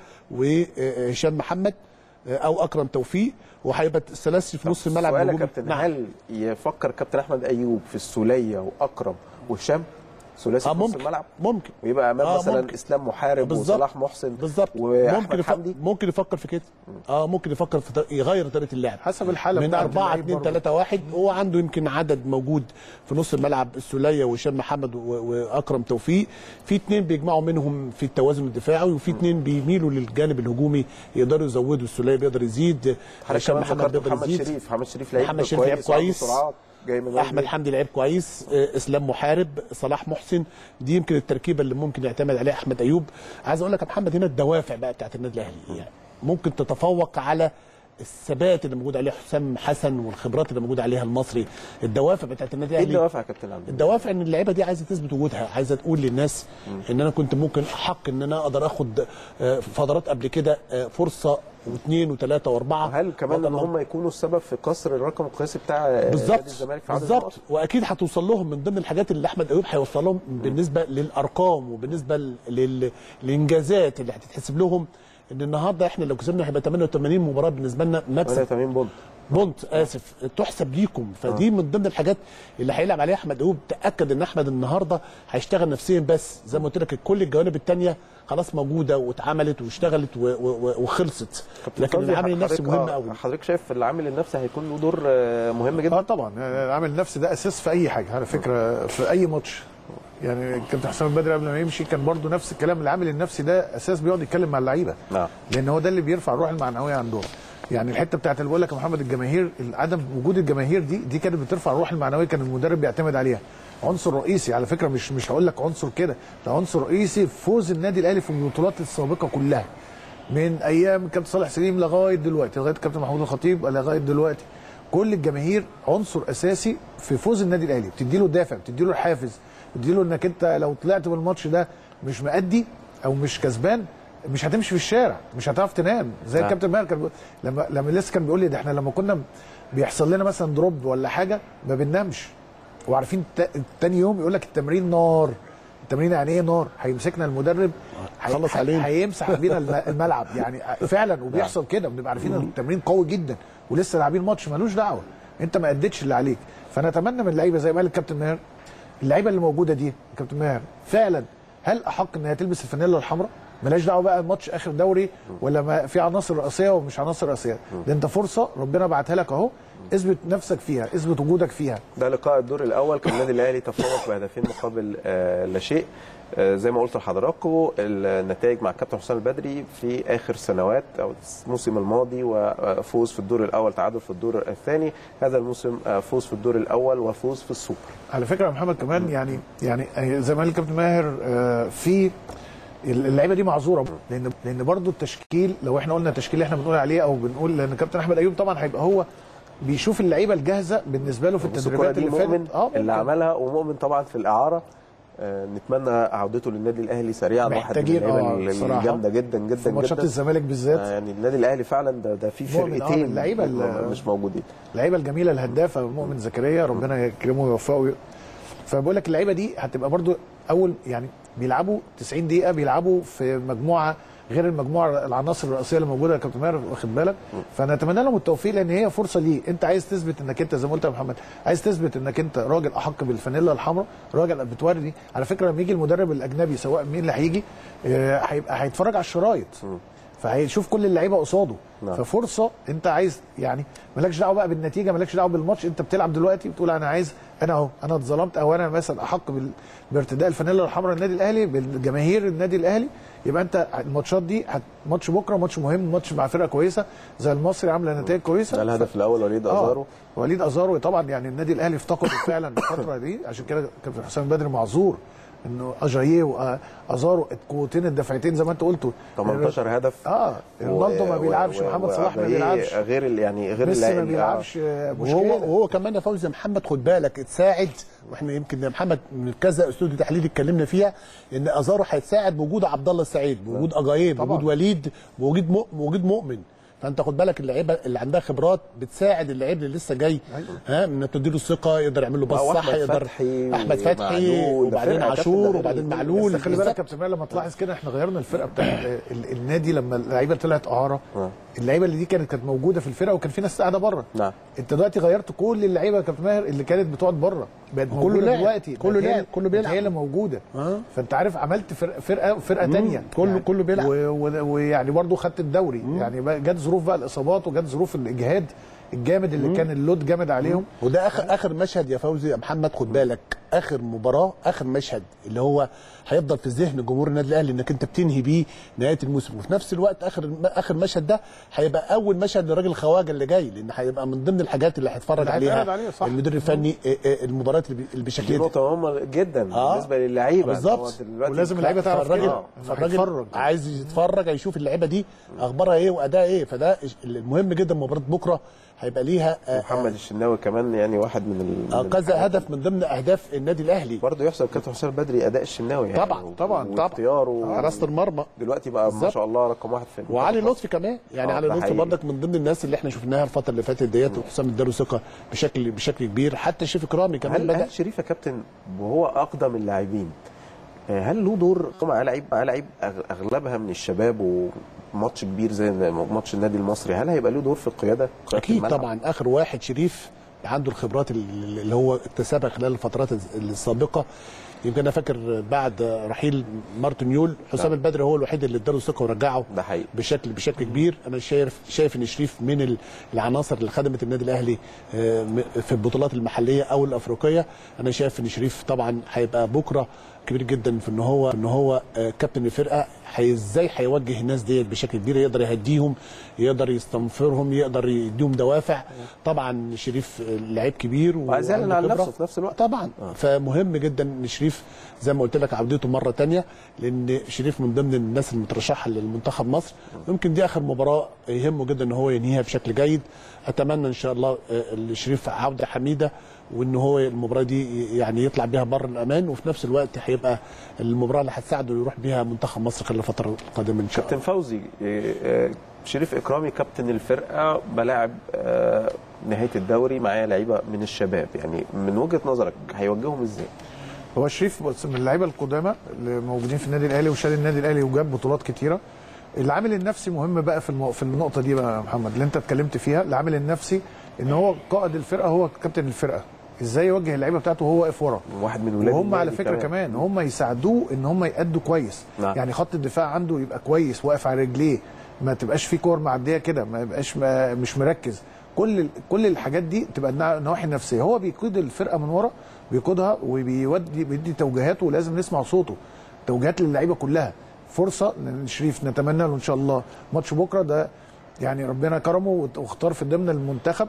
وهشام محمد او اكرم توفيق وهيبقى الثلاثي في نص الملعب سؤال يا الهجومي. كابتن نعم. هل يفكر كابتن احمد ايوب في السوليه واكرم وهشام ثلاثي اه في نص ممكن الملعب ممكن ويبقى امام آه، مثلا ممكن. اسلام محارب بالظبط. وصلاح محسن بالظبط ممكن واحمد يفكر حمدي ممكن يفكر في كده اه ممكن يفكر في طر- يغير طريقه اللعب حسب الحاله من بتاعت 4 اللعيب 2 برضه. 3 1 هو عنده يمكن عدد موجود في نص الملعب السوليه وهشام محمد و- واكرم توفيق في اثنين بيجمعوا منهم في التوازن الدفاعي وفي اثنين بيميلوا للجانب الهجومي يقدروا يزودوا السوليه بيقدر يزيد حضرتك هشام كمان محمد ذكرت بيقدر محمد يزيد شريف محمد شريف لعيب محمد شريف لعيب كويس وعنده كويس. سرعات جاي من احمد وادي. حمدي لعيب كويس آه، اسلام محارب صلاح محسن دي يمكن التركيبه اللي ممكن يعتمد عليها احمد ايوب عايز اقول لك يا محمد هنا الدوافع بقى بتاعت النادي الاهلي يعني ممكن تتفوق على الثبات اللي موجود عليه حسام حسن والخبرات اللي موجود عليها المصري الدوافع بتاعت النادي ايه الاهلي الدوافع يا كابتن عبد الدوافع ان اللعيبه دي عايزه تثبت وجودها عايزه تقول للناس ان انا كنت ممكن احق ان انا اقدر اخد آه، فترات قبل كده آه، فرصه واثنين وثلاثه واربعه هل كمان ان وأقدر هم يكونوا السبب في كسر الرقم القياسي بتاع نادي بالظبط الزمالك في عدد بالظبط النقط؟ واكيد هتوصل لهم من ضمن الحاجات اللي احمد ايوب هيوصل لهم بالنسبه للارقام وبالنسبه لل- للانجازات اللي هتتحسب لهم ان النهارده احنا لو كسبنا هيبقى 88 مباراه بالنسبه لنا مكسب 88 بونت بونت اسف تحسب ليكم فدي من ضمن الحاجات اللي هيلعب عليها احمد ايوب تاكد ان احمد النهارده هيشتغل نفسيا بس زي ما قلت لك كل الجوانب الثانيه خلاص موجوده واتعملت واشتغلت و- و- وخلصت لكن فوزي، العامل النفسي حضرتك- مهم آه، قوي حضرتك شايف العامل النفسي هيكون له دور آه، مهم جدا اه طبعا العامل النفسي ده اساس في اي حاجه على فكره في اي ماتش يعني كابتن حسام البدري قبل ما يمشي كان برضو نفس الكلام العامل النفسي ده اساس بيقعد يتكلم مع اللعيبه نعم. لان هو ده اللي بيرفع الروح المعنويه عندهم يعني الحته بتاعت اللي بقول لك يا محمد الجماهير عدم وجود الجماهير دي دي كانت بترفع الروح المعنويه كان المدرب بيعتمد عليها عنصر رئيسي على فكره مش مش هقول لك عنصر كده ده عنصر رئيسي في فوز النادي الاهلي في البطولات السابقه كلها من ايام كابتن صالح سليم لغايه دلوقتي لغايه كابتن محمود الخطيب لغايه دلوقتي كل الجماهير عنصر اساسي في فوز النادي الاهلي بتدي له دافع بتدي له الحافز بتدي له انك انت لو طلعت من الماتش ده مش مأدي او مش كسبان مش هتمشي في الشارع مش هتعرف تنام زي نعم. الكابتن ماهر كان بيقول- لما لما لسه كان بيقول لي ده احنا لما كنا بيحصل لنا مثلا دروب ولا حاجه ما بننامش وعارفين تا- تاني يوم يقول لك التمرين نار التمرين يعني ايه نار هيمسكنا المدرب هي- خلص هي- علينا. هيمسح بينا الم- الملعب يعني فعلا وبيحصل كده بنبقى عارفين ان التمرين قوي جدا ولسه لاعبين ماتش ملوش دعوه انت ما اديتش اللي عليك فانا اتمنى من اللعيبه زي ما قال الكابتن ماهر اللعيبه اللي موجوده دي كابتن ماهر فعلا هل احق ان هي تلبس الفانيلا الحمراء ملاش دعوه بقى ماتش اخر دوري ولا ما في عناصر رئيسيه ومش عناصر رئيسيه ده انت فرصه ربنا بعتها لك اهو اثبت نفسك فيها اثبت وجودك فيها ده لقاء الدور الاول كان النادي الاهلي تفوق بهدفين مقابل آه، لا شيء آه، زي ما قلت لحضراتكم النتائج مع كابتن حسام البدري في اخر سنوات او الموسم الماضي وفوز في الدور الاول تعادل في الدور الثاني هذا الموسم آه، فوز في الدور الاول وفوز في السوبر على فكره يا محمد كمان يعني يعني زي ما قال الكابتن ماهر آه، في اللعيبه دي معذوره لان لان برضو التشكيل لو احنا قلنا التشكيل اللي احنا بنقول عليه او بنقول لان كابتن احمد ايوب طبعا هيبقى هو بيشوف اللعيبه الجاهزه بالنسبه له في بس الكرة التدريبات دي اللي مؤمن فاتت اه اللي ممكن. عملها ومؤمن طبعا في الاعاره آه، نتمنى عودته للنادي الاهلي سريعا واحد من محتاجين، اللعيبه آه، الصراحة. الجامده جدا جدا في ماتشات جدا الزمالك بالذات آه، يعني النادي الاهلي فعلا ده ده في مؤمن، آه، من فرقتين اللعيبة اللي- مش موجودين اللعيبه الجميله الهدافه مؤمن زكريا ربنا يكرمه ويوفقه فبقول لك اللعيبه دي هتبقى برضو اول يعني بيلعبوا 90 دقيقه بيلعبوا في مجموعه غير المجموعه العناصر الرئيسيه اللي موجوده يا كابتن ماهر واخد بالك فنتمنى لهم التوفيق لان هي فرصه ليه انت عايز تثبت انك انت زي ما قلت يا محمد عايز تثبت انك انت راجل احق بالفانيلا الحمراء راجل بتوري على فكره لما يجي المدرب الاجنبي سواء مين اللي هيجي آه، هيبقى هيتفرج على الشرايط فهيشوف كل اللعيبه قصاده نعم. ففرصه انت عايز يعني مالكش دعوه بقى بالنتيجه مالكش دعوه بالماتش انت بتلعب دلوقتي بتقول انا عايز انا اهو انا اتظلمت او انا مثلا احق بال... بارتداء الفانيلا الحمراء النادي الاهلي بالجماهير النادي الاهلي يبقى انت الماتشات دي هت... ماتش بكره ماتش مهم ماتش مع فرقه كويسه زي المصري عامله نتائج كويسه ده الهدف الاول وليد آه، ازارو وليد ازارو طبعا يعني النادي الاهلي افتقده فعلا الفتره دي عشان كده كابتن حسام بدري معذور انه اجاييه وازارو القوتين الدفعتين زي ما انت قلت 18 هدف اه رونالدو ما و- بيلعبش و- محمد صلاح ما وأجاييه بيلعبش غير ال- يعني غير ميسي اللاعب- ما بيلعبش آه، وهو مشكله وهو كمان يا فوزي محمد خد بالك اتساعد واحنا يمكن يا محمد من كذا استوديو تحليلي اتكلمنا فيها ان ازارو هيتساعد بوجود عبد الله السعيد بوجود اجاييه طبعاً. بوجود وليد بوجود مؤ- بوجود مؤمن فانت خد بالك اللعيبه اللي عندها خبرات بتساعد اللعيب اللي لسه جاي ها انك تديله الثقه يقدر يعمل له باص أو صح أحمد يقدر فتحي احمد فتحي ومعلول، ده وبعدين فرقة كابتن عاشور ده وبعدين غير- معلول بس خلي بالك بالظبط. يا كابتن ماهر لما تلاحظ كده احنا غيرنا الفرقه بتاعت ال- النادي لما اللعيبه طلعت اعاره آه. اللعيبه اللي دي كانت كانت موجوده في الفرقه وكان في ناس قاعده بره نعم. انت دلوقتي غيرت كل اللعيبه يا كابتن ماهر اللي كانت بتقعد بره بقت كله موجوده لاعب، دلوقتي كله بقت هي- لاعب، كله بقت بيلعب. هي اللي موجوده آه. فانت عارف عملت فرقه فرقه, فرقة تانية كله- كله بيلعب. و- و- ويعني برضه خدت الدوري يعني بقى جت ظروف بقى الاصابات وجت ظروف الاجهاد الجامد اللي كان اللود جامد عليهم وده اخر اخر مشهد يا فوزي يا محمد خد بالك اخر مباراه اخر مشهد اللي هو هيفضل في ذهن جمهور النادي الاهلي انك انت بتنهي بيه نهايه الموسم وفي نفس الوقت اخر اخر مشهد ده هيبقى اول مشهد للراجل الخواجه اللي جاي لان هيبقى من ضمن الحاجات اللي هيتفرج اللي هيتفرج عليها عليه، صح. المدير الفني آه، آه، المباريات اللي بي- اللي دي بالشكل ده نقطة مهمة جدا آه. بالنسبة للعيبة بالظبط. هو دلوقتي ولازم اللعيبه تعرف فالراجل كده فالراجل هيتفرج عايز يتفرج هيشوف اللعيبه دي اخبارها ايه وادائها ايه فده المهم جدا مباراه بكره هيبقى ليها آه، محمد الشناوي كمان يعني واحد من ال... آه، من كذا هدف من ضمن اهداف النادي الاهلي برضه يحسب كابتن حسام بدري اداء الشناوي يعني طبعا، طبعا، طبعا. واختياره حراسه المرمى دلوقتي بقى ما بالظبط. شاء الله رقم واحد في وعلي لطفي كمان يعني آه، علي ده لطفي حقيقي. برضك من ضمن الناس اللي احنا شفناها الفتره اللي فاتت ديت وحسام اداله ثقه بشكل بشكل كبير حتى شريف اكرامي كمان هل بدا هل شريف يا كابتن وهو اقدم اللاعبين آه، هل له دور مع لعيب مع لعيب أغ- اغلبها من الشباب وماتش كبير زي ماتش النادي المصري هل هيبقى له دور في القياده قيادة اكيد الملعب؟ طبعا اخر واحد شريف عنده الخبرات اللي اللي هو اكتسبها خلال الفترات السابقه يمكن انا فاكر بعد رحيل مارتن يول حسام نعم. البدري هو الوحيد اللي اداله ثقه ورجعه ده حقيقي بشكل بشكل كبير انا شايف شايف ان شريف من ال- العناصر اللي خدمت النادي الاهلي آه، م- في البطولات المحليه او الافريقيه انا شايف ان شريف طبعا هيبقى بكره كبير جدا في ان هو ان هو آه، كابتن الفرقه هي ازاي هيوجه الناس ديت بشكل كبير يقدر يهديهم يقدر يستنفرهم يقدر يديهم دوافع طبعا شريف آه، لعيب كبير وعايز يعلن وعنده عن خبرة. نفسه في نفس الوقت طبعا فمهم جدا ان شريف زي ما قلت لك عودته مره تانية لان شريف من ضمن الناس المترشحه للمنتخب مصر يمكن دي اخر مباراه يهمه جدا ان هو ينهيها بشكل جيد اتمنى ان شاء الله آه، لشريف عوده حميده وان هو المباراه دي يعني يطلع بيها بره الامان وفي نفس الوقت هيبقى المباراه اللي هتساعده يروح بيها منتخب مصر خلال الفتره القادمه ان شاء كابتن الله فوزي آه، آه، شريف اكرامي كابتن الفرقه بلاعب آه، نهايه الدوري معايا لعيبه من الشباب يعني من وجهه نظرك هيوجههم ازاي؟ هو شريف بص من اللعيبه القدامى اللي موجودين في النادي الاهلي وشال النادي الاهلي وجاب بطولات كتيره العامل النفسي مهم بقى في المو... في النقطه دي بقى يا محمد اللي انت اتكلمت فيها العامل النفسي ان هو قائد الفرقه هو كابتن الفرقه ازاي يوجه اللعيبه بتاعته وهو واقف ورا واحد من ولاد وهم على النادي فكره كمان هم يساعدوه ان هم يأدوا كويس نعم. يعني خط الدفاع عنده يبقى كويس واقف على رجليه ما تبقاش في كور معديه كده ما يبقاش ما مش مركز كل كل الحاجات دي تبقى النا- النواحي النفسيه هو بيقود الفرقه من ورا بيقودها وبيودي بيدي توجيهاته ولازم نسمع صوته توجيهات للعيبه كلها فرصه شريف نتمنى له ان شاء الله ماتش بكره ده يعني ربنا كرمه واختار في ضمن المنتخب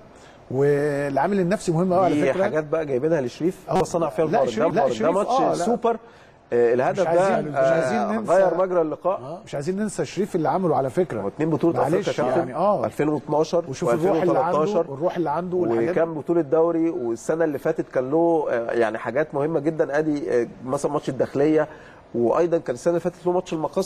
والعامل النفسي مهم قوي على دي فكره حاجات بقى جايبينها لشريف آه. هو صنع فيها لا، الفرق شريف- ده لا، فرق. ده شريف، ماتش آه، لا. سوبر آه، الهدف مش ده عايزين- مش عايزين آه، ننسى- غير مجرى اللقاء مش عايزين ننسى شريف اللي عمله على فكره واثنين بطوله معلش افريقيا كابتن يعني اه 2012 وشوف الروح اللي عنده و2013 والروح اللي عنده والحاجات وكان بطوله دوري والسنه اللي فاتت كان له آه، يعني حاجات مهمه جدا ادي آه، مثلا ماتش الداخليه وايضا كان السنه اللي فاتت له ماتش المقصه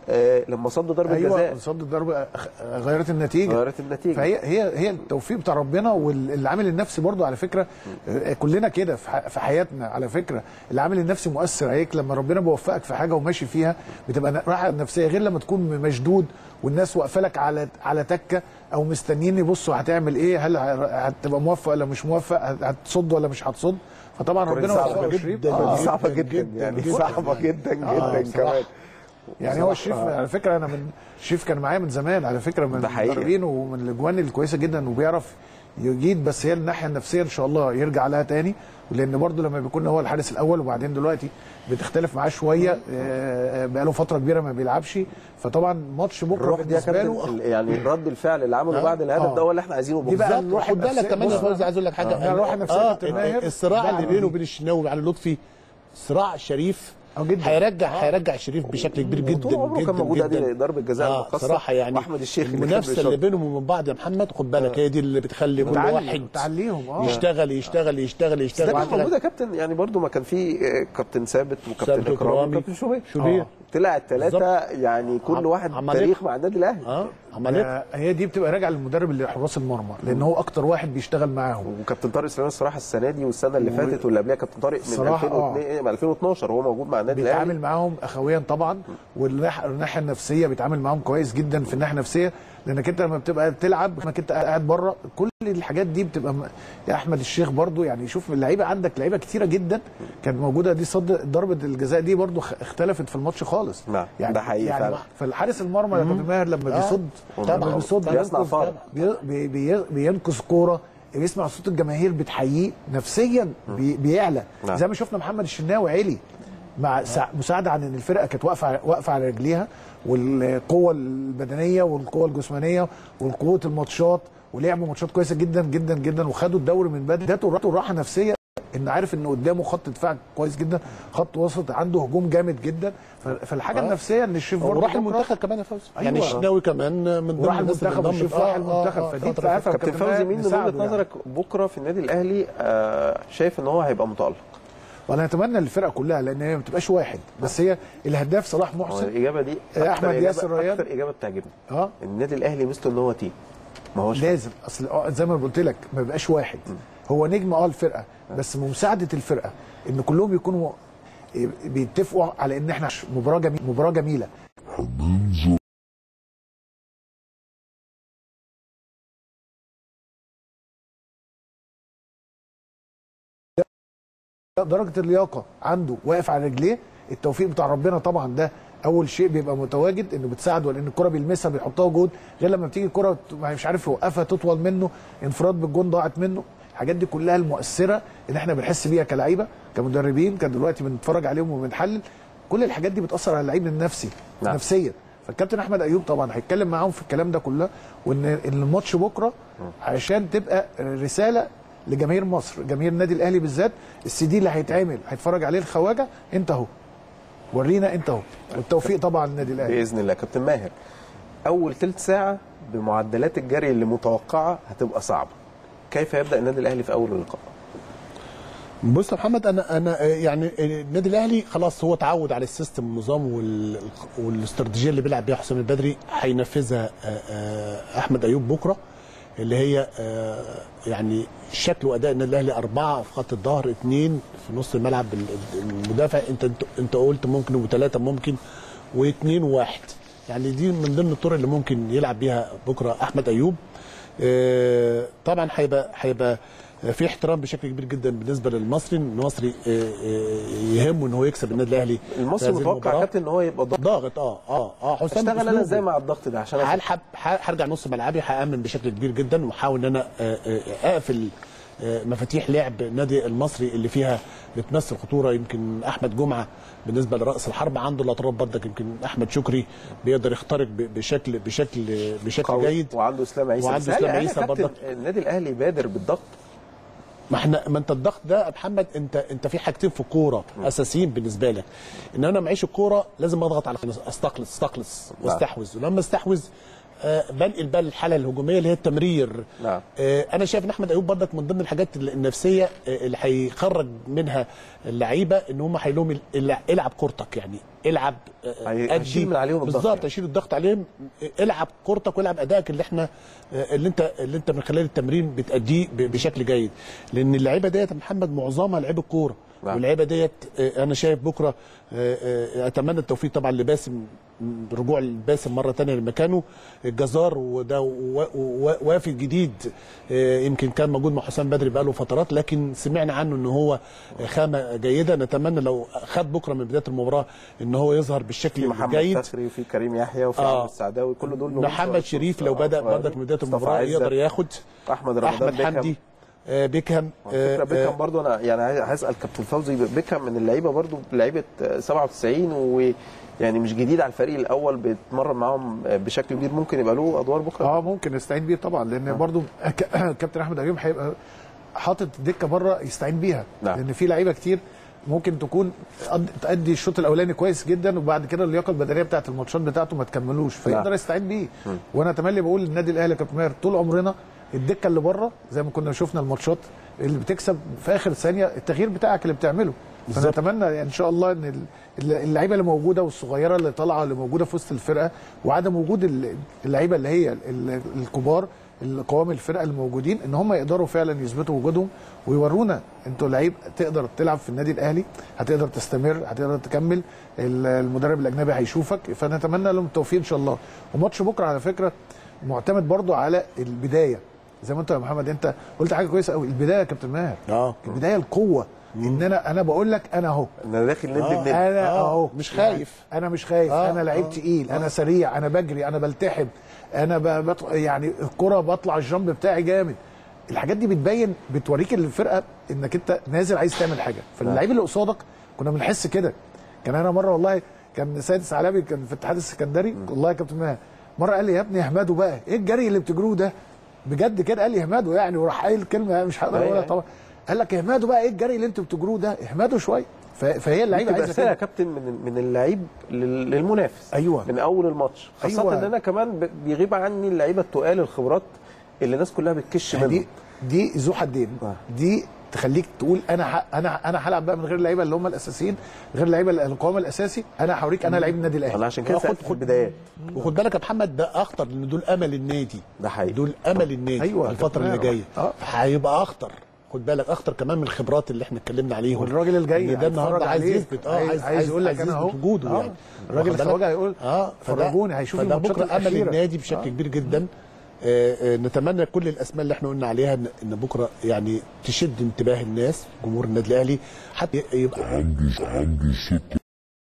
آه، لما صد ضربه ايوه جزاء صد الضربه أخ- غيرت النتيجه غيرت النتيجه فهي هي هي التوفيق بتاع ربنا والعامل النفسي برضو على فكره آه، كلنا كده في ح- في حياتنا على فكره العامل النفسي مؤثر عليك لما ربنا بيوفقك في حاجه وماشي فيها بتبقى ن- راحه نفسيه غير لما تكون مشدود والناس واقفه لك على على تكه او مستنيين يبصوا هتعمل ايه هل ه- هتبقى موفق ولا مش موفق هت- هتصد ولا مش هتصد فطبعا ربنا صعبة وفقه جدا شريف جدا آه. صعبه جدا جدا, جدا يعني جدا صعبه يعني. جدا آه، جدا بصراحة. كمان يعني هو الشريف على فكره انا من الشريف كان معايا من زمان على فكره من ده حقيقي. المدربين ومن الاجوان الكويسه جدا وبيعرف يجيد بس هي الناحيه النفسيه ان شاء الله يرجع لها تاني لان برضه لما بيكون هو الحارس الاول وبعدين دلوقتي بتختلف معاه شويه آه، بقاله فتره كبيره ما بيلعبش فطبعا ماتش بكره الروح دي يا بالنسبه له كابتن ال- يعني رد الفعل اللي عمله آه. بعد الهدف آه. ده هو اللي احنا عايزينه دي بقى بالظبط. الروح خد بالك النفسية. كمان يا بص، فوزي عايز اقول لك حاجه آه. الروح النفسية اه كابتن ماهر. الصراع ده اللي أهم. بينه وبين الشناوي وعلي لطفي صراع شريف آه، جدا. هيرجع هيرجع شريف بشكل كبير جدا وطول عمره جدا كان موجود جدا ادي ضربه جزاء اه المقصة صراحه يعني واحمد الشيخ اللي كان المنافسه اللي بيشوط. بينهم وبين بعض يا محمد خد بالك هي دي اللي بتخلي كل بتعلي- واحد بتعليهم اه يشتغل يشتغل يشتغل بس يشتغل ده كان يشتغل. موجود يا كابتن يعني برضو ما كان في آه، كابتن ثابت ثابت وكابتن اكرام وإكرامي. وكابتن شوبير شوبير. آه. طلع الثلاثه يعني كل عم- واحد عمالقة. تاريخ مع النادي الاهلي اه عملت آه، هي دي بتبقى راجعه للمدرب اللي حراس المرمى لان هو اكتر واحد بيشتغل معاهم وكابتن طارق سليمان الصراحه السنه دي والسنه اللي فاتت واللي قبلها كابتن طارق من الصراحة، 2002 من 2012 هو موجود مع النادي بيتعامل الاهلي معاهم اخويا طبعا والناحيه الناحية النفسيه بيتعامل معاهم كويس جدا في الناحيه النفسيه لانك انت لما بتبقى بتلعب انك انت قاعد بره كل الحاجات دي بتبقى م... يا احمد الشيخ برضو يعني شوف اللعيبه عندك لعيبه كتيره جدا كانت موجوده دي صد ضربه الجزاء دي برضو خ- اختلفت في الماتش خالص نعم، يعني ده حقيقي يعني فعلا. فالحارس المرمى يا كابتن ماهر لما آه، بيصد طبعاً. لما بيصد بيصنع بينقذ- فارق. بي... بي... بي... بينقذ كوره بيسمع صوت الجماهير بتحييه نفسيا بي... بيعلى نعم. زي ما شفنا محمد الشناوي علي مع سع- مساعده عن ان الفرقه كانت واقفه واقفه على رجليها والقوه البدنيه والقوه الجسمانيه والقوه الماتشات ولعبوا ماتشات كويسه جدا جدا جدا وخدوا الدوري من بدري ادته راحه راحه نفسيه ان عارف ان قدامه خط دفاع كويس جدا خط وسط عنده هجوم جامد جدا ف- فالحاجه آه. النفسيه ان الشريف برضه وراح بكرة- المنتخب كمان يا فوزي أيوة. يعني الشناوي كمان من ضمن وراح الناس اللي المنتخب انضمت. والشريف راح آه، المنتخب آه، فدي فترة بتاعتها كابتن كابتن فوزي ماهر مين من نساعده وجهه يعني. نظرك بكره في النادي الاهلي آه، شايف ان هو هيبقى متالق وانا اتمنى الفرقه كلها لان هي ما بتبقاش واحد بس هي الهداف صلاح هو محسن الاجابه دي آه، أكتر أحمد إجابة- ياسر ريان. اكتر اجابه بتعجبني اه النادي الاهلي مثله ان هو تيم ما هوش لازم اصل آه، زي ما قلت لك ما بيبقاش واحد هو نجم اه الفرقه بس بمساعده الفرقه ان كلهم يكونوا بيتفقوا على ان احنا مباراه جميله مباراه جميله درجه اللياقه عنده واقف على رجليه التوفيق بتاع ربنا طبعا ده اول شيء بيبقى متواجد انه بتساعده لان الكره بيلمسها بيحطها جول غير لما بتيجي الكره مش عارف يوقفها تطول منه انفراد بالجون ضاعت منه الحاجات دي كلها المؤثره اللي احنا بنحس بيها كلعيبه كمدربين كان دلوقتي بنتفرج عليهم وبنحلل كل الحاجات دي بتاثر على اللعيب النفسي نعم. نفسيا فالكابتن احمد ايوب طبعا هيتكلم معاهم في الكلام ده كله وان إن الماتش بكره عشان تبقى رساله لجماهير مصر جماهير النادي الاهلي بالذات السي دي اللي هيتعمل هيتفرج عليه الخواجه انت اهو ورينا انت اهو والتوفيق طبعا للنادي الاهلي باذن الله كابتن ماهر اول ثلث ساعه بمعدلات الجري اللي متوقعه هتبقى صعبه كيف يبدا النادي الاهلي في اول اللقاء بص يا محمد انا انا آه، يعني النادي الاهلي خلاص هو اتعود على السيستم والنظام وال- والاستراتيجيه اللي بيلعب بيها حسام البدري هينفذها آه، آه، احمد ايوب بكره اللي هي آه، يعني شكل واداء النادي الاهلي اربعه في خط الظهر اثنين في نص الملعب ال- المدافع انت انت, انت قلت ممكن وثلاثه ممكن واثنين وواحد يعني دي من ضمن الطرق اللي ممكن يلعب بيها بكره احمد ايوب آه، طبعا هيبقى هيبقى في احترام بشكل كبير جدا بالنسبه للمصري المصري آه، آه، يهمه ان هو يكسب النادي الاهلي المصري في هذه متوقع يا المباراة. كابتن ان هو يبقى ضغط ضاغط اه اه اه حسام اشتغل انا بأسلوبه. ازاي مع الضغط ده عشان أفهم. هلحب ح- هرجع نص ملعبي هامن بشكل كبير جدا واحاول ان انا آه، آه، اقفل آه، مفاتيح لعب النادي المصري اللي فيها بتمثل خطوره يمكن احمد جمعه بالنسبه لراس الحرب عنده الاطراف برضك يمكن احمد شكري بيقدر يخترق ب- بشكل بشكل بشكل قوي جيد وعنده اسلام عيسى وعنده بس هل- إسلام هل يا عيسى كابتن برضك. النادي الاهلي بادر بالضغط ما احنا ما انت الضغط ده يا محمد انت انت في حاجتين في الكوره اساسيين بالنسبه لك ان انا معيش الكوره لازم اضغط على استقلص استقلص واستحوذ ولما استحوذ آه، بنقل بقى الحاله الهجوميه اللي هي التمرير نعم. آه، انا شايف ان احمد ايوب برضك من ضمن الحاجات النفسيه آه، اللي هيخرج منها اللعيبه ان هم هيقول لهم ال- العب كورتك يعني العب آه، هي- أدي. هيشيل من عليهم الضغط بالظبط يعني. هيشيل الضغط عليهم آه، العب كورتك والعب ادائك اللي احنا آه، اللي انت اللي انت من خلال التمرين بتاديه ب- بشكل جيد لان اللعيبه ديت يا محمد معظمها لعيبه كوره نعم. واللعيبه ديت آه، انا شايف بكره آه، آه، اتمنى التوفيق طبعا لباسم رجوع باسم مره تانية لمكانه الجزار وده و- و- وافد جديد آه، يمكن كان موجود مع حسام بدري بقاله فترات لكن سمعنا عنه ان هو خامه جيده نتمنى لو خد بكره من بدايه المباراه ان هو يظهر بالشكل في محمد الجيد فخري وفي كريم يحيى وفي آه. عبد السعداوي كل دول نجوم محمد صغيرين. شريف لو بدا آه، برضك من بدايه مصطفى المباراه عزت، يقدر ياخد احمد رمضان احمد بيكهام. حمدي آه، بيكهام على فكره آه، بيكهام برضو انا يعني عايز- هسال كابتن فوزي بيكهام من اللعيبه برضو لعيبه 97 ويعني مش جديد على الفريق الاول بيتمرن معاهم بشكل كبير ممكن يبقى له ادوار بكره اه ممكن نستعين بيه طبعا لان برضو ك- كابتن احمد ايوب هيبقى حاطط دكه بره يستعين بيها نعم. لان في لعيبه كتير ممكن تكون قد- تأدي الشوط الاولاني كويس جدا وبعد كده اللياقه البدنيه بتاعت الماتشات بتاعته ما تكملوش فيقدر نعم. يستعين بيه وانا تملي بقول للنادي الاهلي يا كابتن ماهر طول عمرنا الدكه اللي بره زي ما كنا شفنا الماتشات اللي بتكسب في اخر ثانيه التغيير بتاعك اللي بتعمله فنتمنى ان شاء الله ان ال- اللعيبه اللي موجوده والصغيره اللي طالعه اللي موجوده في وسط الفرقه وعدم وجود ال- اللعيبه اللي هي ال- الكبار القوام الفرقه الموجودين ان هم يقدروا فعلا يثبتوا وجودهم ويورونا انتوا لعيب تقدر تلعب في النادي الاهلي هتقدر تستمر هتقدر تكمل ال- المدرب الاجنبي هيشوفك فنتمنى لهم التوفيق ان شاء الله وماتش بكره على فكره معتمد برضو على البدايه زي ما انت يا محمد انت قلت حاجه كويسه قوي البدايه يا كابتن ماهر اه البدايه القوه ان انا انا بقول لك انا اهو انا داخل ند بند انا آه، اهو مش خايف. انا مش خايف آه، انا لعيب آه، تقيل انا سريع انا بجري انا بلتحم انا ب... بط... يعني الكره بطلع الجامب بتاعي جامد الحاجات دي بتبين بتوريك الفرقه انك انت نازل عايز تعمل حاجه فاللعيب اللي قصادك كنا بنحس كده كان انا مره والله كان سيد سعلابي كان في الاتحاد السكندري والله يا كابتن ماهر مره قال لي يا ابني احمدوا بقى ايه الجري اللي بتجروه ده بجد كده قال لي احمدوا يعني وراح قايل كلمه مش هقدر أيوة، اقولها أيوة. طبعا قال لك احمدوا بقى ايه الجري اللي انتوا بتجروه ده احمدوا شويه ف- فهي اللعيبه تبقى عايزه رساله يا كده كابتن من من اللعيب لل- للمنافس أيوة. من اول الماتش خاصه أيوة. ان انا كمان ب- بيغيب عني اللعيبه التقال الخبرات اللي الناس كلها بتكش يعني منهم دي دي ذو حدين آه. دي تخليك تقول انا ح... انا انا هلعب بقى من غير اللعيبه اللي هم الاساسيين غير اللعيبه القوام الاساسي انا هوريك انا لعيب النادي الاهلي انا عشان كده خد- سالت في خد- البدايات وخد بالك يا محمد ده اخطر لان دول امل النادي ده حقيقي. دول امل النادي أيوة، الفتره اللي كابتن جايه آه. هيبقى اخطر خد بالك اخطر كمان من الخبرات اللي احنا اتكلمنا عليهم والراجل الجاي إن ده هيتفرج النهارده عايز عليك. يثبت اه عايز- عايز عايز يقول لك عايز أنا أهو. يثبت وجوده آه. يعني الراجل واخد بالك؟ الخواجة هيقول اه فده- فرجوني، هيشوف فده الماتشات بكره امل الأخيرة. النادي بشكل آه. كبير جدا آه، آه، نتمنى كل الاسماء اللي احنا قلنا عليها ان إن بكره يعني تشد انتباه الناس جمهور النادي الاهلي حتى يبقى عندي عندي ست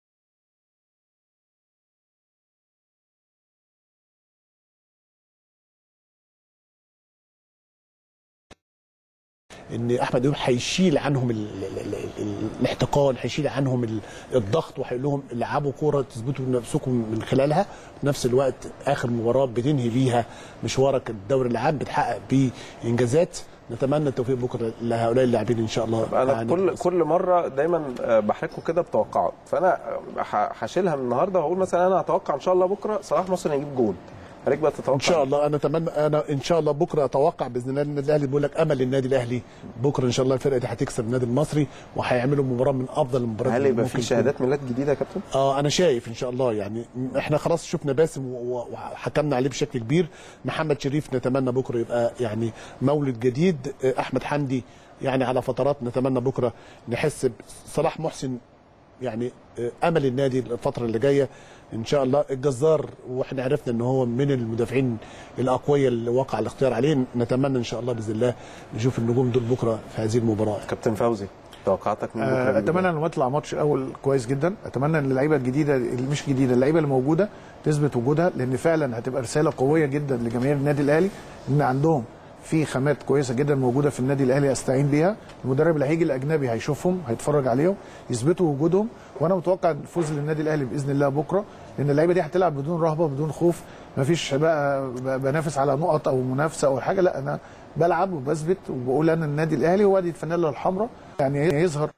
ان احمد ايوب هيشيل عنهم ال ال ال ال الاحتقان هيشيل عنهم ال الضغط وهيقول لهم العبوا كوره تثبتوا نفسكم من خلالها في نفس الوقت اخر مباراه بتنهي بيها مشوارك الدوري العام بتحقق بيه انجازات نتمنى التوفيق بكره لهؤلاء اللاعبين ان شاء الله انا يعني كل كل مره دايما آه، بحركه كده بتوقعات فانا آه، ه- هشيلها من النهارده وهقول مثلا انا اتوقع ان شاء الله بكره صلاح محسن يجيب جول عليك بقى تتوقع ان شاء الله انا اتمنى انا ان شاء الله بكره اتوقع باذن الله النادي الاهلي بيقول لك امل النادي الاهلي بكره ان شاء الله الفرقه دي هتكسب النادي المصري وهيعملوا مباراه من افضل المباريات هل اللي يبقى ممكن في تكون. شهادات ميلاد جديده يا كابتن؟ اه انا شايف ان شاء الله يعني احنا خلاص شفنا باسم و- و- وحكمنا عليه بشكل كبير محمد شريف نتمنى بكره يبقى يعني مولد جديد آه، احمد حمدي يعني على فترات نتمنى بكره نحس بصلاح محسن يعني آه، امل النادي الفتره اللي جايه ان شاء الله الجزار واحنا عرفنا ان هو من المدافعين الاقوياء اللي وقع الاختيار عليه نتمنى ان شاء الله باذن الله نشوف النجوم دول بكره في هذه المباراه كابتن فوزي توقعاتك من بكره آه، بالليل؟ اتمنى انه يطلع ماتش اول كويس جدا اتمنى ان اللعيبه الجديده اللي مش جديده اللعيبه اللي موجوده تثبت وجودها لان فعلا هتبقى رساله قويه جدا لجماهير النادي الاهلي ان عندهم في خامات كويسه جدا موجوده في النادي الاهلي استعين بيها المدرب اللي هيجي الاجنبي هيشوفهم هيتفرج عليهم يثبتوا وجودهم وانا متوقع الفوز للنادي الاهلي باذن الله بكره لان اللعيبه دي هتلعب بدون رهبه بدون خوف مفيش بقى ب- بنافس على نقط او منافسه او حاجه لا انا بلعب وبثبت وبقول انا النادي الاهلي وادي الفانيلا الحمراء يعني يظهر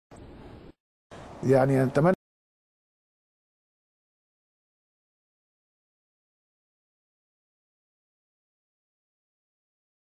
يعني اتمنى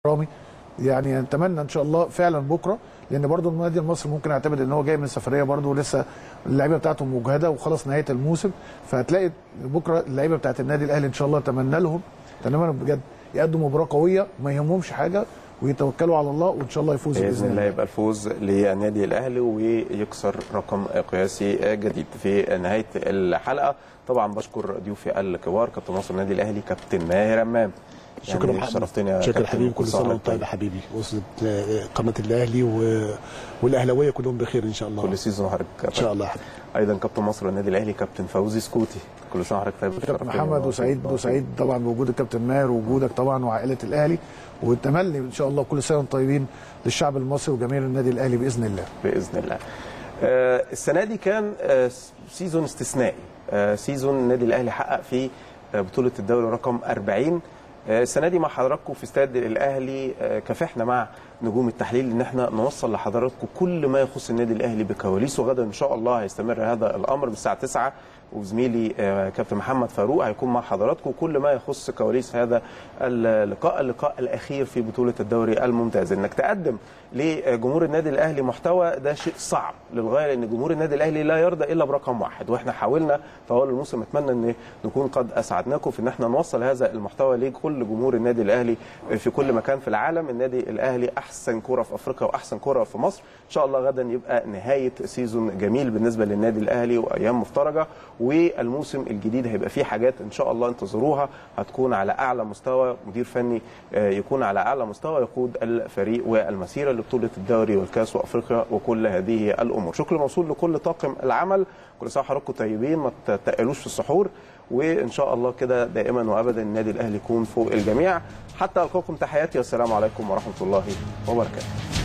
رامي يعني نتمنى ان شاء الله فعلا بكره لان برضو النادي المصري ممكن يعتمد ان هو جاي من سفريه برضو ولسه اللعيبه بتاعته مجهده وخلاص نهايه الموسم فهتلاقي بكره اللعيبه بتاعت النادي الاهلي ان شاء الله اتمنى لهم اتمنى بجد يقدموا مباراه قويه ما يهمهمش حاجه ويتوكلوا على الله وان شاء الله يفوزوا باذن الله يبقى الفوز للنادي الاهلي ويكسر رقم قياسي جديد في نهايه الحلقه طبعا بشكر ضيوفي الكبار كابتن مصر النادي الاهلي كابتن ماهر امام شكرا يعني شرفتني يا شكرا كابتن. حبيبي كل سنه وانت طيب يا حبيبي وصلت آه، قناه الاهلي و... والاهلاويه كلهم بخير ان شاء الله كل سيزون وحضرتك ان شاء الله يا حبيبي ايضا كابتن مصر النادي الاهلي كابتن فوزي سكوتي كل سنه وحضرتك طيب كابتن شرفتني محمد وسعيد وسعيد طبعا بوجود الكابتن ماهر ووجودك طبعا وعائله الاهلي والتملي ان شاء الله كل سنه وانتم طيبين للشعب المصري وجماهير النادي الاهلي باذن الله باذن الله آه، السنه دي كان آه، سيزون استثنائي آه، سيزون النادي الاهلي حقق فيه آه، بطوله الدوري رقم 40 آه، السنه دي مع حضراتكم في استاد الاهلي آه، كافحنا مع نجوم التحليل ان احنا نوصل لحضراتكم كل ما يخص النادي الاهلي بكواليسه غدا ان شاء الله هيستمر هذا الامر من الساعه 9 وزميلي آه، كابتن محمد فاروق هيكون مع حضراتكم كل ما يخص كواليس هذا اللقاء اللقاء الاخير في بطوله الدوري الممتاز انك تقدم لجمهور النادي الاهلي محتوى ده شيء صعب للغايه لان جمهور النادي الاهلي لا يرضى الا برقم واحد واحنا حاولنا طوال الموسم اتمنى ان نكون قد اسعدناكم في ان احنا نوصل هذا المحتوى لكل جمهور النادي الاهلي في كل مكان في العالم النادي الاهلي احسن كره في افريقيا واحسن كره في مصر ان شاء الله غدا يبقى نهايه سيزون جميل بالنسبه للنادي الاهلي وايام مفترجه والموسم الجديد هيبقى فيه حاجات ان شاء الله انتظروها هتكون على اعلى مستوى مدير فني آه، يكون على اعلى مستوى يقود الفريق والمسيره لبطوله الدوري والكاس وافريقيا وكل هذه الامور شكر موصول لكل طاقم العمل كل سنه وحضراتكم طيبين ما تتقلوش في السحور وان شاء الله كده دائما وابدا النادي الاهلي يكون فوق الجميع حتى القاكم تحياتي والسلام عليكم ورحمه الله وبركاته